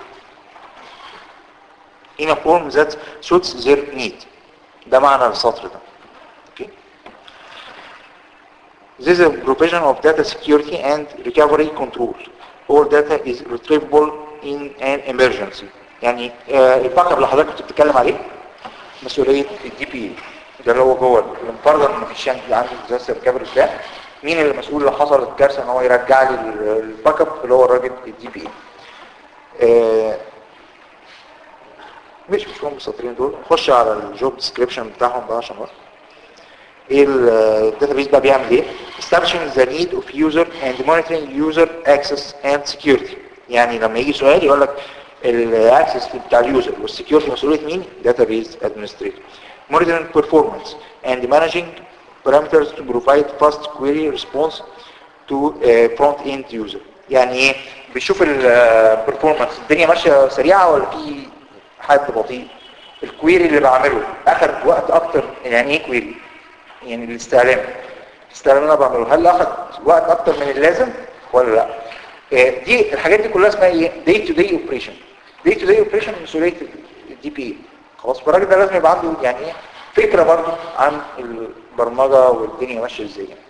in a form that suits their need ده معنى السطر ده اوكي This is a provision of data security and recovery control all data is retrievable in an emergency يعني آه، الباك اب اللي حضرتك كنت بتتكلم عليه مسؤوليه الدي بي اي ده اللي هو جوه المفروض ان مفيش يعني عندي ديزاستر ريكفري بلان مين اللي مسؤول لو حصلت كارثه ان هو يرجع لي ال- الباك اب اللي هو الراجل الدي بي اي مش مش مهم السطرين دول نخش على الجوب ديسكريبشن بتاعهم بقى عشان وقت ايه الداتابيس بقى بيعمل ايه establishing the need of user and monitoring user access and security يعني لما يجي سؤال يقول لك الاكسس بتاع اليوزر والسكيورتي مسؤوليه مين database administrator monitoring performance and managing parameters to provide fast query response to uh, front end user يعني ايه بيشوف البرفورمانس الدنيا ماشيه سريعه ولا في حد بطيء الكويري اللي بعمله اخد وقت اكتر يعني ايه كويري يعني الاستعلام الاستعلام اللي انا بعمله هل اخد وقت اكتر من اللازم ولا لا آه، دي الحاجات دي كلها اسمها ايه داي تو داي اوبريشن داي تو داي اوبريشن مسؤوليه الدي بي اي خلاص فالراجل ده لازم يبقى عنده يعني ايه فكره برضه عن البرمجه والدنيا ماشيه ازاي يعني.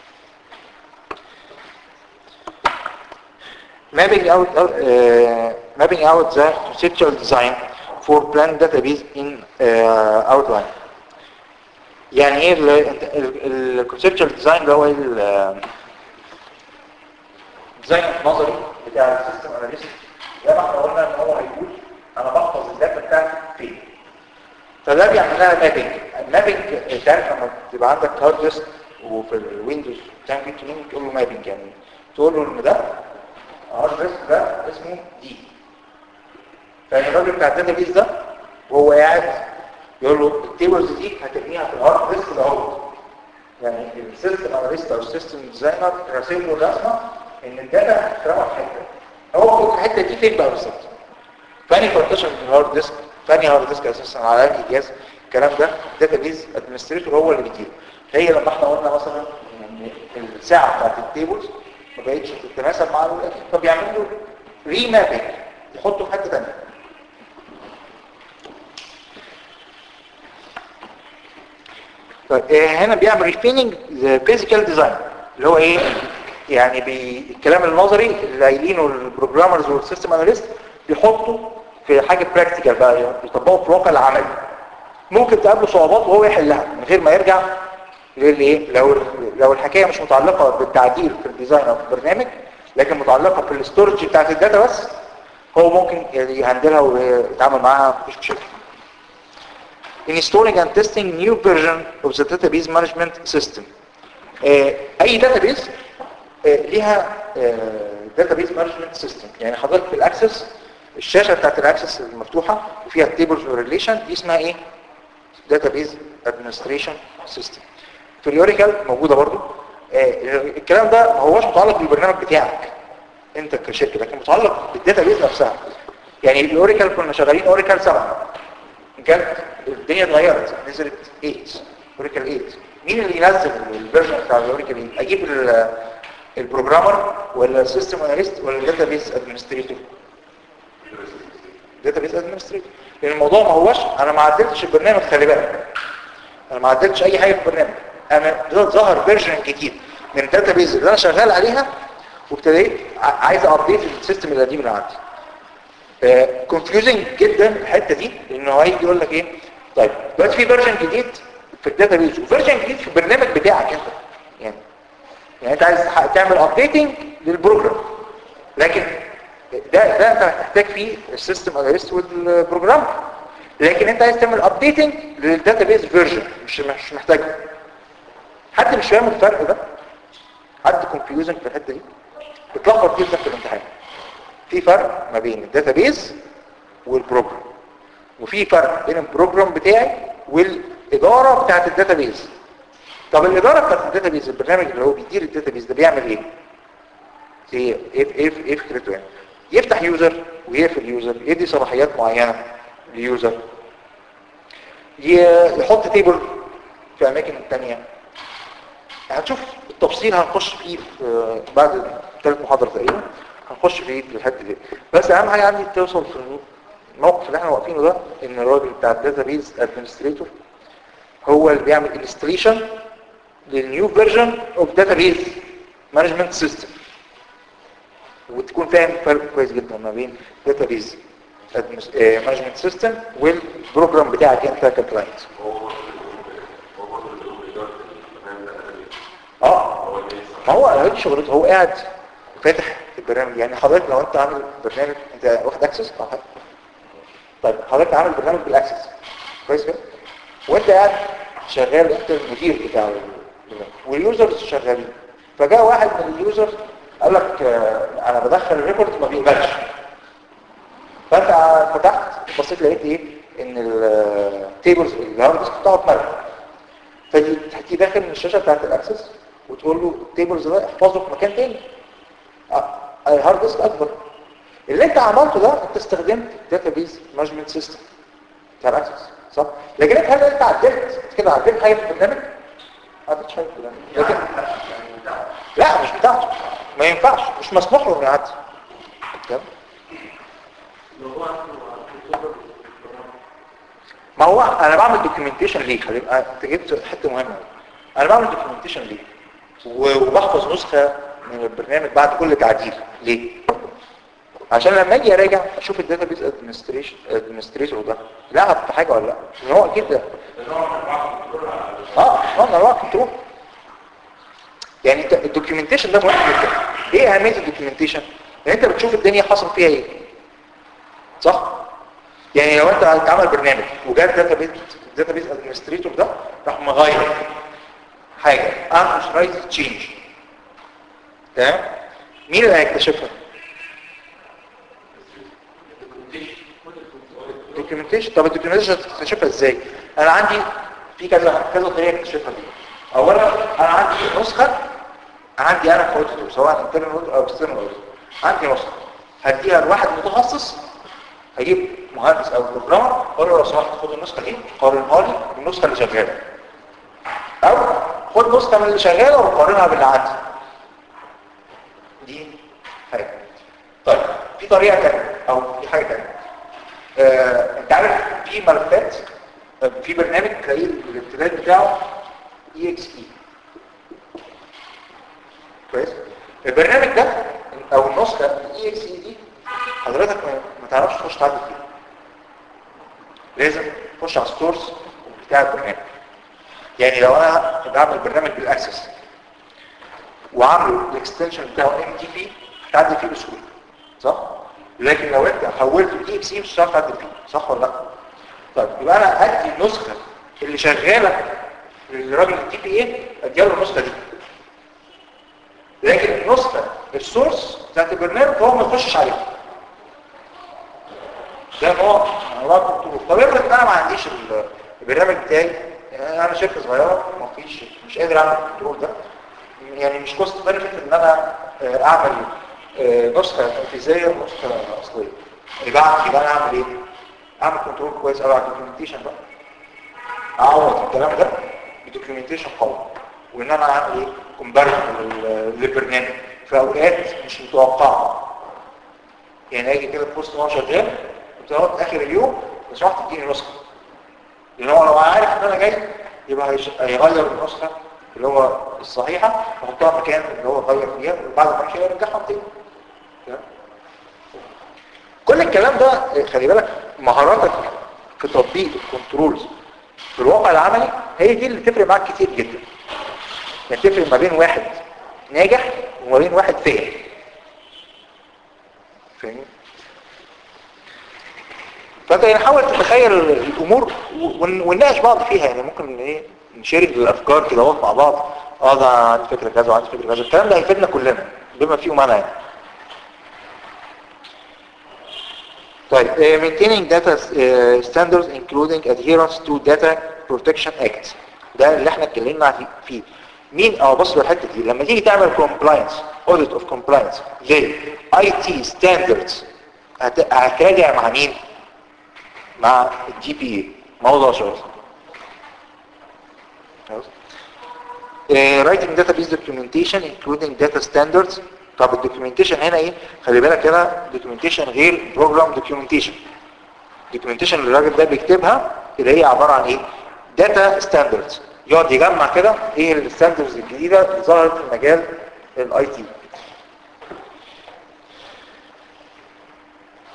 mapping out uh, mapping out the conceptual design for plan database in uh, outline يعني ايه الكونسبشوال ديزاين اللي هو ال- الديزاين النظري بتاع السيستم اناليست زي ما احنا قلنا ان هو هيقول انا بحفظ الداتا بتاعتي فين فده بيعمل لها مابنج المابنج انت عارف لما تبقى عندك هارد ديسك وفي الويندوز بتعمل فيه تيونينج تقول له مابنج يعني تقول له ان ده الهارد ديسك ده اسمه دي فيعني الراجل بتاع الداتا بيز ده وهو قاعد يقول له التيبلز دي هتبنيها في الهارد ديسك ده اهو يعني السيستم اناليست او السيستم ديزاينر راسم له رسمه ان الداتا هتترمى في حته هو في الحته دي فين بقى بالظبط فاني بارتيشن في الهارد ديسك فاني هارد ديسك اساسا على انهي جهاز الكلام ده داتا بيز ادمنستريتور هو اللي بيديره هي لما احنا قلنا مثلا ان الساعه بتاعت التيبلز ما بقتش تتناسب مع ال- فبيعمل له ريمابنج يحطه في حته ثانيه طيب آه، هنا بيعمل ريفيننج فيزيكال ديزاين اللي هو ايه يعني بي الكلام النظري اللي قايلينه البروجرامرز والسيستم اناليست بيحطوا في حاجه براكتيكال بقى يطبقوا في الواقع العملي ممكن تقابله صعوبات وهو يحلها من غير ما يرجع للايه لو لو الحكايه مش متعلقه بالتعديل في الديزاين او في البرنامج لكن متعلقه في الاستورج بتاعت الداتا بس هو ممكن يهندلها ويتعامل معاها مفيش مشكله installing and testing new version of the database management system آه، اي database آه، ليها آه، database management system يعني حضرتك في الاكسس الشاشه بتاعت الاكسس المفتوحه وفيها tables ريليشن دي اسمها ايه database administration system في الاوريكل موجوده برضو آه، الكلام ده ما هوش متعلق بالبرنامج بتاعك انت كشركه لكن متعلق بالداتابيز نفسها يعني الاوريكل كنا شغالين اوريكل 7 جت الدنيا اتغيرت نزلت 8 اوريكل 8 مين اللي ينزل الفيرجن بتاع الاوريكل 8 اجيب ال- البروجرامر ولا السيستم اناليست ولا الداتابيز ادمنستريتور داتابيز ادمنستريتور لان الموضوع ما هوش انا ما عدلتش البرنامج خلي بالك انا ما عدلتش اي حاجه في البرنامج انا ظهر فيرجن جديد من الداتابيز اللي انا شغال عليها وابتديت ع- عايز ابديت السيستم القديم اللي عندي كونفيوزنج جدا الحته دي لانه هيجي يقول لك ايه طيب دلوقتي في فيرجن جديد في الداتابيز وفيرجن جديد في البرنامج بتاعك انت يعني يعني انت عايز تح- تعمل ابديتنج للبروجرام لكن ده ده انت هتحتاج فيه السيستم اناليست والبروجرام لكن انت عايز تعمل ابديتنج للداتابيز فيرجن مش مش محتاجه حد مش فاهم الفرق ده حد كونفيوزنج في الحته دي بتلخبط جدا في الامتحان في فرق ما بين الداتابيز والبروجرام وفي فرق بين البروجرام بتاعي والاداره بتاعت الداتابيز طب الاداره بتاعت الداتابيز البرنامج اللي هو بيدير الداتابيز ده بيعمل ايه ايه ايه ايه ايه فكرته يعني يفتح يوزر ويقفل يوزر يدي صلاحيات معينه ليوزر ي- يحط تيبل في اماكن تانية هنشوف التفصيل هنخش فيه في بعد ثالث محاضرة تقريبا هنخش فيه في الحته دي بس اهم حاجه عندي توصل في الموقف اللي احنا واقفينه ده ان الراجل بتاع الداتابيز ادمنستريتور هو اللي بيعمل انستليشن للنيو فيرجن اوف داتابيز مانجمنت سيستم وتكون فاهم فرق كويس جدا ما بين داتابيز مانجمنت سيستم والبروجرام بتاعك انت ككلاينت هو برضه هو برضه اللي هو إدارة البرنامج ده أدبي اه هو اللي ما هو دي شغلته هو قاعد فاتح البرنامج يعني حضرتك لو انت عامل برنامج انت واخد اكسس او حاجه طيب حضرتك عامل برنامج بالاكسس كويس كده وانت قاعد شغال انت المدير بتاع البرنامج واليوزرز شغالين فجاء واحد من اليوزر قال لك آه، انا بدخل الريبورت ما بيقبلش فانت فتحت بصيت لقيت ايه ان التيبلز الهارد ديسك بتاعه اتملى فدي تحكي داخل من الشاشه بتاعت الاكسس وتقول له التيبلز ده احفظه في مكان تاني آه، الهارد ديسك اكبر اللي انت عملته ده انت استخدمت داتابيز مانجمنت سيستم بتاع الاكسس صح لكن انت هل انت عدلت انت كده عدلت حاجه في البرنامج ما عدلتش حاجه في البرنامج لكن لا مش بتاعته ما ينفعش مش مسموح له انه يعدل تمام؟ لو هو عنده كنترول ما هو انا بعمل دوكيومنتيشن ليه خلي آه، انت جبت حته مهمه انا بعمل دوكيومنتيشن ليه و- وبحفظ نسخه من البرنامج بعد كل تعديل ليه عشان لما اجي اراجع اشوف الداتابيز ادمنستريشن ادمنستريتور ده لعب في حاجه ولا لا ان هو اكيد ده اه اه انواع كنترول يعني انت الدوكيومنتيشن ده مهم جدا ايه اهميه الدوكيومنتيشن ان انت بتشوف الدنيا حصل فيها ايه صح يعني لو انت هتعمل برنامج وجات داتابيز داتابيز ادمنستريتور ده راح مغير حاجه انا مش رايز تشينج تمام مين اللي هيكتشفها الدوكيومنتيشن طب الدوكيومنتيشن هتكتشفها ازاي انا عندي في كذا كذا طريقه اكتشفها دي اولا انا عندي نسخه عندي انا كاوديتور سواء انترنال اوديتور او اكسترنال اوديتور عندي نسخه هديها لواحد متخصص هجيب مهندس او بروجرامر اقول له لو سمحت خد النسخه دي قارنها لي بالنسخه اللي شغاله او خد نسخه من اللي شغاله وقارنها باللي عندي دي حاجه طيب في طريقه ثانيه او في حاجه ثانيه آه، انت عارف في ملفات آه، في برنامج تلاقيه الامتداد بتاعه اي اكس اي كويس البرنامج ده او النسخه الاي اكس اي دي حضرتك ما ما تعرفش تخش تعدل فيها لازم تخش على السورس بتاع البرنامج يعني لو انا بعمل برنامج بالاكسس وعامله الاكستنشن بتاعه ام تي بي هتعدل فيه بسهوله صح لكن لو انت حولته لاي اكس اي مش هتعرف تعدل فيه صح ولا لا طيب يبقى انا هدي النسخه اللي شغاله للراجل التي بي اي اديها له النسخه دي لكن النسخه السورس بتاعت البرنامج هو ما يخشش عليها ده نوع من انواع الكنترول طب افرض ان انا ما عنديش ال- البرنامج بتاعي يعني انا شركه صغيره ما فيش مش قادر اعمل الكنترول ده يعني مش كوست بنفيت ان انا آه، اعمل آه، نسخه تنفيذيه ونسخه اصليه يبقى يبقى انا اعمل ايه؟ اعمل كنترول كويس قوي على الدوكيومنتيشن بقى اعوض الكلام ده بدوكيومنتيشن قوي وان انا اعمل ايه؟ كومباريشن للبرنامج في اوقات مش متوقعه يعني اجي كده في وسط ما هو شغال وتقعد اخر اليوم لو سمحت تديني نسخه لان هو لو عارف ان انا جاي يبقى هيش- هيغير النسخه اللي هو الصحيحه ويحطها مكان اللي هو غير فيها وبعد ما يمشي يرجعها تاني تمام؟ كل الكلام ده آه، خلي بالك مهاراتك في تطبيق الكنترولز في الواقع العملي هي دي اللي تفرق معاك كتير جدا يعني تفرق ما بين واحد ناجح وما بين واحد فاهم فاهمين فانت يعني حاول تتخيل الامور ون- ونناقش بعض فيها يعني ممكن ايه نشارك الافكار كده اهوت مع بعض اه ده عندي فكره كذا وعندي فكره كذا الكلام ده هيفيدنا كلنا بما فيه معنى يعني طيب uh, maintaining data uh, standards including adherence to data protection act ده اللي احنا اتكلمنا فيه- فيه مين اه بص الحته دي لما تيجي تعمل compliance audit of compliance لل IT standards هت- هتراجع مع مين مع الجي بي اي موضوع شغل خلاص آه، writing database documentation including data standards طب الدوكيومنتيشن هنا ايه خلي بالك هنا دوكيومنتيشن غير بروجرام دوكيومنتيشن دوكيومنتيشن اللي الراجل ده بيكتبها اللي هي عباره عن ايه داتا ستاندردز يقعد يجمع كده ايه الستاندردز الجديده اللي ظهرت في مجال الاي تي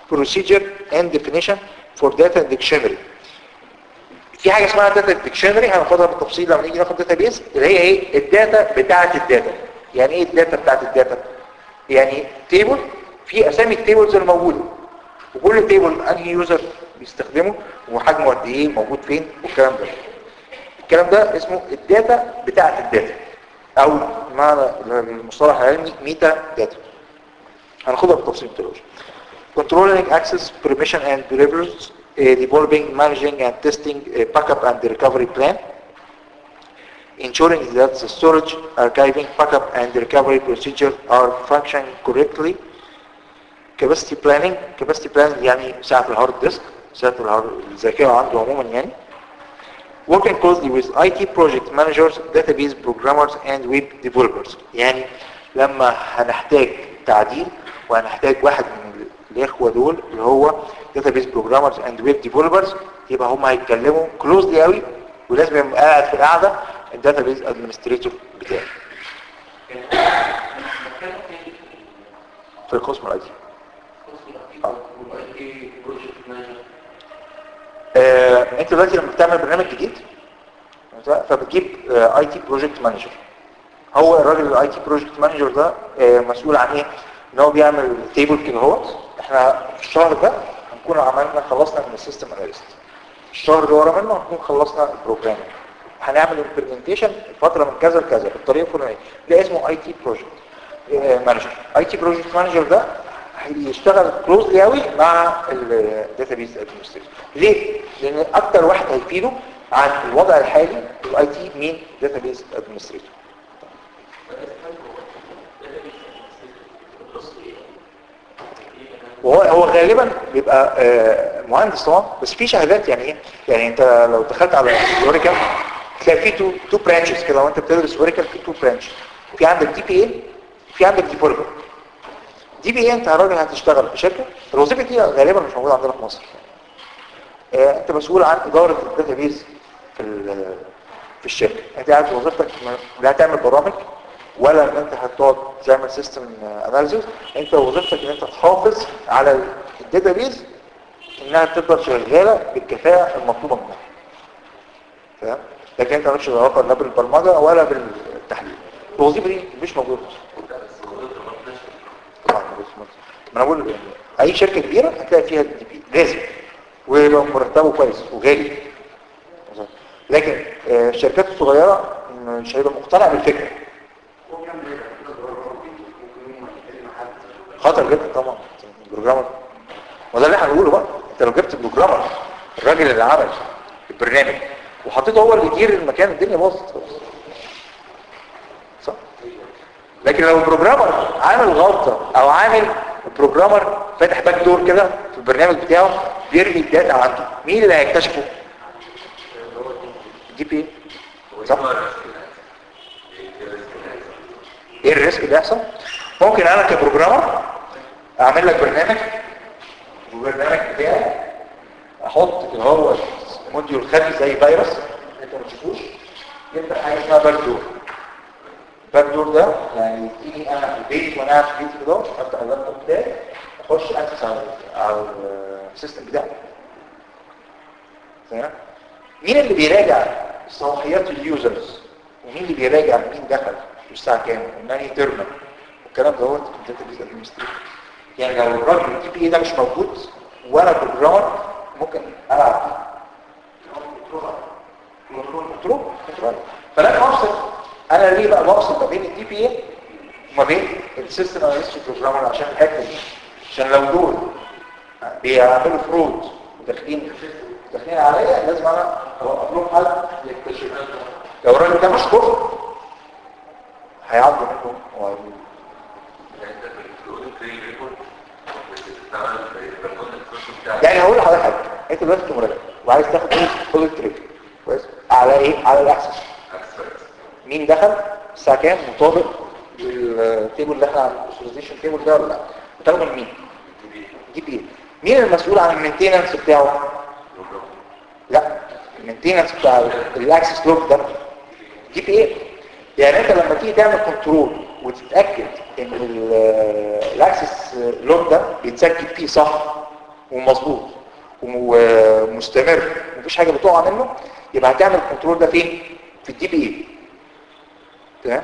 procedure and definition for data dictionary في حاجه اسمها داتا ديكشنري هناخدها بالتفصيل لما نيجي ناخد داتا بيز اللي هي ايه الداتا بتاعه الداتا يعني ايه الداتا بتاعه الداتا يعني تيبل في اسامي التيبلز الموجوده وكل تيبل انهي يوزر بيستخدمه وحجمه قد ايه موجود فين والكلام ده الكلام ده اسمه الداتا بتاعه الداتا او معنى المصطلح العلمي ميتا داتا هناخدها بالتفصيل دلوقتي controlling access permission and deliverables uh, developing managing and testing a backup and recovery plan ensuring that the storage archiving backup and recovery procedure are functioning correctly capacity planning capacity planning يعني ساعة الهارد ديسك ساعة الهارد الذاكرة عنده عموما يعني working closely with IT project managers, database programmers and web developers يعني لما هنحتاج تعديل وهنحتاج واحد من الاخوة دول اللي هو database programmers and web developers يبقى هم هيتكلموا closely قوي ولازم يبقى قاعد في القعدة الداتابيز administrator بتاعي في القسم الاي تي آه، انت دلوقتي لما بتعمل برنامج جديد فبتجيب اي تي بروجكت مانجر هو الراجل الاي تي بروجكت مانجر ده آه، مسؤول عن ايه ان هو بيعمل تيبل كده اهوت احنا في الشهر ده هنكون عملنا خلصنا من السيستم اناليست الشهر اللي ورا منه هنكون خلصنا البروجرام هنعمل امبلمنتيشن فتره من كذا لكذا بالطريقه الفلانيه ده اسمه اي تي بروجكت مانجر اي تي بروجكت مانجر ده هيشتغل كلوزلي قوي مع الداتابيز ادمنستريتور ليه لان اكتر واحد هيفيده عن الوضع الحالي الاي تي مين داتابيز ادمنستريتور وهو هو غالبا بيبقى آه، مهندس طبعا بس في شهادات يعني ايه يعني انت لو دخلت على اوريكل تلاقي في تو تو برانشز كده وانت بتدرس اوريكل في تو برانش في عندك دي بي اي في عندك ديفلوبر دي بي اي انت يا راجل هتشتغل في شركه الوظيفه دي غالبا مش موجوده عندنا في مصر آه، انت مسؤول عن اداره الداتابيز في ال- في الشركه انت قاعد في وظيفتك ما- لا هتعمل برامج ولا ان انت هتقعد تعمل سيستم اناليسيس انت وظيفتك ان انت تحافظ على الداتابيز انها تفضل شغاله بالكفاءه المطلوبه منها فاهم لكن انت مالكش علاقه لا بالبرمجه ولا بالتحليل الوظيفه دي مش موجوده في مصر طبعا موجودة في مصر. ما انا بقول يعني اي شركه كبيره هتلاقي فيها الدي بي لازم ويبقى مرتبه كويس وغالي لكن آه، الشركات الصغيره مش هيبقى مقتنع بالفكره خطر جدا طبعا البروجرامر وده اللي احنا هنقوله بقى انت لو جبت بروجرامر الراجل اللي عمل البرنامج وحطيته هو اللي يدير المكان الدنيا باظت خلاص صح لكن لو البروجرامر عامل غلطه او عامل البروجرامر فاتح باك دور كده في البرنامج بتاعه بيرمي الداتا عنده مين اللي هيكتشفه دي بي صح ايه الريسك اللي يحصل ممكن انا كبروجرامر اعمل لك برنامج والبرنامج بتاعي احط اللي هو موديول خفي زي فيروس انت ما تشوفوش يبدا حاجه اسمها باك دور الباك دور ده يعني تيجي انا في البيت وانا قاعد في بيتي كده افتح اللابتوب بتاعي اخش اكسس على على السيستم بتاعي تمام مين اللي بيراجع صلاحيات اليوزرز ومين اللي بيراجع مين دخل والساعه كام وماني تيرمينال والكلام دوت في الداتابيز ادمنستريتور يعني لو الراجل الدي بي اي ده مش موجود وانا بروجرامر ممكن العب كنترول كنترول كنترول فلازم افصل انا ليه بقى بفصل ما بين الدي بي اي وما بين السيستم اناليست بروجرامر عشان الحته دي عشان لو دول بيعملوا فرود وداخلين داخلين عليا لازم انا اوقف لهم حل يكتشف لو الراجل ده مش كفر هيعضوا منهم وهيقولوا يعني هقول لحضرتك حاجه انت دلوقتي مراجع وعايز تاخد ايه خد التريك كويس على ايه على الاكسس مين دخل الساعه كام مطابق للتيبل اللي احنا عاملينه الاسوسيشن تيبل ده ولا لا بتاخده من مين دي بي إيه. مين المسؤول عن المينتيننس بتاعه لا المينتيننس بتاع الاكسس لوج ده دي بي ايه يعني انت لما تيجي تعمل كنترول وتتاكد ان ال- الاكسس لوج ده بيتسجل فيه صح ومظبوط ومستمر مفيش حاجه بتقع منه يبقى هتعمل الكنترول ده فين في الدي بي اي تمام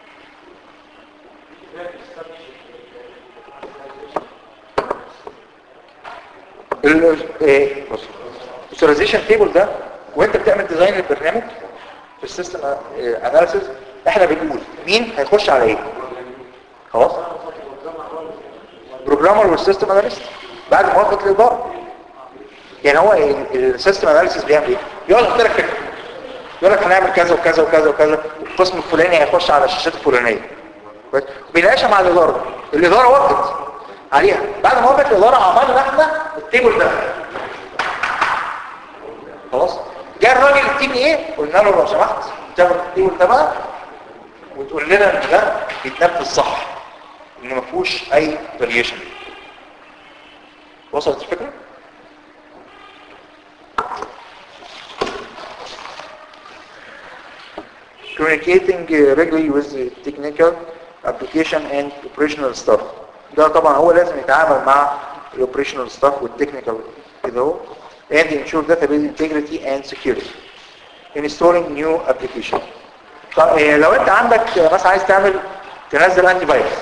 ال ايه بص الفيزواليزيشن تيبل ده وانت بتعمل ديزاين للبرنامج في السيستم اناليسيس احنا بنقول مين هيخش على ايه خلاص بروجرامر والسيستم اناليست بعد موافقه الاداره يعني هو السيستم اناليسيس بيعمل ايه يقعد يحط لك فكره يقول لك هنعمل كذا وكذا وكذا وكذا القسم الفلاني هيخش على الشاشات الفلانيه كويس؟ بيناقشها مع الاداره الاداره وافقت عليها بعد ما وافقت الاداره عملنا احنا التيبل ده خلاص جاء الراجل التيم ايه قلنا له لو سمحت تاخد التيبل ده بقى وتقول لنا ان ده بيتنفذ صح ان ما فيهوش اي فاريشن وصلت الفكره communicating uh, regularly with the technical application and operational staff ده طبعا هو لازم يتعامل مع الاوبريشنال ستاف والتكنيكال كده اهو and ensure database integrity and security installing new application طب إيه، لو انت عندك آه، مثلا عايز تعمل تنزل انتي فيروس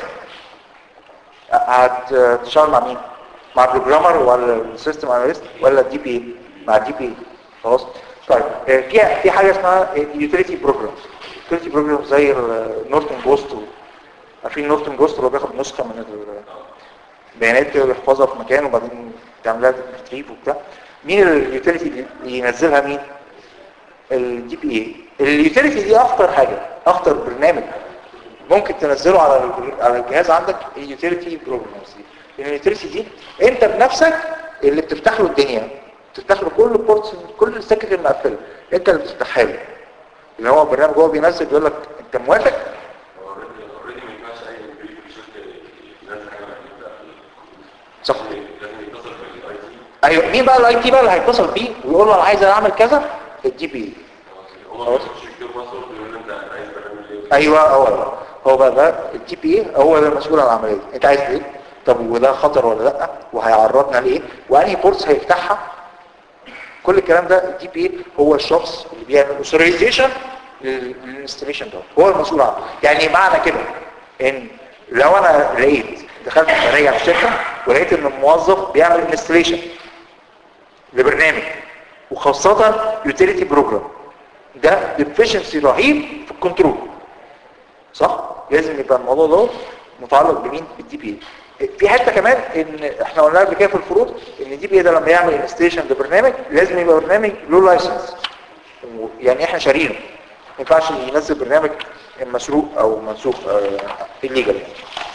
هتشتغل مع مين مع البروجرامر ولا السيستم اناليست ولا الدي بي اي مع الدي بي اي خلاص طيب آه، في في حاجه اسمها يوتيليتي بروجرام يوتيليتي بروجرام زي النورتن جوست عارفين نورتن جوست اللي هو بياخد نسخه من البيانات كده ويحفظها في مكان وبعدين تعمل لها ريتريف وبتاع مين اليوتيليتي اللي ينزلها مين الدي بي اي اليوتيليتي دي اخطر حاجه اخطر برنامج ممكن تنزله على ال- على الجهاز عندك اليوتيليتي بروجرامز دي لان اليوتيليتي دي انت بنفسك اللي بتفتح له الدنيا بتفتح له كل البورتس كل السكك المقفله انت اللي بتفتحها له اللي هو البرنامج هو بينزل بيقول لك انت موافق اوريدي ما ينفعش اي بريف يشوف ينزل حاجه بعد صح لازم يتصل بالاي تي ايوه مين بقى الاي تي بقى اللي هيتصل بيه ويقول له انا عايز اعمل كذا الدي بي هو ما يخش يكتب باسورد يقول له انت عايز برنامج ايه ايوه هو هو بقى ده التي بي اي هو اللي مسؤول عن العمليه انت عايز ايه طب وده خطر ولا لا وهيعرضنا لايه وانهي بورتس هيفتحها كل الكلام ده التي بي اي هو الشخص اللي بيعمل اوثرايزيشن للانستليشن ده هو المسؤول عنه يعني معنى كده ان لو انا لقيت دخلت براجع الشركه ولقيت ان الموظف بيعمل انستليشن لبرنامج وخاصه يوتيليتي بروجرام ده ديفيشنسي رهيب في الكنترول صح لازم يبقى الموضوع ده متعلق بمين بالدي بي اي في حته كمان ان احنا قلنا قبل كده في الفروض ان الدي بي اي ده لما يعمل انستيشن لبرنامج لازم يبقى برنامج له لايسنس يعني احنا شارينه ما ينفعش ينزل برنامج مسروق او منسوخ الليجل يعني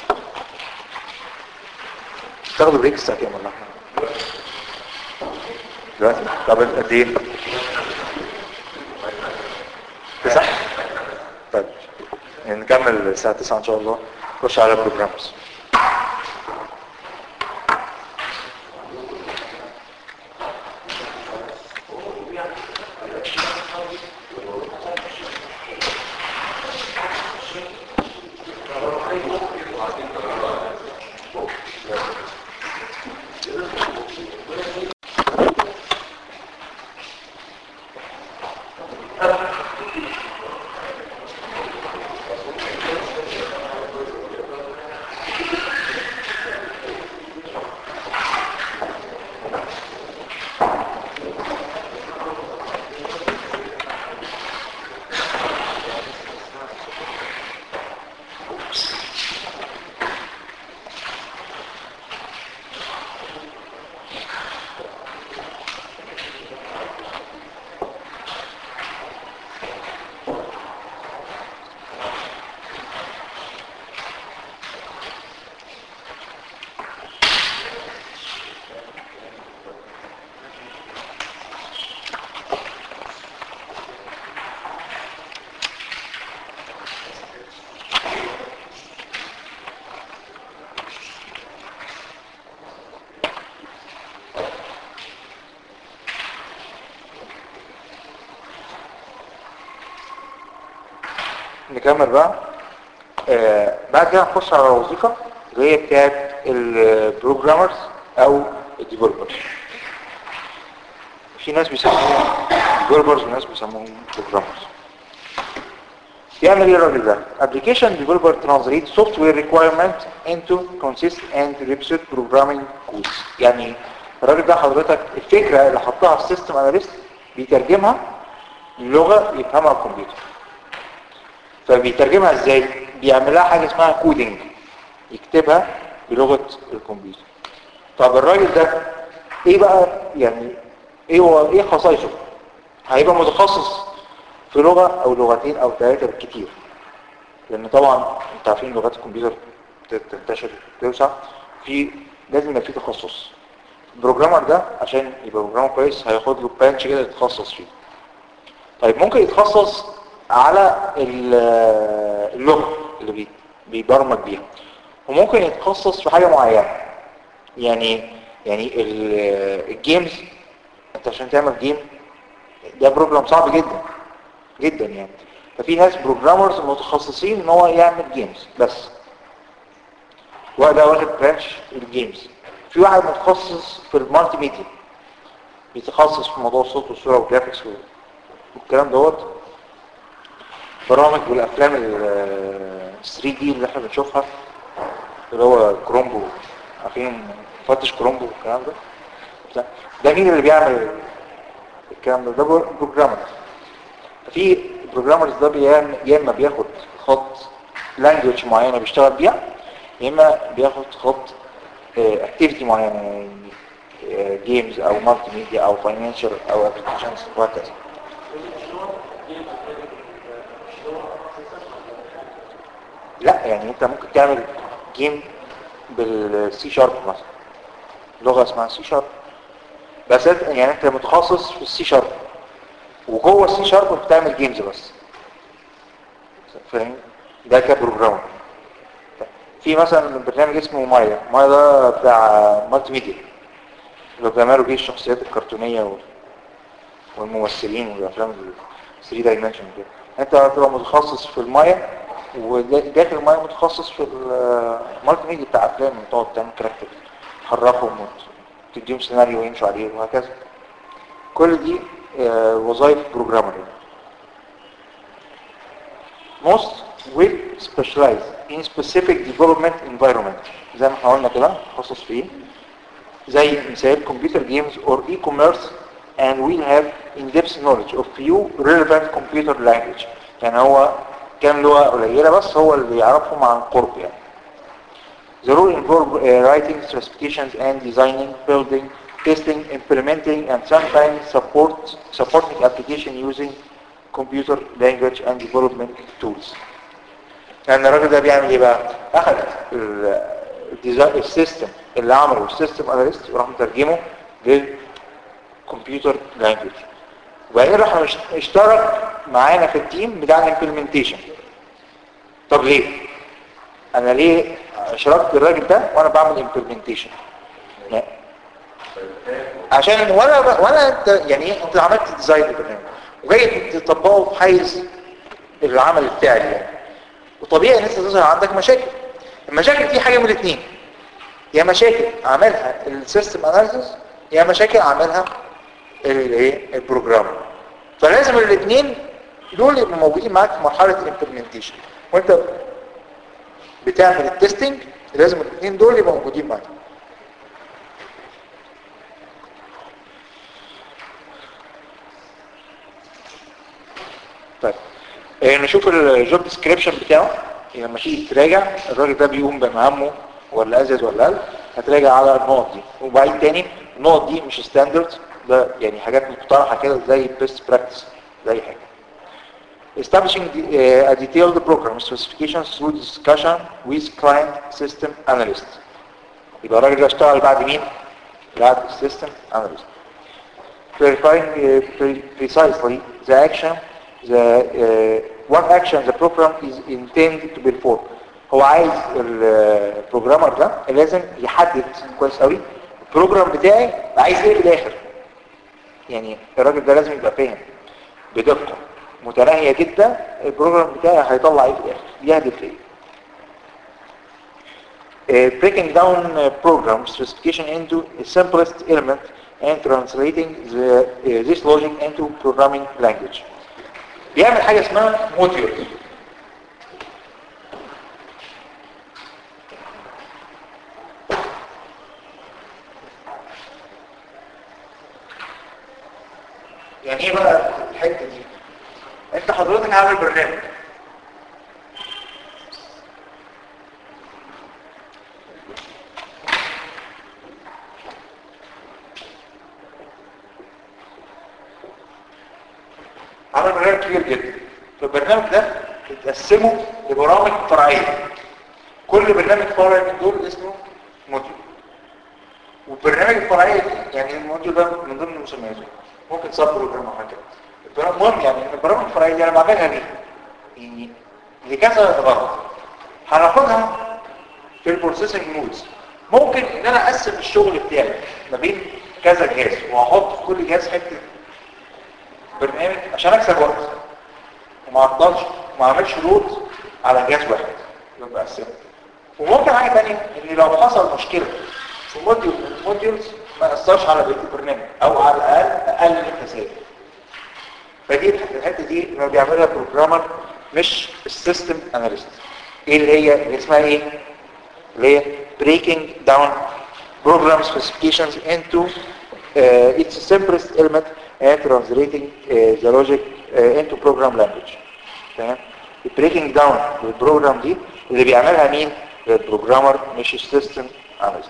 تاخدوا بريك الساعه كام ولا احنا دلوقتي طب قد ايه تسعة طيب يعني نكمل الساعة 9 ان شاء الله نخش على بروجرامز نكمل بقى آه بعد كده نخش على وظيفة اللي هي بتاعت البروجرامرز او الديفلوبرز في ناس بيسموهم ديفلوبرز وناس بيسموهم بروجرامرز يعمل ايه الراجل ده application developer translate software requirement into consist and represent programming codes يعني الراجل ده حضرتك الفكرة اللي حطها السيستم اناليست بيترجمها لغة يفهمها الكمبيوتر فبيترجمها ازاي بيعمل لها حاجة اسمها كودينج يكتبها بلغة الكمبيوتر طب الراجل ده ايه بقى يعني ايه هو ايه خصائصه هيبقى متخصص في لغة او لغتين او ثلاثة بالكتير لان طبعا انت عارفين لغات الكمبيوتر تنتشر توسع في لازم يبقى في تخصص البروجرامر ده عشان يبقى بروجرامر كويس هياخد له بانش كده يتخصص فيه طيب ممكن يتخصص على ال- اللغة اللي بي- بيبرمج بيها وممكن يتخصص في حاجة معينة يعني يعني ال- الجيمز انت عشان تعمل جيم ده بروجرام صعب جدا جدا يعني ففي ناس بروجرامرز متخصصين ان هو يعمل جيمز بس وده واخد برانش الجيمز في واحد متخصص في المالتي ميديا بيتخصص في موضوع الصوت والصوره والجرافيكس والكلام دوت برامج والافلام ال 3 دي اللي احنا بنشوفها اللي هو كرومبو عارفين فتش كرومبو والكلام ده ده- ده مين اللي بيعمل الكلام ده ده بروجرامر في بروجرامرز ده بيعمل يا اما بياخد خط لانجوج معينه بيشتغل بيها يا اما بياخد خط اكتيفيتي معينه يعني جيمز او مالتي ميديا او فاينانشال او ابلكيشنز وهكذا لا يعني انت ممكن تعمل جيم بالسي شارب مثلا لغه اسمها سي شارب بس انت- يعني انت متخصص في السي شارب وجوه السي شارب بتعمل جيمز بس فاهم ده كبروجرامر في مثلا برنامج اسمه مايا مايا ده بتاع مالتي ميديا اللي بيعملوا بيه الشخصيات الكرتونيه وال- والممثلين والافلام ال 3 دايمنشن كده انت هتبقى متخصص في المايا وداخل المايا متخصص في المالتي ميديا بتاع افلام تقعد تعمل كاركتر تحركهم وتديهم سيناريو ويمشوا عليه وهكذا كل دي آه، وظائف بروجرامر most will specialize in specific development environment زي ما احنا قلنا كده تخصص فيه زي مثال computer games or e-commerce and will have in-depth knowledge of few relevant computer language يعني هو كام لغة قليلة بس هو اللي يعرفهم عن قرب يعني The rule involve uh, writing specifications and designing, building, testing, implementing, and sometimes support supporting application using computer language and development tools. يعني الراجل ده بيعمل ايه بقى؟ اخذ ال- الديزاين السيستم اللي عمله السيستم اناليست وراح مترجمه للكمبيوتر لانجوج وبعدين راح مش- اشترك معانا في التيم بتاع الامبلمنتيشن طب ليه؟ انا ليه اشركت الراجل ده وانا بعمل امبلمنتيشن عشان وانا ب... وانا انت يعني ايه انت عملت ديزاين البرنامج وجاي تطبقه في حيز العمل الفعلي يعني وطبيعي ان انت تظهر عندك مشاكل المشاكل دي حاجه من الاثنين يا مشاكل عملها السيستم اناليسيس يا مشاكل عملها الايه البروجرام فلازم الاثنين دول يبقوا موجودين معاك في مرحله الامبلمنتيشن وانت بتعمل التستنج لازم الاثنين دول يبقوا موجودين معاك طيب آه، نشوف الجوب ديسكريبشن بتاعه لما تيجي تراجع الراجل ده بيقوم بمهامه ولا ازيد ولا اقل هتراجع على النقط دي وبعدين تاني النقط دي مش ستاندرد ده يعني حاجات مقترحه كده زي بيست براكتس زي حاجه establishing the, uh, a detailed program specifications through discussion with client system analyst يبقى الراجل ده اشتغل بعد مين؟ بعد system analyst verifying uh, pre- precisely the action the uh, what action the program is intended to perform هو عايز البروجرامر ده لازم يحدد كويس قوي البروجرام بتاعي عايز ايه في الاخر يعني الراجل ده لازم يبقى فاهم بدقة متناهية جدا البروجرام بتاعي هيطلع ايه في الاخر يهدف ايه uh, breaking down uh, program specification into the simplest element and translating the, uh, this logic into programming language بيعمل حاجة اسمها module يعني ايه بقى الحتة دي انت حضرتك عامل برنامج عمل برنامج كبير جدا فالبرنامج ده بتقسمه لبرامج فرعية كل برنامج فرعي من دول اسمه موديول والبرنامج الفرعية دي يعني الموديول ده من ضمن مسمياته ممكن سب بروجرام او حاجه البرنامج المهم يعني ان البرامج الفرعية دي انا بعملها ليه؟ يعني لكذا غرض هناخدها في البروسيسنج مودز ممكن ان انا اقسم الشغل بتاعي ما بين كذا جهاز واحط في كل جهاز حته برنامج عشان اكسب وقت وما اعطلش وما اعملش لود على جهاز واحد يبقى اقسمه وممكن حاجه ثانيه ان لو حصل مشكله في موديول من الموديولز ما ياثرش على بقيه البرنامج او على الاقل اقل الخسائر فدي الحته دي اللي بيعملها بروجرامر مش السيستم اناليست ايه اللي هي اللي اسمها ايه اللي هي breaking down program specifications into uh, its simplest element and translating uh, the logic uh, into program language تمام breaking down البروجرام دي اللي بيعملها مين البروجرامر مش السيستم اناليست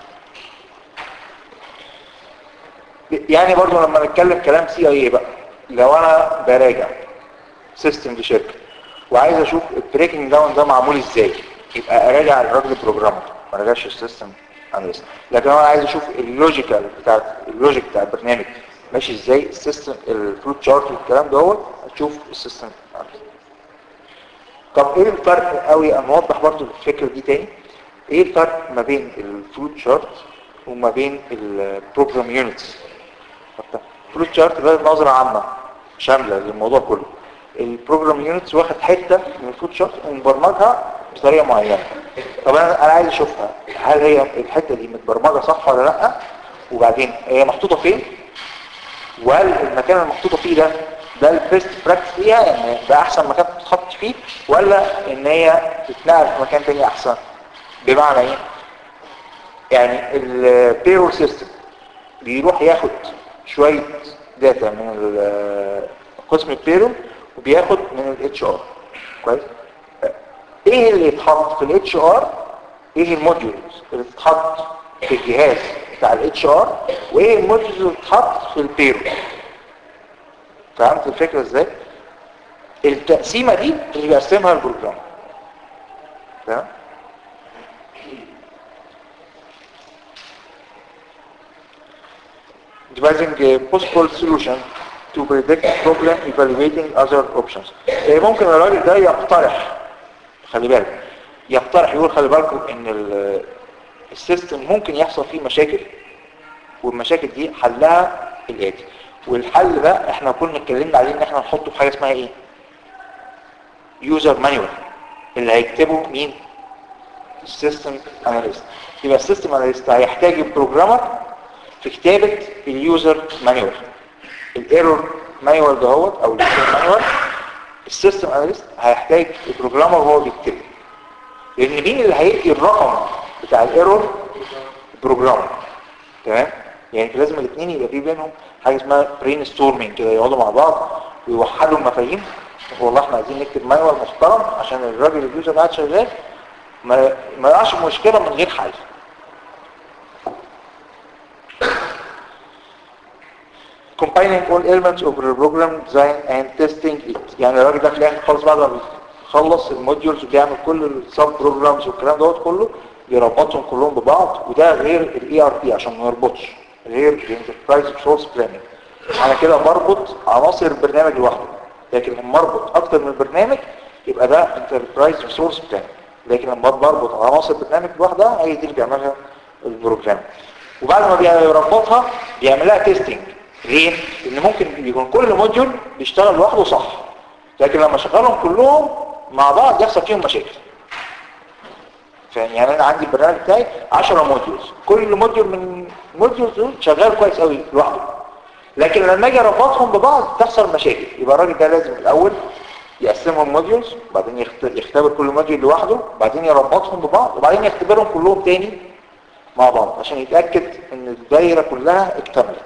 يعني برضو لما نتكلم كلام سي اي بقى لو انا براجع سيستم في شركه وعايز اشوف البريكنج داون ده معمول ازاي يبقى اراجع الراجل البروجرامر ما اراجعش السيستم اناليست لكن انا عايز اشوف اللوجيكال بتاع اللوجيك بتاع البرنامج ماشي ازاي السيستم الفلوت شارت والكلام دوت اشوف السيستم اناليست طب ايه الفرق قوي انا اوضح برضو الفكره دي تاني ايه الفرق ما بين الفلوت شارت وما بين البروجرام يونتس الفلوت شارت ده نظره عامه شامله للموضوع كله البروجرام يونتس واخد حته من الفلوت شارت ومبرمجها بطريقه معينه طب انا انا عايز اشوفها هل هي الحته دي متبرمجه صح ولا لا وبعدين هي محطوطه فين وهل المكان اللي محطوطه فيه ده ده البيست براكتس فيها يعني ده احسن مكان تتحط فيه ولا ان هي تتنقل في مكان تاني احسن بمعنى ايه يعني البيرول سيستم بيروح ياخد شويه داتا من قسم البيرول وبياخد من الاتش ار كويس ايه اللي يتحط في الاتش ار ايه الموديولز اللي تتحط في الجهاز بتاع الاتش ار وايه الموديولز اللي تتحط في البيرول فهمت الفكره ازاي التقسيمه دي اللي بيقسمها البروجرام تمام devising a possible solution to predict problem evaluating other options إيه ممكن الراجل ده يقترح خلي بالك يقترح يقول خلي بالكم ان السيستم ممكن يحصل فيه مشاكل والمشاكل دي حلها الاتي والحل ده احنا كنا اتكلمنا عليه ان احنا نحطه في حاجه اسمها ايه يوزر مانيوال اللي هيكتبه مين السيستم اناليست يبقى السيستم اناليست هيحتاج البروجرامر في كتابه اليوزر مانيوال الايرور مانيوال دهوت او اليوزر مانيوال السيستم اناليست هيحتاج البروجرامر وهو بيكتبه لان مين اللي هيدي الرقم بتاع الايرور البروجرامر تمام يعني لازم الاثنين يبقى في بينهم حاجه اسمها برين ستورمينج كده يقعدوا مع بعض ويوحدوا المفاهيم والله احنا عايزين نكتب مانوال محترم عشان الراجل اليوزر قاعد شغال ما ما يقعش في مشكله من غير حل combining all elements of the program design and testing it يعني الراجل ده في الاخر خالص بعد ما بيخلص الموديولز وبيعمل كل السب بروجرامز والكلام دوت كله بيربطهم كلهم ببعض وده غير الاي ار بي عشان ما يربطش غير الانتربرايز ريسورس بلاننج انا كده بربط عناصر البرنامج لوحده لكن لما اربط اكتر من برنامج يبقى ده انتربرايز ريسورس بلاننج لكن لما بربط عناصر البرنامج لوحدها هي دي اللي بيعملها البروجرام وبعد ما بيربطها بيعملها تيستنج ليه؟ لان ممكن يكون كل موديول بيشتغل لوحده صح لكن لما شغلهم كلهم مع بعض يحصل فيهم مشاكل فاهم يعني انا عندي البرنامج بتاعي 10 موديولز كل موديول من موديولز دول شغال كويس قوي لوحده لكن لما اجي اربطهم ببعض تحصل مشاكل يبقى الراجل ده لازم الاول يقسمهم موديولز بعدين يخت- يختبر كل موديول لوحده بعدين يربطهم ببعض وبعدين يختبرهم كلهم تاني مع بعض عشان يتأكد ان الدايرة كلها اكتملت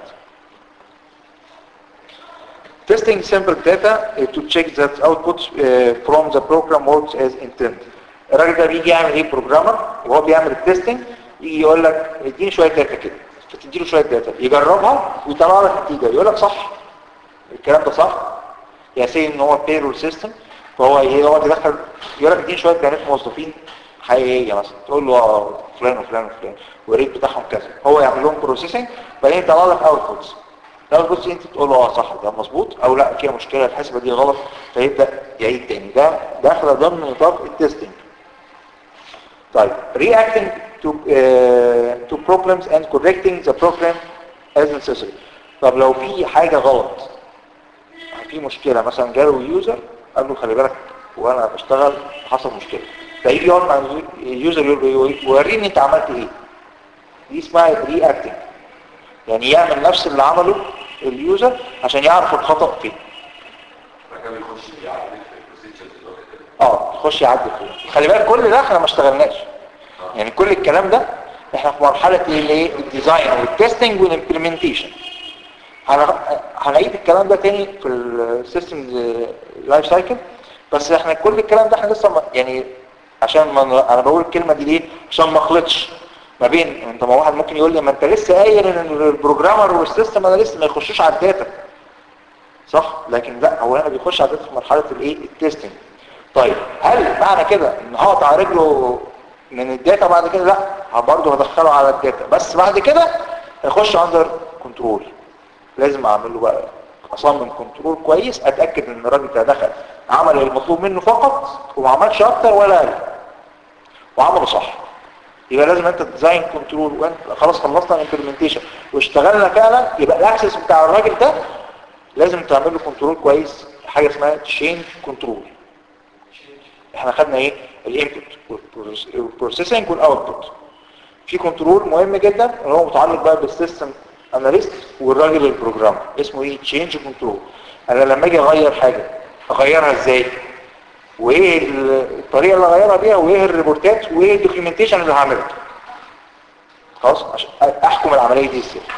Testing sample data uh, to check that outputs uh, from the program works as intended. الراجل ده بيجي يعمل ايه بروجرامر وهو بيعمل التستنج يجي يقول لك اديني شويه داتا كده فتديله شويه داتا يجربها ويطلع لك نتيجه يقول لك صح الكلام ده صح يا سي ان هو بيرول سيستم فهو يقعد يدخل يقول لك اديني شويه بيانات موظفين حقيقيه مثلا تقول له اه فلان وفلان وفلان والريت بتاعهم كذا هو يعمل لهم بروسيسنج بعدين يطلع لك اوتبوتس لو بص انت تقول له اه صح ده مظبوط او لا فيها مشكله الحسبه دي غلط فيبدا يعيد تاني ده داخله ضمن نطاق التستنج طيب reacting to uh, to problems and correcting the problem as necessary طب لو في حاجه غلط في مشكله مثلا جاله يوزر قال له خلي بالك وانا بشتغل حصل مشكله فيجي يقعد مع اليوزر يقول له وريني انت عملت ايه دي اسمها reacting يعني يعمل نفس اللي عمله اليوزر عشان يعرف الخطأ فين فكان بيخش يعدل في البروسيجرز اللي هو كده اه تخش يعدل فيه خلي بالك كل ده احنا ما اشتغلناش يعني كل الكلام ده احنا في مرحلة الايه الديزاين والتستنج والامبلمنتيشن هنعيد الكلام ده تاني في السيستم لايف سايكل بس احنا كل الكلام ده احنا لسه ما يعني عشان ما انا بقول الكلمة دي ليه عشان ما اخلطش ما بين انت ما واحد ممكن يقول لي ما انت لسه قايل ان البروجرامر والسيستم انا لسه ما يخشوش على الداتا صح لكن لا هو هنا بيخش على الداتا في مرحله الايه التستنج طيب هل معنى كده ان هقطع رجله من الداتا بعد كده لا برضه هدخله على الداتا بس بعد كده هيخش اندر كنترول لازم اعمل له بقى اصمم كنترول كويس اتاكد ان الراجل ده دخل عمل المطلوب منه فقط وما عملش اكتر ولا اقل وعمله صح يبقى لازم انت ديزاين كنترول وانت خلاص خلصنا الامبلمنتيشن واشتغلنا فعلا يبقى الاكسس بتاع الراجل ده لازم تعمل له كنترول كويس حاجه اسمها تشين كنترول احنا خدنا ايه الانبوت والبروسيسنج والاوتبوت في كنترول مهم جدا اللي هو متعلق بقى بالسيستم اناليست والراجل البروجرامر اسمه ايه تشينج كنترول انا لما اجي اغير حاجه اغيرها ازاي وايه الطريقه اللي اغيرها بيها وايه الريبورتات وايه الدوكيومنتيشن اللي هعمله خلاص عشان احكم العمليه دي ازاي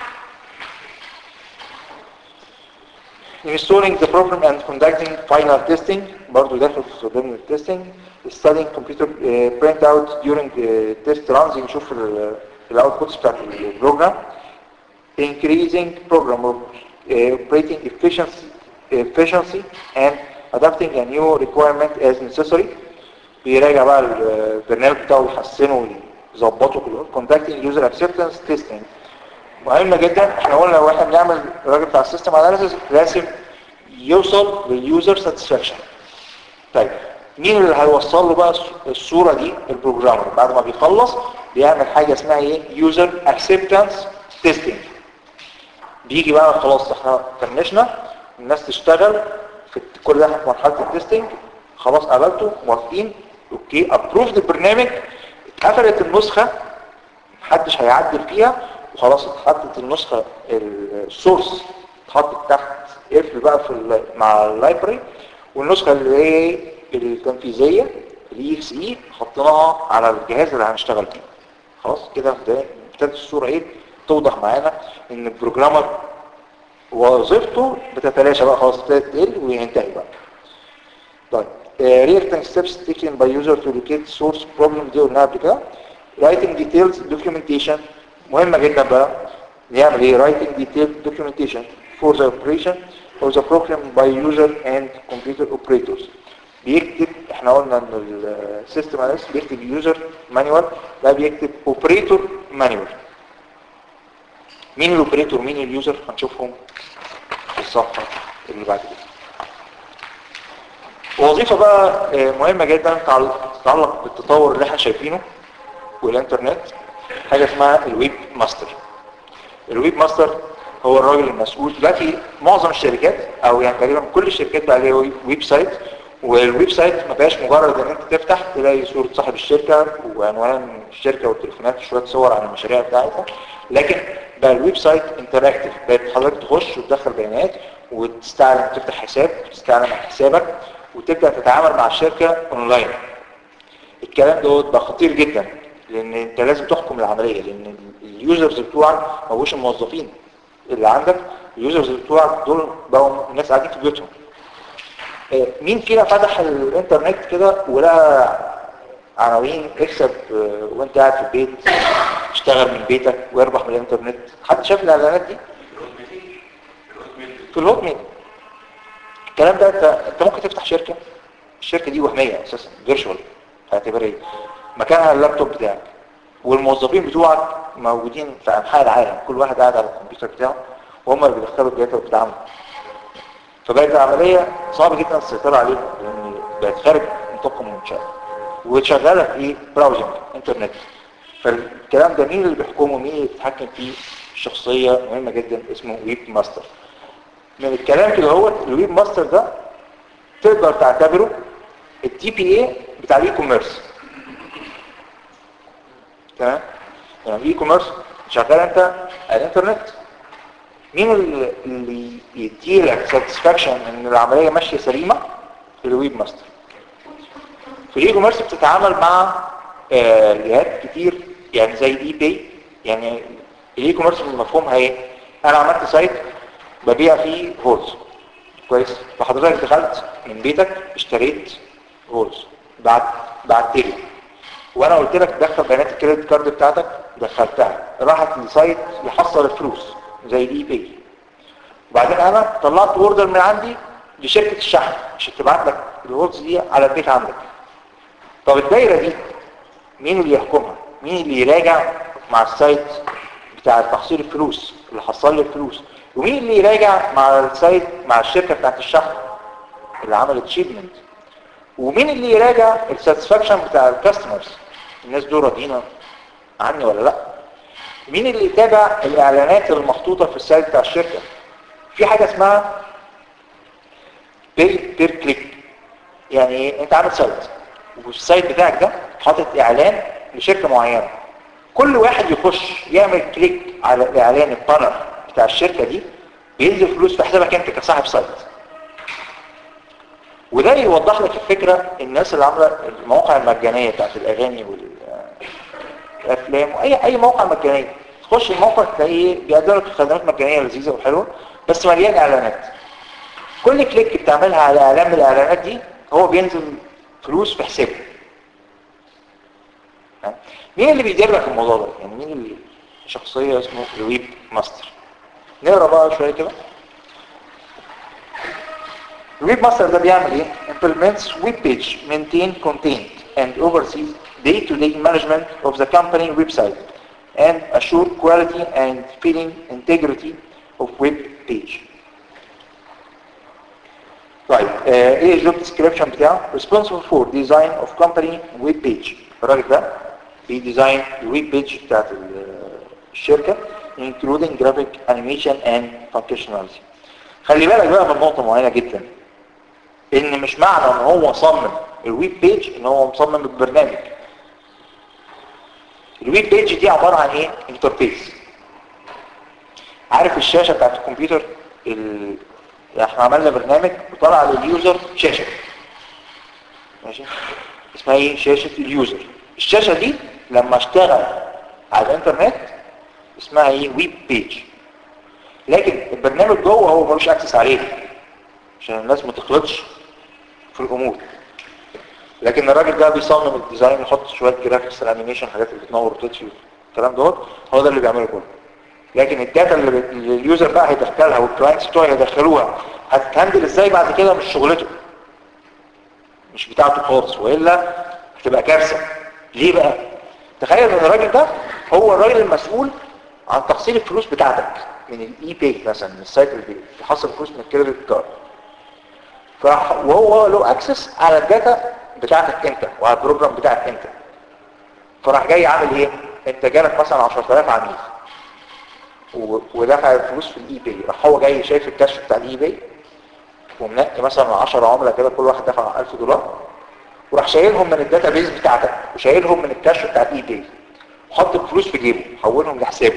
installing the program and conducting final testing برضو داخل في ضمن التستنج studying computer uh, print out during the test runs نشوف الاوتبوتس بتاعت البروجرام increasing program uh, operating efficiency, efficiency and adapting a new requirement as necessary بيراجع بقى البرنامج بتاعه يحسنه ويظبطه كله conducting user acceptance testing مهمة جدا احنا قلنا لو احنا بنعمل الراجل بتاع السيستم اناليسيس لازم يوصل لليوزر ساتسفاكشن طيب مين اللي هيوصل له بقى الصورة دي البروجرامر بعد ما بيخلص بيعمل حاجة اسمها ايه يوزر اكسبتنس تيستنج بيجي بقى خلاص احنا فنشنا الناس تشتغل في كل ده في مرحلة التستنج خلاص قابلته موافقين اوكي ابروفد البرنامج اتقفلت النسخة محدش هيعدل فيها وخلاص اتحطت النسخة السورس اتحطت تحت قفل بقى في مع اللايبرري والنسخة اللي هي التنفيذية الاي اكس اي حطيناها على الجهاز اللي هنشتغل فيه خلاص كده ابتدت الصورة ايه توضح معانا ان البروجرامر وظيفته بتتلاشى بقى خلاص ابتدت تقل وينتهي بقى طيب reacting steps taken by user to locate source problem دي قلناها قبل كده writing details documentation مهمة جدا بقى نعمل ايه writing detailed documentation for the operation of the program by user and computer operators بيكتب احنا قلنا ان السيستم اناليست بيكتب يوزر مانيوال لا بيكتب اوبريتور مانيوال مين الاوبريتور مين اليوزر هنشوفهم في الصفحه اللي بعد كده وظيفه بقى مهمه جدا تتعلق بالتطور اللي احنا شايفينه والانترنت حاجه اسمها الويب ماستر الويب ماستر هو الراجل المسؤول دلوقتي معظم الشركات او يعني تقريبا كل الشركات بقى ليها ويب سايت والويب سايت ما بقاش مجرد ان انت تفتح تلاقي صورة صاحب الشركة وعنوان الشركة والتليفونات وشوية صور عن المشاريع بتاعتها لكن بقى الويب سايت انتراكتيف بقت حضرتك تخش وتدخل بيانات وتستعلم تفتح حساب وتستعلم عن حسابك وتبدأ تتعامل مع الشركة اونلاين الكلام دوت بقى خطير جدا لان انت لازم تحكم العملية لان اليوزرز بتوعك ما هوش الموظفين اللي عندك اليوزرز بتوعك دول بقوا الناس قاعدين في بيوتهم آه، مين فينا فتح الانترنت كده ولقى عناوين اكسب آه، وانت قاعد في البيت اشتغل من بيتك واربح من الانترنت حد شاف الاعلانات دي في الهوت ميل الكلام ده انت انت ممكن تفتح شركه الشركه دي وهميه اساسا فيرتشوال اعتباريه مكانها اللابتوب بتاعك والموظفين بتوعك موجودين في انحاء العالم كل واحد قاعد على الكمبيوتر بتاعه وهم اللي بيدخلوا الداتا وبيتعاملوا فبقت العمليه صعب جدا السيطره عليها لان بقت خارج نطاق المنشاه وشغاله في براوزنج انترنت فالكلام ده مين اللي بيحكمه مين اللي بيتحكم فيه شخصيه مهمه جدا اسمه ويب ماستر من الكلام كده هو الويب ماستر ده تقدر تعتبره التي بي اي بتاع الاي كوميرس تمام يعني الاي كوميرس شغال انت على الانترنت مين اللي- اللي يديلك ساتسفاكشن ان العمليه ماشيه سليمه الويب ماستر في الاي كوميرس بتتعامل مع آه، جهات كتير يعني زي الاي باي يعني الاي كوميرس مفهومها ايه انا عملت سايت ببيع فيه هولز كويس فحضرتك دخلت من بيتك اشتريت هولز بعد بعت لي وانا قلت لك دخل بيانات الكريدت كارد بتاعتك دخلتها راحت لسايت يحصل الفلوس زي الاي باي وبعدين انا طلعت اوردر من عندي لشركه الشحن عشان تبعت لك الهولز دي على البيت عندك طب الدايره دي مين اللي يحكمها مين اللي يراجع مع السايت بتاع تحصيل الفلوس اللي حصل لي الفلوس ومين اللي يراجع مع السايت مع الشركه بتاعت الشحن اللي عملت شيبمنت ومين اللي يراجع الساتسفاكشن بتاع الكاستمرز الناس دول راضيين عني ولا لا مين اللي يتابع الاعلانات المحطوطه في السايت بتاع الشركه في حاجه اسمها بير بير كليك يعني ايه انت عامل سايت والسايت بتاعك ده حاطط اعلان لشركه معينه كل واحد يخش يعمل كليك على الاعلان البانر بتاع الشركه دي بينزل فلوس في حسابك انت كصاحب سايت وده يوضح لك الفكره الناس اللي عامله المواقع المجانيه بتاعت الاغاني والافلام واي اي موقع مجاني تخش الموقع تلاقيه بيقدم لك خدمات مجانيه لذيذه وحلوه بس مليان اعلانات كل كليك بتعملها على اعلان من الاعلانات دي هو بينزل فلوس في حسابه تمام؟ مين اللي بيدير لك الموضوع ده يعني مين اللي شخصيه اسمه الويب ماستر نقرا بقى شويه كده الويب ماستر ده بيعمل ايه implements web page maintain content and oversees day-to-day management of the company website and assure quality and filling integrity of web page طيب آه، ايه الجوب ديسكريبشن بتاعه responsible for design of company web page الراجل ده بيديزاين الويب بيج بتاعت ال- الشركة including graphic animation and functionality خلي بالك بقى من نقطة معينة جدا ان مش معنى ان هو صمم الويب بيج ان هو مصمم البرنامج الويب بيج دي عبارة عن ايه انترفيس عارف الشاشة بتاعت الكمبيوتر ال... احنا عملنا برنامج وطلع لليوزر شاشة ماشي اسمها ايه شاشة اليوزر الشاشة دي لما اشتغل على الانترنت اسمها ايه ويب بيج لكن البرنامج جوه هو ملوش اكسس عليه عشان الناس ما تخلطش في الامور لكن الراجل ده بيصمم الديزاين يحط شويه جرافيكس الانيميشن حاجات اللي بتنور وتطفي الكلام دوت هو ده اللي بيعمله كله لكن الداتا اللي بت- اللي اليوزر بقى هيدخلها والكلاينتس بتوعه هيدخلوها هتتهندل ازاي بعد كده مش شغلته مش بتاعته خالص والا هتبقى كارثه ليه بقى تخيل ان الراجل ده هو الراجل المسؤول عن تحصيل الفلوس بتاعتك من الاي باي مثلا من السايت اللي بيحصل الفلوس من الكريدت كارد فح- وهو له اكسس على الداتا بتاعتك انت وعلى البروجرام بتاعك انت فراح جاي عامل ايه انت جالك مثلا 10000 عميل و- ودفع الفلوس في الاي باي راح هو جاي شايف الكشف بتاع الاي باي ومنقي مثلا 10 عملاء كده كل واحد دفع 1000 دولار وراح شايلهم من الداتا بيز بتاعتك وشايلهم من الكاش بتاع الاي باي وحط الفلوس في جيبه حولهم لحسابه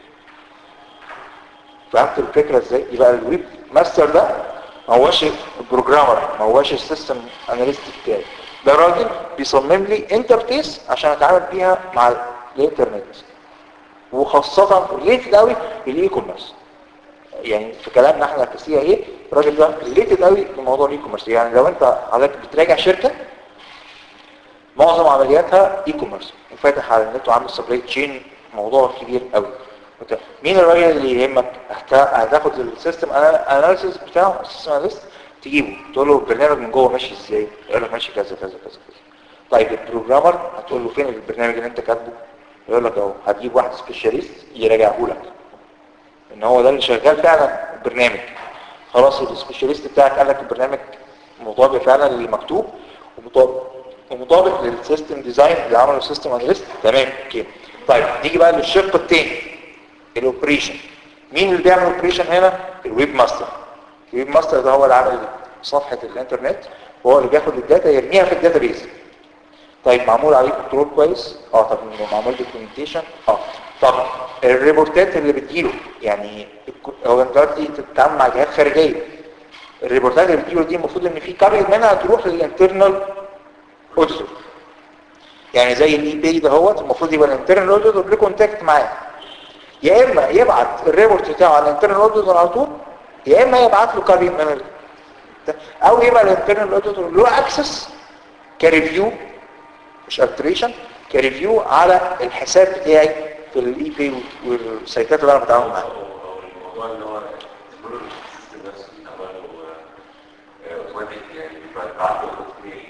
فهمت الفكره ازاي يبقى الويب ماستر ده ما هوش البروجرامر ما هوش السيستم اناليست بتاعي ده راجل بيصمم لي انترفيس عشان اتعامل بيها مع الانترنت وخاصه ريليتد قوي بالاي كوميرس يعني في كلامنا احنا كسي ايه الراجل ده ريليتد قوي لموضوع الاي كوميرس يعني لو انت حضرتك بتراجع شركه معظم عملياتها اي كوميرس وفاتح على النت وعامل سبلاي تشين موضوع كبير قوي وت- مين الراجل اللي يهمك هت- هتاخد السيستم اناليسيس بتاعه السيستم اناليست تجيبه تقول له البرنامج من جوه ماشي ازاي يقول لك ماشي كذا كذا كذا كذا طيب البروجرامر هتقول له فين البرنامج اللي انت كاتبه يقول لك اهو هتجيب واحد سبيشاليست يراجعه لك ان هو ده اللي شغال فعلا البرنامج خلاص السبيشاليست بتاعك قال لك البرنامج مطابق فعلا للمكتوب ومطابق ومطابق للسيستم ديزاين اللي عمله السيستم اناليست تمام اوكي طيب نيجي بقى للشق الثاني الاوبريشن مين اللي بيعمل اوبريشن هنا الويب ماستر الويب ماستر ده هو اللي عامل صفحه الانترنت وهو اللي بياخد الداتا يرميها في الداتابيز طيب معمول عليه كنترول كويس اه طب معمول دوكيومنتيشن اه طب الريبورتات اللي بتجيله يعني الك- هو انت دلوقتي بتتعامل مع جهات خارجيه الريبورتات اللي بتجيله دي المفروض ان في كارير منها تروح للانترنال اوديتور يعني زي الاي بي ده هو المفروض يبقى الانترنال اوديتور له كونتاكت معاه يا اما يبعت الريبورت بتاعه على الانترنال اوديتور على طول يا اما يبعت له كارير من ال... او يبقى الانترنال اوديتور له اكسس كريفيو مش التريشن كريفيو على الحساب بتاعي في الاي بي والسيتات اللي انا بتعامل معاها او الموضوع ان هو يزور السيستم نفسه عمله اوتوماتيك يعني بعت له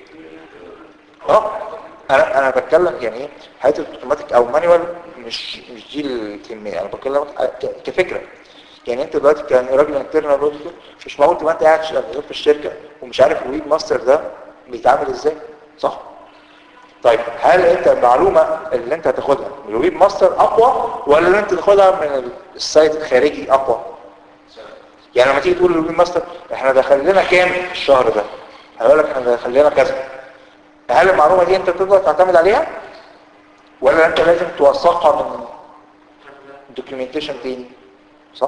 اه انا انا بتكلم يعني ايه حياه الاوتوماتيك او مانيوال مش مش دي الكميه انا بتكلم ك- كفكره يعني انت دلوقتي كان راجل انترنال اوديتور مش معقول تبقى انت قاعد شغال في الشركه ومش عارف الويب ماستر ده بيتعامل ازاي صح طيب هل انت المعلومه اللي انت هتاخدها من الويب ماستر اقوى ولا اللي انت تاخدها من السايت الخارجي اقوى يعني لما تيجي تقول للويب ماستر احنا دخل لنا كام الشهر ده هيقول لك احنا دخل لنا كذا هل المعلومه دي انت تقدر تعتمد عليها ولا انت لازم توثقها من دوكيومنتيشن تاني صح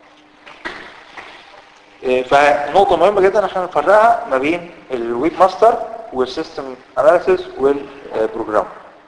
إيه، فنقطة مهمة جدا احنا نفرقها ما بين الويب ماستر والسيستم اناليسيس والبروجرام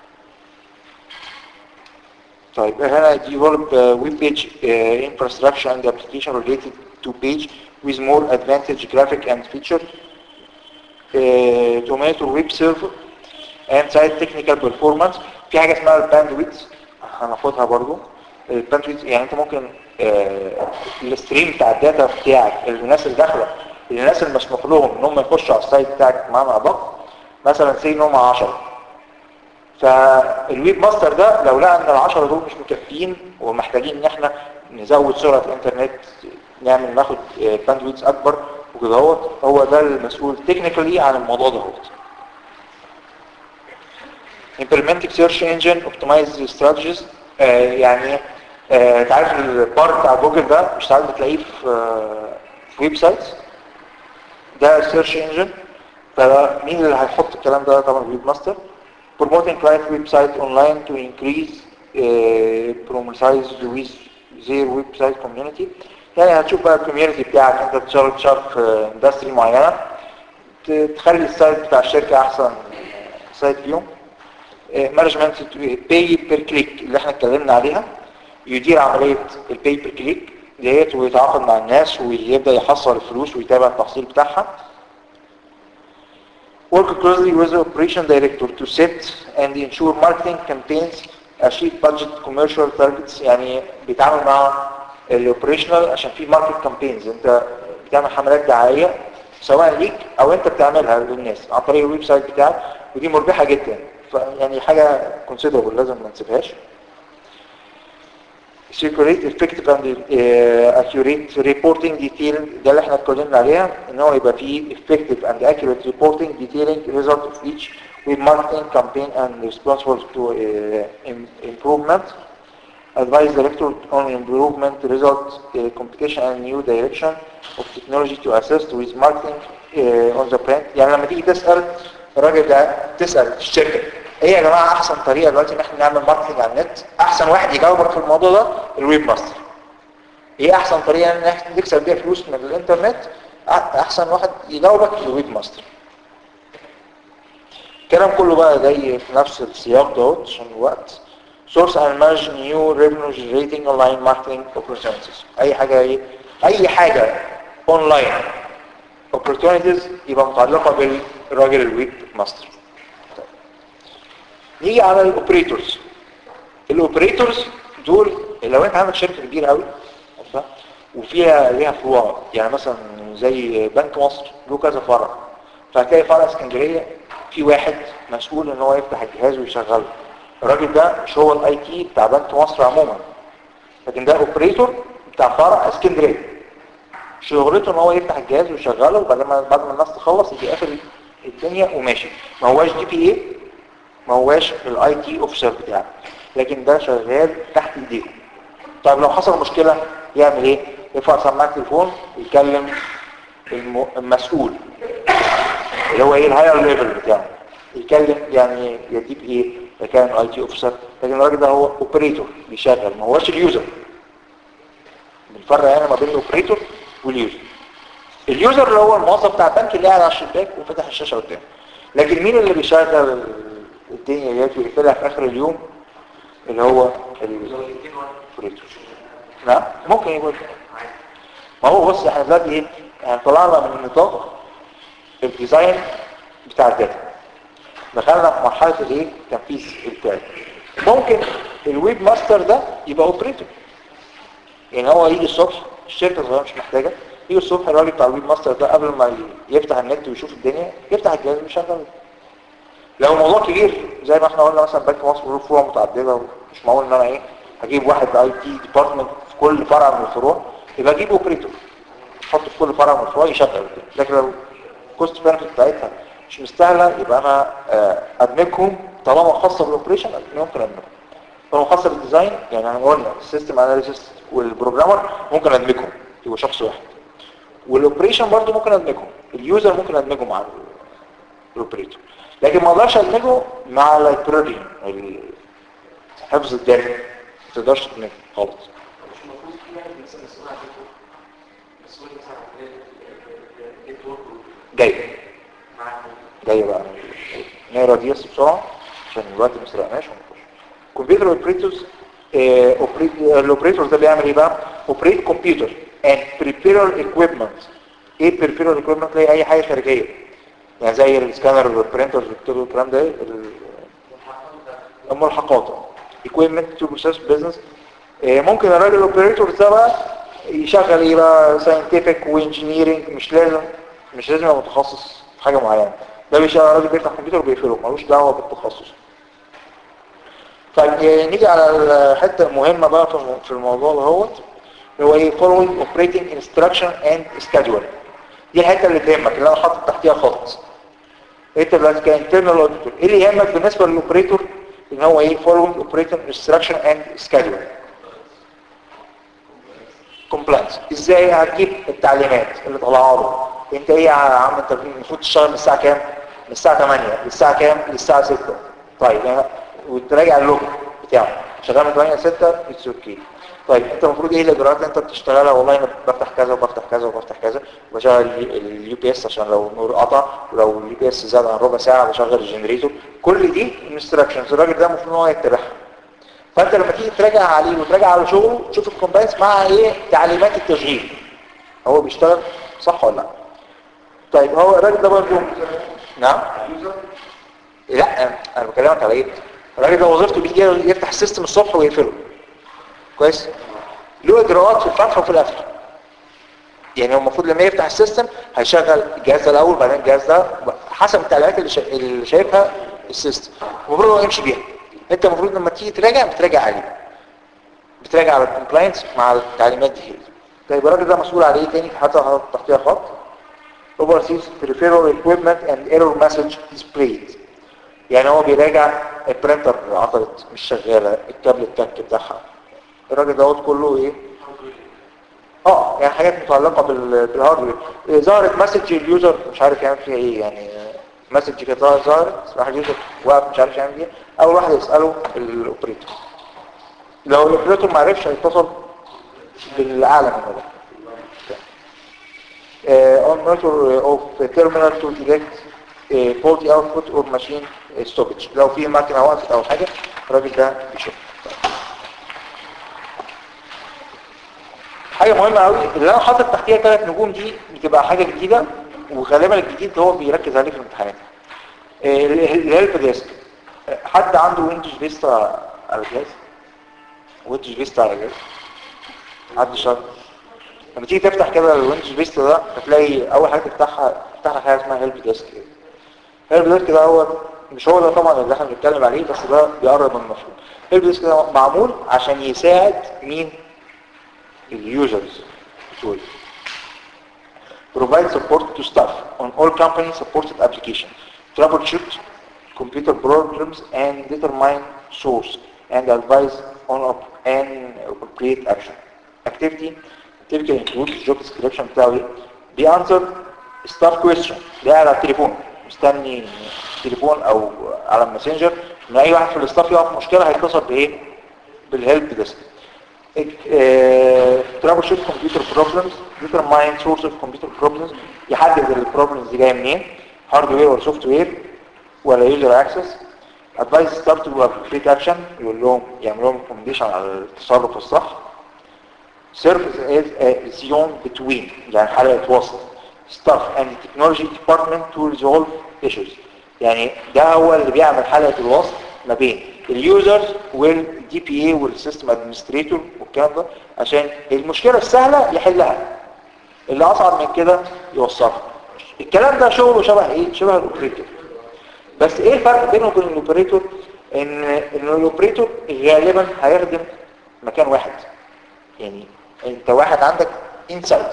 طيب هنا develop uh, web page uh, infrastructure and application related to page with more advantage graphic and feature uh, to monitor web server and site technical performance في حاجة اسمها الباندويت هناخدها برضو الباندويت يعني انت ممكن آه، الستريم بتاع الداتا بتاعك الناس اللي داخله الناس اللي مسموح لهم ان هم يخشوا على السايت بتاعك معانا ادق مثلا سي ان هم 10 فالويب ماستر ده لو لقى ان العشرة دول مش مكفيين ومحتاجين ان احنا نزود سرعة الانترنت نعمل ناخد باندويتس اكبر وكده هو هو ده المسؤول تكنيكالي عن الموضوع ده هو implementing search engine optimize strategies آه يعني آه تعرف البار بتاع جوجل ده مش ساعات بتلاقيه في آه في ويب سايت ده سيرش انجن فمين اللي هيحط الكلام ده طبعا ويب ماستر promoting client website online to increase uh, promotize with their website community يعني هتشوف بقى الكوميونتي بتاعك انت بتشتغل بتشتغل في اندستري معينه ت- تخلي السايت بتاع الشركه احسن سايت فيهم مانجمنت باي بير كليك اللي احنا اتكلمنا عليها يدير عمليه الباي بير كليك ديت ويتعاقد مع الناس ويبدا يحصل الفلوس ويتابع التحصيل بتاعها work closely with the operation director to set and ensure marketing campaigns achieve budget commercial targets يعني بيتعامل مع الاوبريشنال عشان في ماركت كامبينز انت بتعمل حملات دعائيه سواء ليك او انت بتعملها للناس عن طريق الويب سايت بتاعك ودي مربحه جدا فيعني حاجه considerable لازم ما نسيبهاش circulate effective and uh, accurate reporting detail ده اللي احنا اتكلمنا عليها ان هو يبقى فيه effective and accurate reporting detailing result of each with marketing campaign and responsible to uh, im- improvement advise director on improvement result uh, competition and new direction of technology to assist with marketing uh, on the brand يعني لما تيجي تسأل الراجل ده تسأل في الشركة ايه يا جماعة احسن طريقة دلوقتي ان احنا نعمل ماركتنج على النت احسن واحد يجاوبك في الموضوع ده الويب ماستر ايه احسن طريقة ان احنا نكسب بيها فلوس من الانترنت أح- احسن واحد يجاوبك الويب ماستر الكلام كله بقى جاي في نفس السياق دوت عشان الوقت source and manage new revenue generating online marketing opportunities اي حاجة ايه اي حاجة اونلاين opportunities يبقى متعلقة بالراجل الويب ماستر طيب. نيجي على الاوبريتورز الاوبريتورز دول لو انت عندك شركة كبيرة قوي عارفة؟ وفيها ليها فروع يعني مثلا زي بنك مصر له كذا فرع فهتلاقي فرع اسكندرية في واحد مسؤول ان هو يفتح الجهاز ويشغله الراجل ده مش هو الاي تي بتاع بنك مصر عموما لكن ده اوبريتور بتاع فرع اسكندريه شغلته ان هو يفتح الجهاز ويشغله وبعد ما بعد ما الناس تخلص يجي قافل الدنيا وماشي ما هواش دي بي اي ما هواش الاي تي اوفيسر بتاعه لكن ده شغال تحت ايديهم طيب لو حصل مشكله يعمل ايه يرفع سماعه التليفون ويكلم الم- المسؤول اللي هو ايه الهاير ليفل بتاعه يتكلم يعني يديك ايه ده كان اي تي اوفيسر لكن الراجل ده هو اوبريتور بيشغل ما هوش اليوزر بنفرق يعني ما بين الاوبريتور واليوزر اليوزر اللي هو الموظف بتاع البنك اللي قاعد على الشباك وفتح الشاشه قدامه لكن مين اللي بيشغل الدنيا ديت ويقفلها في اخر اليوم اللي هو الاوبريتور نعم ممكن يقول ما هو بص احنا دلوقتي ايه يعني طلعنا من نطاق الديزاين بتاع الداتا دخلنا في مرحله الايه تنفيذ البتاع ممكن الويب ماستر ده يبقى اوبريتور يعني هو يجي الصبح الشركه صغيره مش محتاجه يجي الصبح الراجل بتاع الويب ماستر ده قبل ما يفتح النت ويشوف الدنيا يفتح الجهاز ويشغله لو الموضوع كبير زي ما احنا قلنا مثلا بنك مصر له فروع متعدده ومش معقول ان انا ايه هجيب واحد اي تي ديبارتمنت في كل فرع من الفروع يبقى اجيب اوبريتور احطه في كل فرع من الفروع يشغل الدنيا. لكن لو الكوست بنفيت بتاعتها مش مستاهله يبقى انا آه، ادمجهم طالما خاصه بالاوبريشن ممكن ادمجهم طالما خاصه بالديزاين يعني احنا قلنا السيستم اناليسيس والبروجرامر ممكن ادمجهم يبقى شخص واحد والاوبريشن برضه ممكن ادمجهم اليوزر ممكن ادمجه مع الاوبريتور لكن ما اقدرش ادمجه مع اللايبراري حفظ الداتا ما تقدرش تدمجه خالص مش المفروض في واحد مسؤول مسؤول عن النتورك مسؤول مثلا عن النتورك جاي مع جاي بقى نقرا دي بس بسرعه عشان الوقت ما سرقناش ونخش كمبيوتر اوبريتورز الاوبريتور ده بيعمل ايه بقى اوبريت كمبيوتر اند بريبيرال ايكويبمنت ايه بريبيرال ايكويبمنت زي اي حاجه خارجيه يعني زي السكانر والبرينترز والكلام ده ال- الملحقات equipment to process business آه، ممكن الراجل الاوبريتور ده بقى يشغل ايه بقى scientific وانجينيرنج مش لازم مش لازم يبقى متخصص في حاجه معينه ده بيشغل راجل بيفتح كمبيوتر وبيقفله ملوش دعوه بالتخصص طيب آه، نيجي على الحته المهمه بقى في الم- في الموضوع دوت اللي هو ايه following operating instruction and schedule دي الحته اللي تهمك اللي انا حاطط تحتيها خط انت دلوقتي كانترنال اوديتور ايه اللي يهمك بالنسبه للاوبريتور ان هو ايه following operating instruction and schedule compliance ازاي هتجيب التعليمات اللي طلعها له انت ايه يا عم انت المفروض تشتغل من الساعه كام من الساعه 8 للساعه كام للساعه 6 طيب يعني وتراجع اللوج بتاعه شغال من 8 ل 6 اتس اوكي طيب انت المفروض ايه الاجراءات اللي انت بتشتغلها والله انا بفتح كذا وبفتح كذا وبفتح كذا وبشغل اليو بي اس عشان لو النور قطع ولو اليو بي اس زاد عن ربع ساعه بشغل الجنريتور كل دي انستراكشنز الراجل ده المفروض ان هو يتبعها فانت لما تيجي تراجع عليه وتراجع على شغله تشوف الكومباينس مع ايه تعليمات التشغيل هو بيشتغل صح ولا لا طيب هو الراجل ده برضه نعم لا انا بكلمك على ايه الراجل ده وظيفته بيجي يفتح السيستم الصبح ويقفله كويس له اجراءات في الفتح وفي القفل يعني هو المفروض لما يفتح السيستم هيشغل الجهاز ده الاول بعدين الجهاز ده حسب التعليمات اللي, شا... اللي شايفها السيستم المفروض هو يمشي بيها انت المفروض لما تيجي تراجع بتراجع عليه بتراجع على الكومبلاينس مع التعليمات دي طيب الراجل ده مسؤول على ايه تاني حتى هحط تحتيها خط oversees peripheral equipment and error message displayed يعني هو بيراجع البرينتر عطلت مش شغالة الكابل التك بتاعها الراجل دوت كله ايه اه يعني حاجات متعلقة بال- بالهاردوير إيه، ظهرت مسج اليوزر مش عارف يعمل فيها ايه يعني مسج كده ظهرت راح اليوزر واقف مش عارف يعمل ايه اول واحد يسأله الاوبريتور لو الاوبريتور ما عرفش هيتصل بالاعلى من ده uh, on motor of terminal to detect uh, faulty output or machine stoppage لو في ماكينة وقفت او حاجة الراجل ده بيشوف حاجة مهمة قوي اللي انا حاطط تحتيها ثلاث نجوم دي بتبقى حاجة جديدة وغالبا الجديد هو بيركز عليه في الامتحانات الهيلب ديسك حد عنده ويندوز فيستا على الجهاز ويندوز فيستا على الجهاز حد شاطر لما تيجي تفتح كده الويندوز فيستا ده هتلاقي اول حاجه تفتحها تفتح لك حاجه اسمها هيلب ديسك هيلب ديسك ده هو مش هو ده طبعا اللي احنا بنتكلم عليه بس ده بيقرب من المفهوم هيلب ديسك ده معمول عشان يساعد مين اليوزرز بتوعي provide support to staff on all company supported application troubleshoot computer problems and determine source and advise on op- and appropriate action activity typically includes job description بتاعه ايه بيانسر staff question ده قاعد على التليفون مستني تليفون او على الماسنجر ان اي واحد في الاستاف يقع في مشكله هيتصل بايه بالهيلب ديسك ترابل شوت كمبيوتر بروبلمز determine source of computer problems يحدد البروبلمز دي جايه منين هاردوير ولا سوفت وير ولا يوزر اكسس ادفايس ستارت وابليكيت اكشن يقول لهم يعمل لهم ريكومنديشن على التصرف الصح service is a zone between يعني حلقة وسط staff and technology department to resolve issues يعني ده هو اللي بيعمل حلقة الوسط ما بين اليوزرز والدي بي اي والسيستم ادمنستريتور والكلام ده عشان المشكلة السهلة يحلها اللي اصعب من كده يوصلها الكلام ده شغله شبه ايه شبه الاوبريتور بس ايه الفرق بينه وبين الاوبريتور ان ان الاوبريتور غالبا هيخدم مكان واحد يعني انت واحد عندك انسايد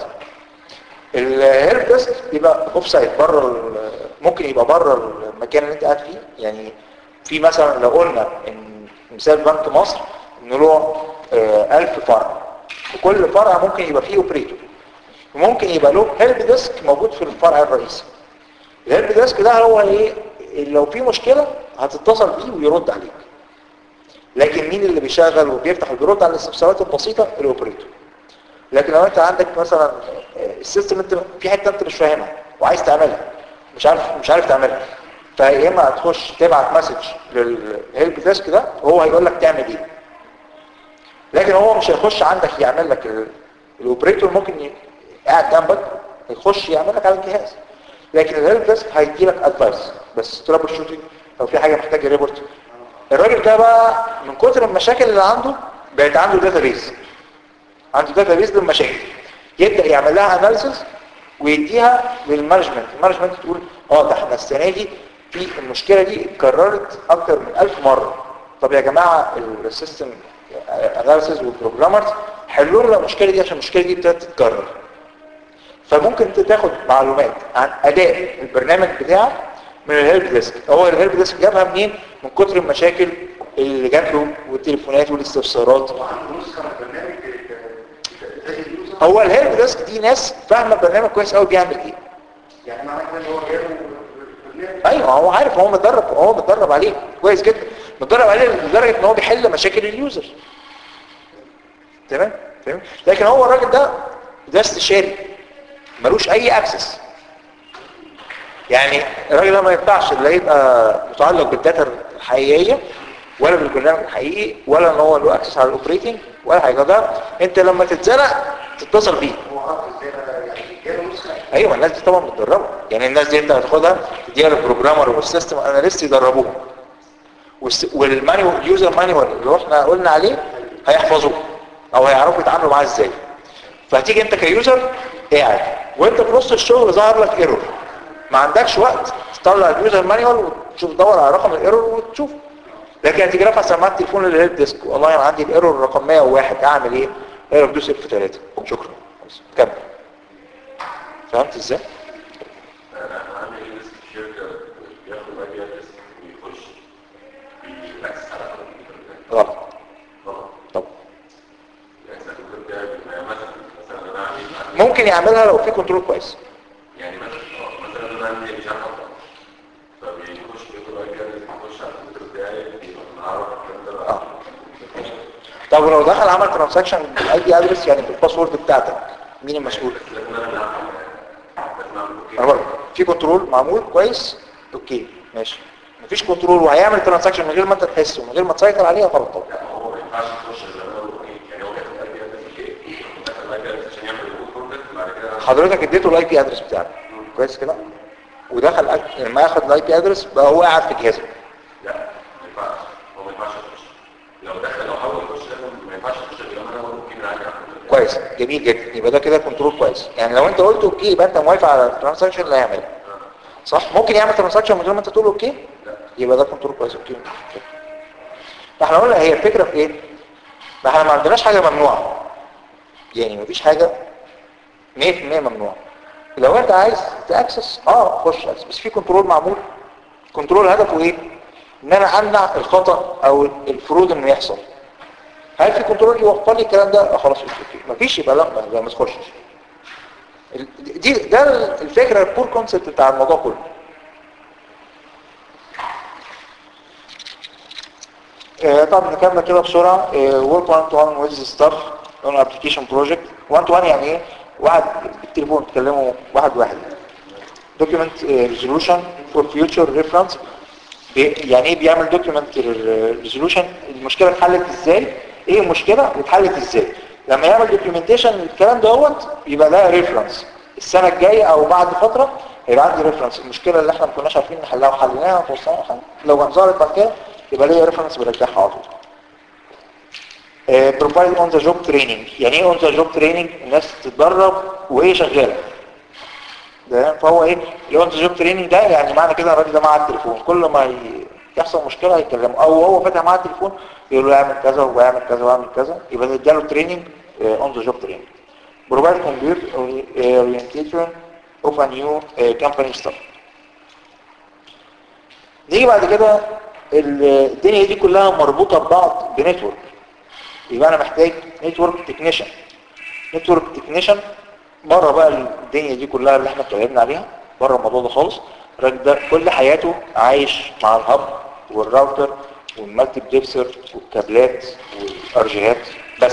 الهيلب ديسك يبقى اوف سايد بره ممكن يبقى بره المكان اللي انت قاعد فيه يعني في مثلا لو قلنا ان مثال بنك مصر ان له آه، 1000 فرع وكل فرع ممكن يبقى فيه اوبريتور وممكن يبقى له هيلب ديسك موجود في الفرع الرئيسي الهيلب ديسك ده هو ايه لو في مشكلة هتتصل بيه ويرد عليك لكن مين اللي بيشغل وبيفتح وبيرد على الاستفسارات البسيطة الاوبريتور لكن لو انت عندك مثلا آه، السيستم انت في حته انت مش فاهمها وعايز تعملها مش عارف مش عارف تعملها فيا اما هتخش تبعت مسج للهيلب ديسك ده وهو هيقول لك تعمل ايه لكن هو مش هيخش عندك يعمل لك ال- الاوبريتور ممكن ي- قاعد جنبك يخش يعمل لك على الجهاز لكن الهيلب ديسك هيدي لك ادفايس بس ترابل شوتنج لو في حاجه محتاجه ريبورت الراجل ده بقى من كتر المشاكل اللي عنده بقت عنده داتابيز عنده داتابيز للمشاكل يبدا يعمل لها اناليسيس ويديها للمانجمنت المانجمنت تقول اه ده احنا السنه دي في المشكله دي اتكررت اكتر من 1000 مره طب يا جماعه السيستم اناليسيس والبروجرامرز حلوا لنا المشكله دي عشان المشكله دي ابتدت تتكرر فممكن انت تاخد معلومات عن اداء البرنامج بتاعك من الهيلب ديسك هو الهيلب ديسك جابها منين من كتر المشاكل اللي جات له والتليفونات والاستفسارات هو الهيلب ديسك دي ناس فاهمه البرنامج كويس قوي بيعمل ايه يعني معنى كده ان هو جايبه برنامج ايوه هو عارف هو متدرب هو متدرب عليه كويس جدا متدرب عليه لدرجه ان هو بيحل مشاكل اليوزر تمام تمام لكن هو الراجل ده ده استشاري ملوش اي اكسس يعني الراجل ده ما ينفعش لا يبقى متعلق بالداتا الحقيقيه ولا بالبرنامج الحقيقي ولا ان هو له اكسس على الاوبريتنج ولا حاجه ده انت لما تتزنق تتصل بيه هو حاطط ازاي بقى يعني جايبه نسخه ايوه الناس دي طبعا متدربه يعني الناس دي انت هتاخدها تديها للبروجرامر والسيستم اناليست يدربوهم والس- والمانيوال اليوزر مانيوال اللي احنا قلنا عليه هيحفظوه او هيعرفوا يتعاملوا معاه ازاي فهتيجي انت كيوزر قاعد وانت في نص الشغل ظهر لك ايرور ما عندكش وقت تطلع اليوزر مانيوال وتشوف تدور على رقم الايرور وتشوف لكن هتيجي رافع سماعه التليفون للهيلب ديسك والله انا عندي الايرور رقم 101 اعمل ايه؟ ايرور دوس اف 3 شكرا بس كمل فهمت ازاي؟ انا عامل ايه ريسك في شركه بياخد اي ريسك ويخش بيأكس على الكمبيوتر ده غلط غلط طب ممكن يعملها لو في كنترول كويس يعني مثلا آه، مثلا انا عندي مش عارف اقرا فبيخش بياخد اي كارد بيخش على الكمبيوتر بتاعي بيعرف الكلام ده اه طب ولو دخل عمل ترانزاكشن بالاي بي ادرس يعني بالباسورد بتاعتك مين المسؤول بس لازم انا اللي اعمل لازم اعمل انا بقول في كنترول معمول كويس اوكي ماشي مفيش كنترول وهيعمل ترانزاكشن من غير ما انت تحس ومن غير ما تسيطر عليها غلط طبعا لا هو ما ينفعش يخش غير لما يقول اوكي يعني هو كاتب اي بي ادرس اوكي دخل الاي بي ادرس عشان يعمل الويب فورمات بعد كده حضرتك اديته الاي بي ادرس بتاعك كويس كده ودخل أك- لما ياخد الاي بي ادرس بقى هو قاعد في جهازك لا ما ينفعش هو ما ينفعش يخش لو دخل لو حاول يخش لازم ما ينفعش يخش غير لما انا اقول اوكي من عندي على الكمبيوتر كويس جميل جدا يبقى ده كده كنترول كويس يعني لو انت قلت اوكي يبقى انت موافق على الترانزاكشن اللي هيعملها صح ممكن يعمل ترانزاكشن من غير ما انت تقول اوكي لا يبقى ده كنترول كويس اوكي احنا قلنا هي الفكره في ايه ما احنا ما عندناش حاجه ممنوعه يعني مفيش حاجه 100% ممنوعه لو انت عايز تاكسس اه خش access. بس في كنترول معمول كنترول هدفه ايه ان انا امنع الخطا او الفرود انه يحصل هل في كنترول يوفر لي الكلام ده آه خلاص اوكي مفيش يبقى لا ما- ما تخشش ال- دي ده الفكره الكور كونسبت بتاع الموضوع كله آه، طب نكمل كده بسرعة work one to one with the staff on application project one to one يعني ايه واحد بالتليفون تكلمه واحد واحد document آه، resolution for future reference بي- يعني ايه بيعمل document resolution المشكلة اتحلت ازاي ايه المشكلة واتحلت ازاي لما يعمل documentation الكلام دوت يبقى ده reference السنة الجاية او بعد فترة هيبقى عندي reference المشكلة اللي احنا ما كناش عارفين نحلها وحليناها وتوصلنا لحل لو ظهرت بعد كده يبقى ليا ريفرنس برجعها على طول آه، provide on the job training يعني ايه on the job training الناس تتدرب وهي شغاله ده فهو ايه اللي on the job training ده يعني معنى كده الراجل ده معاه التليفون كل ما ي- يحصل مشكله يكلمه او هو فاتح معاه التليفون يقول له اعمل كذا ويعمل كذا ويعمل كذا يبقى ده اداله تريننج on the job training provide complete orientation of a new uh, company staff نيجي بعد كده ال- الدنيا دي كلها مربوطة ببعض بنتورك يبقى انا محتاج نتورك تكنيشن نتورك تكنيشن بره بقى الدنيا دي كلها اللي احنا اتكلمنا عليها بره الموضوع ده خالص الراجل ده كل حياته عايش مع الهب والراوتر والمالتي ديبسر والكابلات والارجيهات بس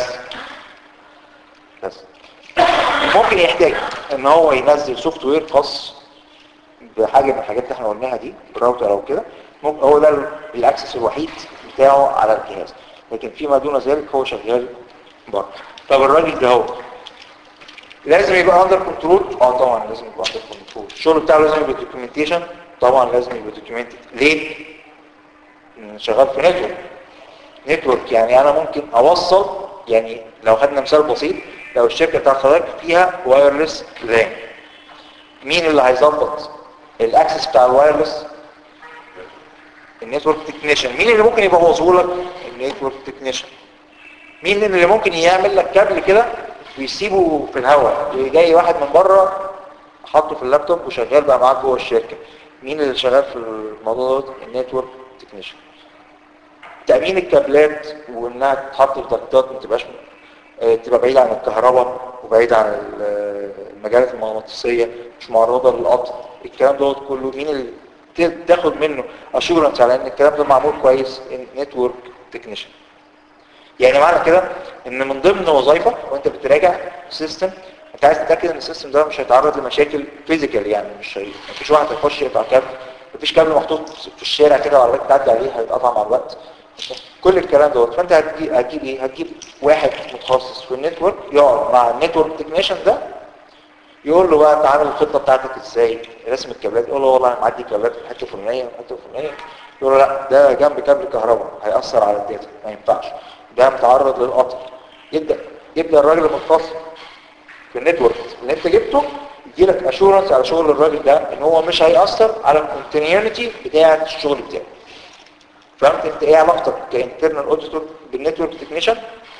بس ممكن يحتاج ان هو ينزل سوفت وير خاص بحاجه من الحاجات اللي احنا قلناها دي الراوتر او كده ممكن هو ده ال- الاكسس الوحيد بتاعه على الجهاز لكن فيما دون ذلك هو شغال بره طب الراجل ده هو لازم يبقى اندر كنترول اه طبعا لازم يبقى اندر كنترول الشغل بتاعه لازم يبقى دوكيومنتيشن طبعا لازم يبقى دوكيومنتد ليه لأن شغال في نتورك نتورك يعني انا ممكن اوصل يعني لو خدنا مثال بسيط لو الشركه بتاعت حضرتك فيها وايرلس لان مين اللي هيظبط الاكسس بتاع الوايرلس النتورك تكنيشن مين اللي ممكن يبوظه لك النتورك تكنيشن مين اللي ممكن يعمل لك كابل كده ويسيبه في الهواء جاي واحد من بره حطه في اللابتوب وشغال بقى معاك جوه الشركه مين اللي شغال في الموضوع ده النتورك تكنيشن تأمين الكابلات وانها تتحط في ضغطات ما تبقاش آه، تبقى بعيدة عن الكهرباء وبعيدة عن ال- المجالات المغناطيسية مش معرضة للقطع الكلام دوت كله مين اللي ت- تاخد منه اشورنس على ان الكلام ده معمول كويس نتورك تكنيشن يعني معنى كده ان من ضمن وظائفك وانت بتراجع سيستم انت عايز تتاكد ان السيستم ده مش هيتعرض لمشاكل فيزيكال يعني مش هي مفيش واحد هيخش يقطع كابل مفيش كابل محطوط في الشارع كده وعربيات تعدي عليه هيتقطع مع الوقت كل الكلام دوت فانت هتجيب هتجيب ايه هتجيب واحد متخصص في النتورك يقعد مع النتورك تكنيشن ده يقول له بقى انت عامل الخطه بتاعتك ازاي رسم الكابلات يقول له والله انا معدي كابلات في الحته الفلانيه والحته الفلانيه يقول له لا ده جنب كابل كهرباء هيأثر على الداتا ما ينفعش ده متعرض للقطع يبدا يبدا الراجل المتخصص في النتورك اللي انت جبته يديلك اشورنس على شغل الراجل ده ان هو مش هيأثر على الكونتينيوتي بتاعه الشغل بتاعه فهمت انت ايه علاقتك كانترنال اوديتور بالنتورك تكنيشن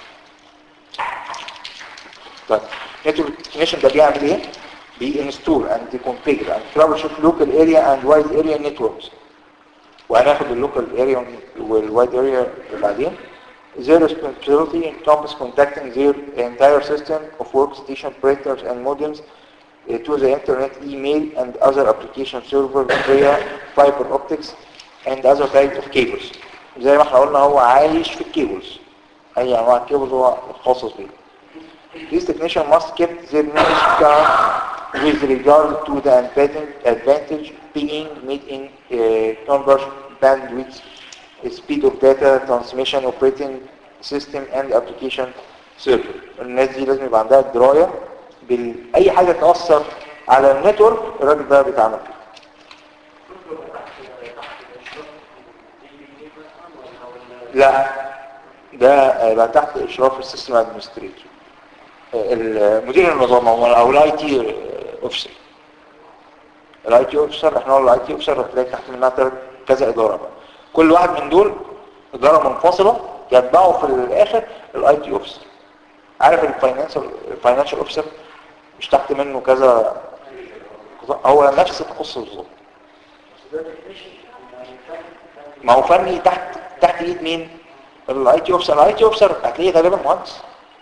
طيب نتورك تكنيشن ده بيعمل ايه بينستول اند كونفيجر اند ترابل شوت لوكال اريا اند وايد اريا نتوركس وهناخد اللوكال اريا والوايد اريا بعدين Their responsibility encompasses contacting their entire system of workstation printers and modems uh, to the internet, email, and other application servers via fiber optics and other types of cables. زي ما احنا قلنا هو عايش في الكيبلز. أي أنواع الكيبلز هو متخصص بيه. These technicians must keep their knowledge current with regard to the advantage, advantage being made in uh, conversion bandwidth, speed of data transmission, operating system and application server. الناس دي لازم يبقى عندها دراية بأي حاجة تأثر على النتورك الراجل ده بيتعامل فيها. لا ده يبقى تحت إشراف السيستم ادمنستريتور مدير النظام او او الاي تي اوفيسر الاي تي اوفيسر احنا قلنا الاي تي اوفيسر هتلاقي تحت منها تل- كذا اداره بقى كل واحد من دول اداره منفصله يتبعه في الاخر الاي تي اوفيسر عارف الفاينانشال الفاينانشال اوفيسر مش تحت منه كذا هو نفس التخصص بالظبط ما هو فني تحت تحت ايد مين الاي تي اوفيسر الاي تي اوفيسر هتلاقيه غالبا مهندس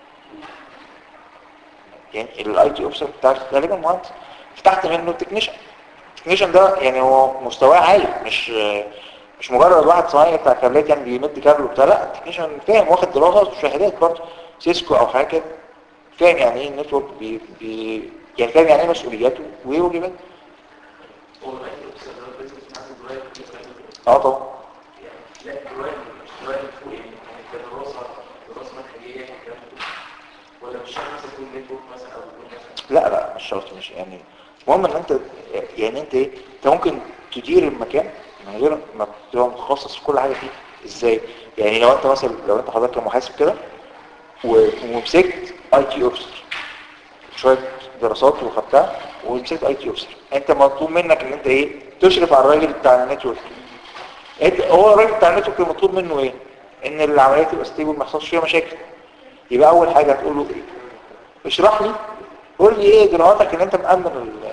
يعني الاي تي اوفيسر بتاعك غالبا مهندس تحت منه التكنيشن التكنيشن ده يعني هو مستواه عالي مش مش مجرد واحد صنايعي بتاع كابلات يعني بيمد كابل وبتاع لا التكنيشن فاهم واخد دراسه وشهادات برضه سيسكو او حاجه كده فاهم يعني ايه النتورك بي بي يعني فاهم يعني ايه مسؤولياته وايه واجباته هو ما يقدر يستخدم البيزنس عنده درايف اه طبعا يعني لا درايف مش درايف فوق يعني يعني كدراسة دراسة منهجية الكلام ده ولا مش شرط مثلا يكون نتورك مثلا او يكون مثلا لا لا مش شرط مش يعني المهم ان انت يعني انت ايه انت ممكن تدير المكان من غير ما تبقى متخصص في كل حاجه فيه ازاي يعني لو انت مثلا لو انت حضرتك محاسب كده و- ومسكت اي تي اوفيسر شويه دراسات وخدتها ومسكت اي تي اوفيسر انت مطلوب منك ان انت ايه تشرف على الراجل بتاع النتورك انت هو الراجل بتاع النتورك مطلوب منه ايه ان العمليه تبقى ستيبل ما يحصلش فيها مشاكل يبقى اول حاجه هتقول له ايه اشرح لي قول لي ايه اجراءاتك ان انت مأمن ال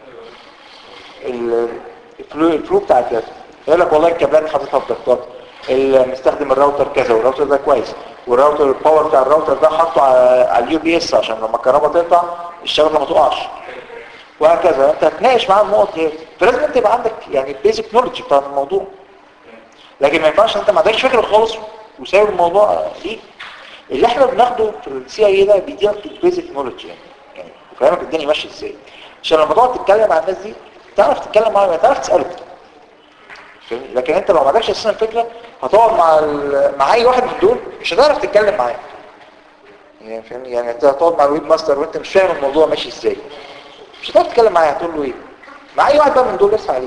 ال- الفلو, الفلو بتاع الداتا يقول لك والله الكابلات حاططها في ضغطات مستخدم الراوتر كذا والراوتر ده كويس والراوتر الباور بتاع الراوتر ده حاطه على على اليو بي اس عشان لما الكهرباء تقطع الشبكه ما تقعش وهكذا انت هتناقش معاه النقط دي فلازم انت يبقى عندك يعني البيزك نولج بتاع الموضوع لكن ما ينفعش انت ما عندكش فكره خالص وسايب الموضوع ليه اللي احنا بناخده في السي اي ده بيديك البيزك نولج يعني يعني فاهمك الدنيا ماشيه ازاي عشان لما تقعد تتكلم مع الناس دي تعرف تتكلم معاهم تعرف تساله فاهمني؟ لكن انت لو ما عندكش اساسا فكره هتقعد مع ال... مع اي واحد من دول مش هتعرف تتكلم معاه يعني فاهمني يعني انت هتقعد مع الويب ماستر وانت مش فاهم الموضوع ماشي ازاي مش هتعرف تتكلم معاه هتقول له ايه مع اي واحد بقى من دول لسه عليك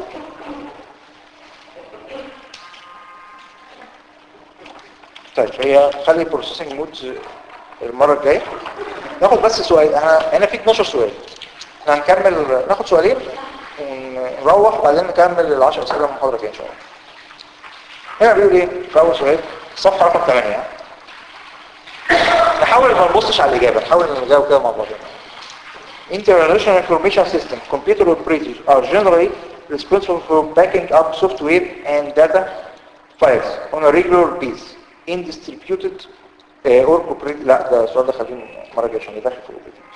طيب هي خلي بروسيسنج مود المرة الجاية ناخد بس سؤال احنا هنا في 12 سؤال احنا هنكمل ناخد سؤالين ونروح وبعدين نكمل ال 10 اسئله المحاضرة كده ان شاء الله هنا بيقول ايه في اول سؤال صفحة رقم 8 نحاول ما نبصش على الاجابة نحاول نجاوب كده مع بعض International Information System computer operators are generally responsible for backing up software and data files on a regular basis in distributed uh, or operated لا ده السؤال ده خلينا مرة جاية عشان يدخل في operated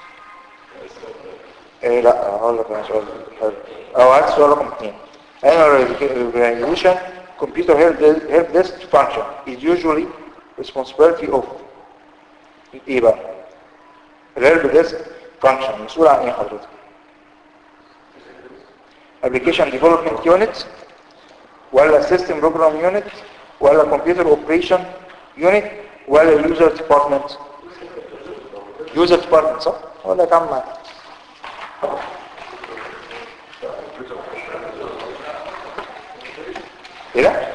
ايه لا هقول لك انا سؤال حلو او هات السؤال رقم اثنين Annual evaluation computer help desk- help desk function is usually responsibility of ايه بقى الهيلب ديسك فانكشن مسؤول عن ايه حضرتك application development unit ولا system program unit ولا computer operation unit ولا user department user department صح ولا كم معاك ايه ده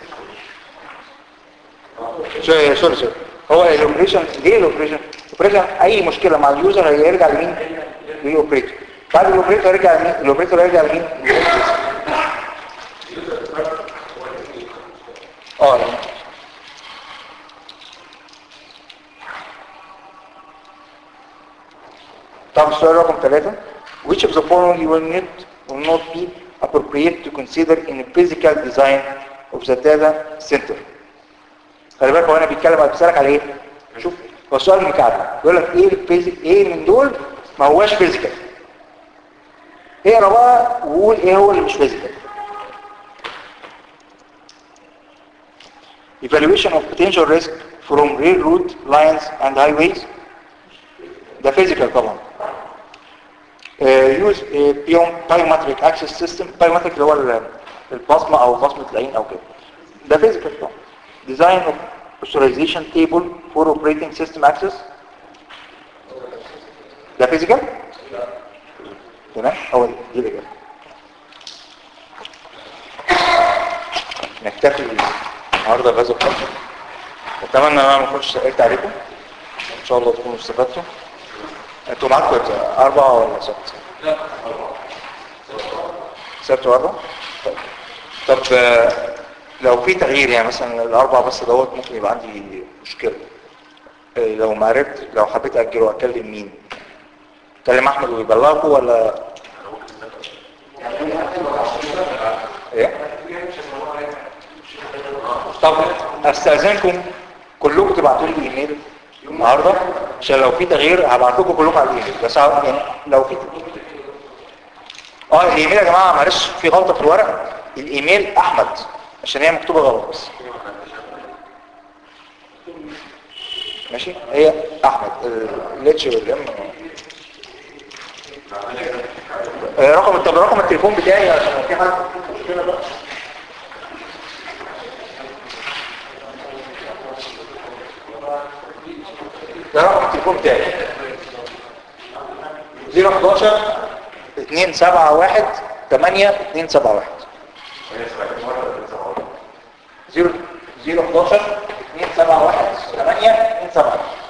سوري سوري سوري هو الاوبريشن ليه الاوبريشن الاوبريشن اي مشكله مع اليوزر هيرجع لمين للاوبريتور بعد الاوبريتور يرجع لمين الاوبريتور يرجع لمين اه يعني. طب السؤال رقم ثلاثة which of the following will not, will not be appropriate to consider in the physical design of the data center خلي بالك هو انا بيتكلم على بيسالك على ايه شوف هو السؤال مكعب يقول لك ايه الفيزيك ايه من دول ما هواش فيزيكال اقرا بقى وقول ايه هو اللي مش فيزيكال evaluation of potential risk from railroad lines and highways ده physical طبعا uh, use a biom- biometric access system biometric اللي هو ال- البصمة او بصمة العين او كده ده physical طبعا design of authorization table for operating system access ده physical تمام هو دي الإجابة نكتفي النهارده بهذا القدر اتمنى ان انا ما اكونش سالت عليكم ان شاء الله تكونوا استفدتوا انتوا معاكم اربعه ولا سبت؟ سبت واربعه؟ طيب طب آه، لو في تغيير يعني مثلا الاربعه بس دوت ممكن يبقى عندي مشكله آه، لو ما عرفت لو حبيت اجله اكلم مين؟ اكلم احمد ويبلغكم ولا ايه؟ طب استاذنكم كلكم تبعتوا لي ايميل النهارده عشان لو في تغيير هبعت لكم كلكم على الايميل بس ع- يعني لو في اه الايميل يا جماعه معلش في غلطه في الورق الايميل احمد عشان هي مكتوبه غلط بس ماشي هي احمد الاتش والام رقم طب رقم التليفون بتاعي عشان لو في حد مشكله بقى ده رقم التليفون بتاعي 011 271 8 271 0 011 271 8 271